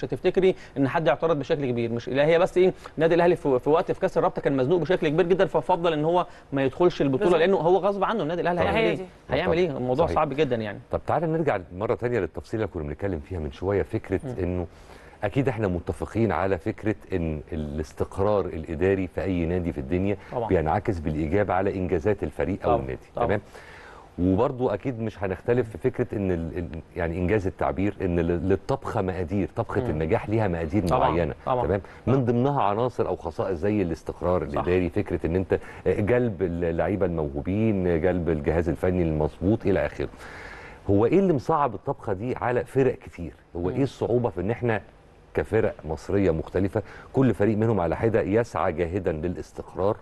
هتفتكري ان حد اعترض بشكل كبير مش لا هي بس ايه النادي الاهلي في, في وقت في كاس الرابطه كان مزنوق بشكل كبير جدا ففضل ان هو ما يدخلش البطوله بالظبط. لانه هو غصب عنه النادي الاهلي طبعا. هيعمل هي ايه دي. هيعمل ايه طبعا. الموضوع صحيح. صعب جدا يعني طب تعالى نرجع مره تانية للتفصيله اللي كنا بنتكلم فيها من شويه فكره انه اكيد احنا متفقين على فكره ان الاستقرار الاداري في اي نادي في الدنيا طبعا. بينعكس بالايجاب على انجازات الفريق او طبعا. النادي طبعا. تمام وبرضو اكيد مش هنختلف في فكره ان ال- ال- يعني انجاز التعبير ان لل- للطبخه مقادير طبخه مم. النجاح ليها مقادير طبعاً. معينه طبعاً. تمام من ضمنها عناصر او خصائص زي الاستقرار الاداري فكره ان انت جلب اللعيبه الموهوبين جلب الجهاز الفني المظبوط الى اخره هو ايه اللي مصعب الطبخه دي على فرق كتير هو ايه الصعوبه في ان احنا كفرق مصريه مختلفه كل فريق منهم على حده يسعى جاهدا للاستقرار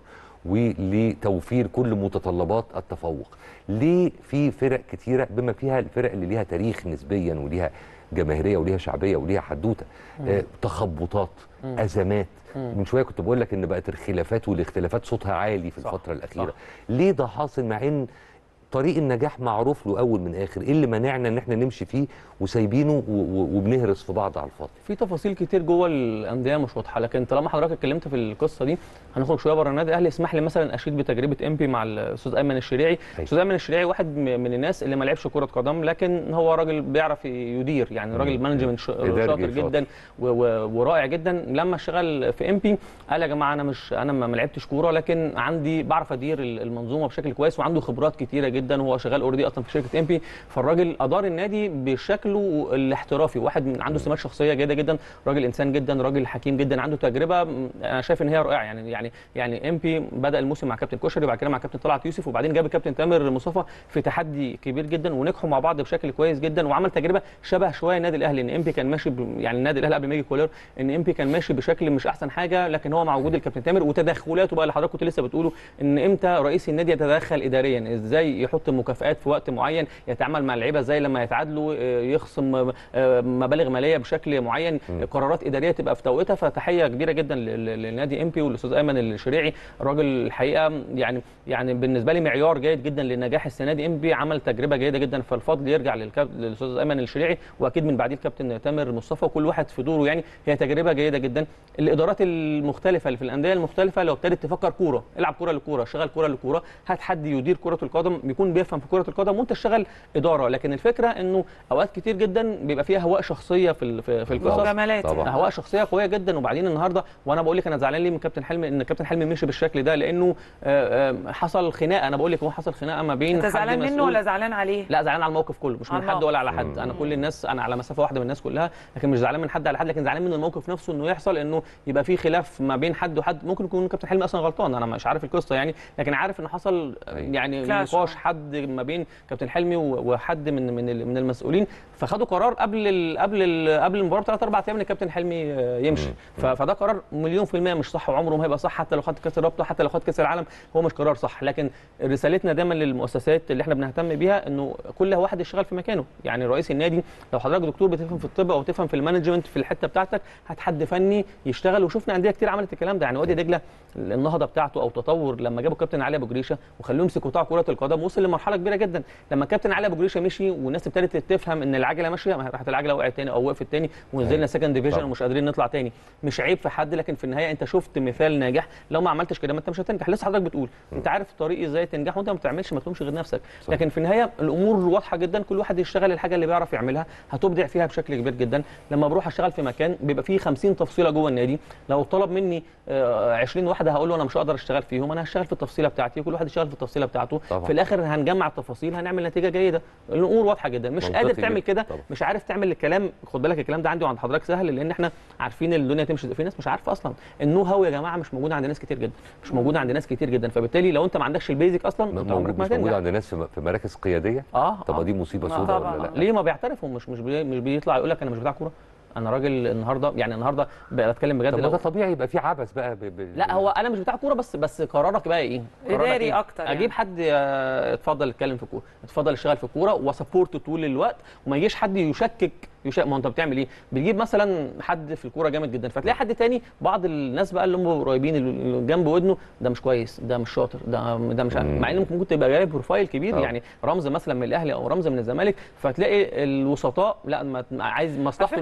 ولتوفير كل متطلبات التفوق ليه في فرق كتيره بما فيها الفرق اللي ليها تاريخ نسبيا وليها جماهيريه وليها شعبيه وليها حدوته آه تخبطات ازمات من شويه كنت بقول لك ان بقت الخلافات والاختلافات صوتها عالي في صح، الفتره الاخيره صح. ليه ده حاصل مع ان طريق النجاح معروف له اول من اخر ايه اللي منعنا ان احنا نمشي فيه وسايبينه و- و- وبنهرس في بعض على الفاضي في تفاصيل كتير جوه الانديه مش واضحه لكن طالما حضرتك اتكلمت في القصه دي هنخرج شويه بره النادي الاهلي اسمح لي مثلا اشيد بتجربه امبي مع الاستاذ ايمن الشريعي الاستاذ ايمن الشريعي واحد م- من الناس اللي ما لعبش كره قدم لكن هو راجل بيعرف يدير يعني راجل مانجمنت ش- إداري شاطر شاطر. جدا و- و- ورائع جدا لما اشتغل في امبي قال يا جماعه انا مش انا ما ما لعبتش كوره لكن عندي بعرف ادير ال- المنظومه بشكل كويس وعنده خبرات كتيره جدا وهو شغال اوريدي اصلا في شركه امبي فالراجل ادار النادي بشكله الاحترافي واحد من عنده سمات شخصيه جيده جدا راجل انسان جدا راجل حكيم جدا عنده تجربه م- انا شايف ان هي رائعه يعني يعني يعني امبي بدا الموسم مع كابتن كشري وبعد كده مع كابتن طلعت يوسف وبعدين جاب الكابتن تامر مصطفى في تحدي كبير جدا ونجحوا مع بعض بشكل كويس جدا وعمل تجربه شبه شويه النادي الاهلي ان امبي كان ماشي ب... يعني النادي الاهلي قبل ما يجي كولر ان امبي كان ماشي بشكل مش احسن حاجه لكن هو مع وجود الكابتن تامر وتدخلاته بقى اللي حضرتك كنت لسه بتقوله ان امتى رئيس النادي يتدخل اداريا ازاي يحط مكافآت في وقت معين يتعامل مع اللعيبه ازاي لما يتعادلوا آه، يخصم آه، مبالغ ماليه بشكل معين قرارات اداريه تبقى في توقيتها فتحيه كبيره جدا لل- لل- للنادي امبي والاستاذ ايمن الشريعي راجل الحقيقه يعني يعني بالنسبه لي معيار جيد جدا للنجاح السنه دي امبي عمل تجربه جيده جدا فالفضل يرجع للكاب... للاستاذ ايمن الشريعي واكيد من بعديه الكابتن تامر مصطفى وكل واحد في دوره يعني هي تجربه جيده جدا الادارات المختلفه اللي في الانديه المختلفه لو ابتدت تفكر كوره العب كوره لكوره شغل كوره لكوره هات حد يدير كره القدم بيكون بيفهم في كره القدم وانت تشتغل اداره لكن الفكره انه اوقات كتير جدا بيبقى فيها هواء شخصيه في ال- في, في القصص مجاملات طبعاً. يعني. هواء شخصيه قويه جدا وبعدين النهارده وانا بقول لك انا زعلان ليه من كابتن حلمي ان كابتن حلمي مشي بالشكل ده لانه آه، آه، حصل خناقه انا بقول لك هو حصل خناقه ما بين انت حد زعلان منه مسؤول- ولا زعلان عليه؟ لا زعلان على الموقف كله مش من على حد ولا على حد الموقف. انا كل الناس انا على مسافه واحده من الناس كلها لكن مش زعلان من حد على حد لكن زعلان من الموقف نفسه انه يحصل انه يبقى في خلاف ما بين حد وحد ممكن يكون كابتن حلمي اصلا غلطان انا مش عارف القصه يعني لكن عارف ان حصل أيوة. يعني كلاش. نقاش حد ما بين كابتن حلمي و- وحد من من ال- من المسؤولين فخدوا قرار قبل ال قبل ال قبل المباراه بثلاث اربع ايام ان الكابتن حلمي آه، يمشي ف- فده قرار مليون في الميه مش صح وعمره ما هيبقى صح حتى لو خد كاس الرابطه حتى لو خد كاس العالم هو مش قرار صح لكن رسالتنا دايما للمؤسسات اللي احنا بنهتم بيها انه كل واحد يشتغل في مكانه يعني رئيس النادي لو حضرتك دكتور بتفهم في الطب او تفهم في المانجمنت في الحته بتاعتك هات حد فني يشتغل وشفنا انديه كتير عملت الكلام ده يعني وادي دجله النهضه بتاعته او تطور لما جابوا كابتن علي ابو جريشه وخلوه يمسك قطاع كره القدم وصل لمرحله كبيره جدا لما كابتن علي ابو جريشه مشي والناس ابتدت تفهم ان العجله ماشيه ما راحت العجله وقعت تاني او وقفت تاني ونزلنا سكند ديفيجن طبعا. ومش قادرين نطلع تاني مش عيب في حد لكن في النهايه انت شفت مثال ناجح لو ما عملتش كده ما انت مش هتنجح لسه حضرتك بتقول انت عارف الطريق ازاي تنجح وانت ما بتعملش ما تلومش غير نفسك صح. لكن في النهايه الامور واضحه جدا كل واحد يشتغل الحاجه اللي بيعرف يعملها هتبدع فيها بشكل كبير جدا لما بروح اشتغل في مكان بيبقى فيه 50 تفصيله جوه النادي لو طلب مني آه، 20 واحده هقول له انا مش هقدر اشتغل فيهم انا هشتغل في التفصيله بتاعتي وكل واحد يشتغل في التفصيله بتاعته طبعا. في الاخر هنجمع التفاصيل هنعمل نتيجه جيده الامور واضحه جدا مش منطقي قادر جدا. تعمل كده طبعا. مش عارف تعمل الكلام خد بالك الكلام ده عندي وعند حضرتك سهل لان احنا عارفين الدنيا تمشي في ناس مش عارفه اصلا النو هاو يا جماعه مش موجود عند ناس كتير جدا مش موجود عند ناس كتير جدا فبالتالي لو انت ما عندكش البيزك اصلا انت عمرك موجود ما مش موجود هتنجح عند ناس في م- في مراكز قياديه اه طب آه. دي مصيبه آه، سوداء طبعاً. ولا لا ليه ما بيعترفوا مش مش بي مش بيطلع يقول لك انا مش بتاع كوره انا راجل النهارده يعني النهارده بتكلم بجد طب ما لو ده طبيعي يبقى في عبث بقى ب... ب... لا هو انا مش بتاع كوره بس بس قرارك بقى ايه؟ قرارك إداري إيه؟ أكتر يعني. اجيب حد آه، اتفضل اتكلم في كوره، اتفضل اشتغل في كوره وسبورت طول الوقت وما يجيش حد يشكك يشك ما انت بتعمل ايه؟ بتجيب مثلا حد في الكوره جامد جدا فتلاقي حد تاني بعض الناس بقى اللي هم قريبين اللي جنب ودنه ده مش كويس ده مش شاطر ده ده مش مم. مع ان ممكن تبقى جايب بروفايل كبير طبعا. يعني رمز مثلا من الاهلي او رمز من الزمالك فتلاقي الوسطاء لا ما عايز على مصلحته إنه فكره يجيب ده حد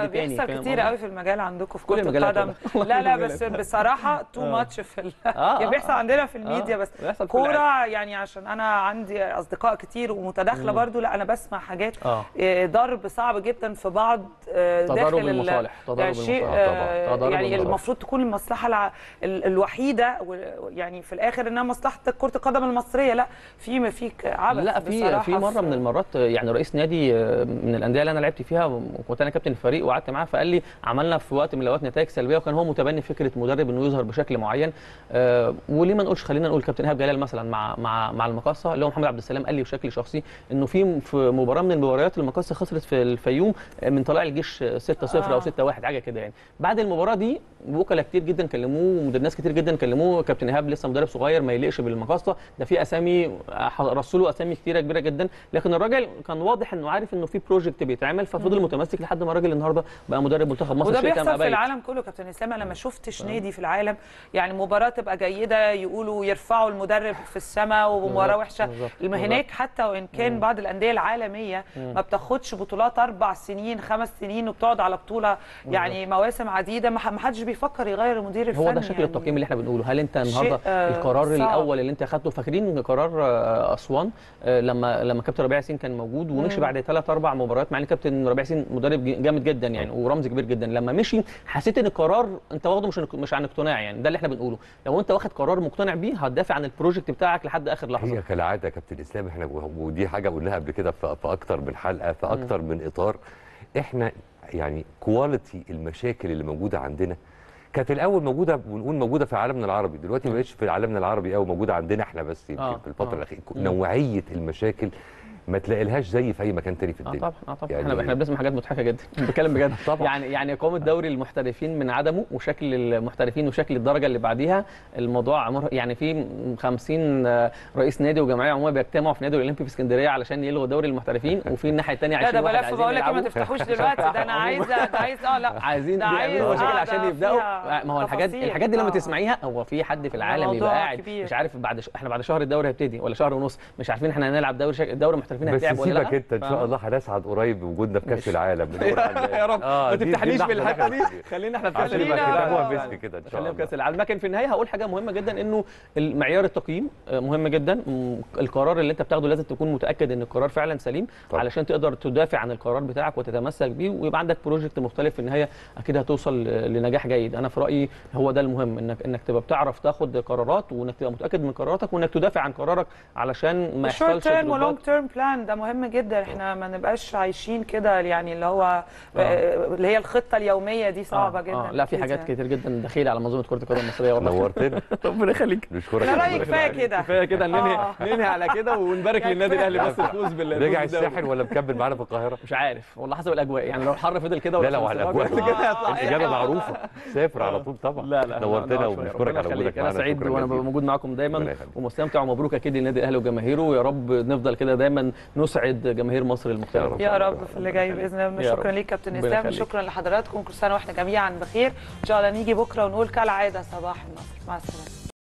تاني بيحصل فاهم كتير قصدي؟ قوي في المجال عندكم في كل كرة المجالات القدم والله. لا لا كل بس المجالات. بصراحة تو آه. ماتش في ال... آه، يعني آه، بيحصل آه. عندنا في الميديا آه، بس بيحصل في كل كورة يعني عشان أنا عندي أصدقاء كتير ومتداخلة برضو لا أنا بسمع حاجات اه آه، ضرب صعب جدا في بعض آه، تضارب داخل ال- المصالح تضارب يعني شيء المصالح آه، طبعا تضارب يعني المصالح. المفروض تكون المصلحة الع... ال- الوحيدة و- يعني في الآخر إنها مصلحة كرة القدم المصرية لا في في عبث لا في بصراحة في مره من المرات يعني رئيس نادي آه، من الانديه اللي انا لعبت فيها وكنت انا كابتن الفريق وقعدت معاه فقال لي عملنا في وقت من الاوقات نتائج سلبيه وكان هو متبني فكره مدرب انه يظهر بشكل معين آه، وليه ما نقولش خلينا نقول كابتن ايهاب جلال مثلا مع مع مع المقاصه اللي هو محمد عبد السلام قال لي بشكل شخصي انه في في مباراه من المباريات المقاصه خسرت في الفيوم آه، من طلائع الجيش 6-0 او آه. 6-1 حاجه كده يعني بعد المباراه دي وكلاء كتير جدا كلموه ومدير ناس كتير جدا كلموه كابتن ايهاب لسه مدرب صغير ما يليقش بالمقاصه ده في اسامي رسلوا اسامي كتيره كبيره جدا لكن الراجل كان واضح انه عارف انه في بروجكت بيتعمل ففضل متمسك لحد ما الراجل النهارده بقى مدرب منتخب مصر وده شئت أم بيحصل في أبيت. العالم كله كابتن اسلام انا ما شفتش نادي في العالم يعني مباراه تبقى جيده يقولوا يرفعوا المدرب في السماء ومباراه بالظبط، وحشه بالظبط، الم- هناك حتى وان كان بعض الانديه العالميه ما بتاخدش بطولات اربع سنين خمس سنين وبتقعد على بطوله يعني مواسم عديده ما ح- ما حدش بيفكر يغير المدير الفني هو ده شكل يعني. التقييم اللي احنا بنقوله هل انت شيء، النهارده آه، القرار صعب. الاول اللي انت اخدته فاكرين قرار آه، اسوان آه، لما لما كابتن ربيع ياسين كان موجود ومشي بعد ثلاث اربع مباريات مع ان كابتن ربيع ياسين مدرب ج- جامد جدا يعني ورمز كبير جدا لما مشي حسيت ان القرار انت واخده مش مش عن اقتناع يعني ده اللي احنا بنقوله لو انت واخد قرار مقتنع بيه هتدافع عن البروجكت بتاعك لحد اخر لحظه هي كالعاده يا كابتن اسلام احنا ودي حاجه قلناها قبل كده في في اكتر من حلقه في اكتر من اطار احنا يعني كواليتي المشاكل اللي موجوده عندنا كانت الاول موجوده ونقول موجوده في عالمنا العربي دلوقتي ما بقتش في عالمنا العربي قوي موجوده عندنا احنا بس يمكن آه، في الفتره آه. الاخيره مم. نوعيه المشاكل ما تلاقيلهاش زي في اي مكان تاني في اه الدنيا طبعا اه طبعا يعني- احنا احنا بنسمع حاجات مضحكه جدا بتكلم بجد طبعا. يعني يعني اقامه دوري المحترفين من عدمه وشكل المحترفين وشكل الدرجه اللي بعديها الموضوع مرهق يعني في 50 رئيس نادي وجمعيه عموميه بيجتمعوا في نادي الاولمبي في اسكندريه علشان يلغوا دوري المحترفين وفي الناحيه الثانيه لا 20 ده واحد بلف عايزين بقول لك ايه ما يلعبوا. تفتحوش دلوقتي ده انا عايزه ده عايز اه لا عايزين ده عايز يعملوا مشاكل قاعدة عشان يبداوا فيها ما هو الحاجات تفاصيل. الحاجات دي لما آه. تسمعيها هو في حد في العالم موضوع يبقى قاعد كبير. مش عارف بعد ش... احنا بعد شهر الدوري هيبتدي ولا شهر ونص مش عارفين احنا هنلعب دوري شك... دوري المحترفين بس هيتلعب ولا لا سيبك انت ان شاء فاهم؟ الله هنسعد قريب بوجودنا في كاس ماشي. العالم بنقول عن- يا رب آه، ما دي- دي تفتحليش اللحظة اللي بالحته احنا دي فيها. خلينا احنا في عشان كاس يبقى خلينا- العالم. كتابها مسك كده ان شاء خلينا الله في كاس العالم لكن في النهايه هقول حاجه مهمه جدا انه معيار التقييم آه، مهم جدا م- القرار اللي انت بتاخده لازم تكون متاكد ان القرار فعلا سليم طبعا. علشان تقدر تدافع عن القرار بتاعك وتتمسك بيه ويبقى عندك بروجكت مختلف في النهايه اكيد هتوصل ل- لنجاح جيد انا في رايي هو ده المهم انك انك تبقى بتعرف تاخد قرارات وانك تبقى متاكد من قراراتك وانك تدافع عن قرارك علشان ما الشورت يحصلش تيرم ولونج دروبات. تيرم بلان ده مهم جدا احنا ما نبقاش عايشين كده يعني اللي هو آه، اللي هي الخطه اليوميه دي صعبه آه، جدا آه لا في أكيد حاجات يعني. كتير جدا دخيله على منظومه كره القدم المصريه والله نورتنا ربنا يخليك نشكرك انا يا رايي دكتور. كفايه كده كفايه كده ننهي آه. ننهي على كده ونبارك يعني للنادي كفاية. الاهلي بس الفوز بال رجع الفوز بالدوري. الساحل ولا مكمل معانا في القاهره مش عارف والله حسب الاجواء يعني لو الحر فضل كده لا ولا لو خمس على درجات الاجواء كده هيطلع الاجابه معروفه سافر على طول طبعا لا لا نورتنا نقعد شوية. وبنشكرك ربنا على وجودك يخليك. انا معانا سعيد شكراً وانا جزيلاً. موجود معاكم ربنا دايما يخليك. ومستمتع ومبروك اكيد للنادي الاهلي وجماهيره ويا رب نفضل كده دايما نسعد جماهير مصر يا المختلفه رب. يا رب في اللي جاي باذن الله يا شكرا رب. ليك كابتن ربنا اسلام يخليك. شكرا لحضراتكم كل سنه واحنا جميعا بخير ان شاء الله نيجي بكره ونقول كالعاده صباح النصر مع السلامه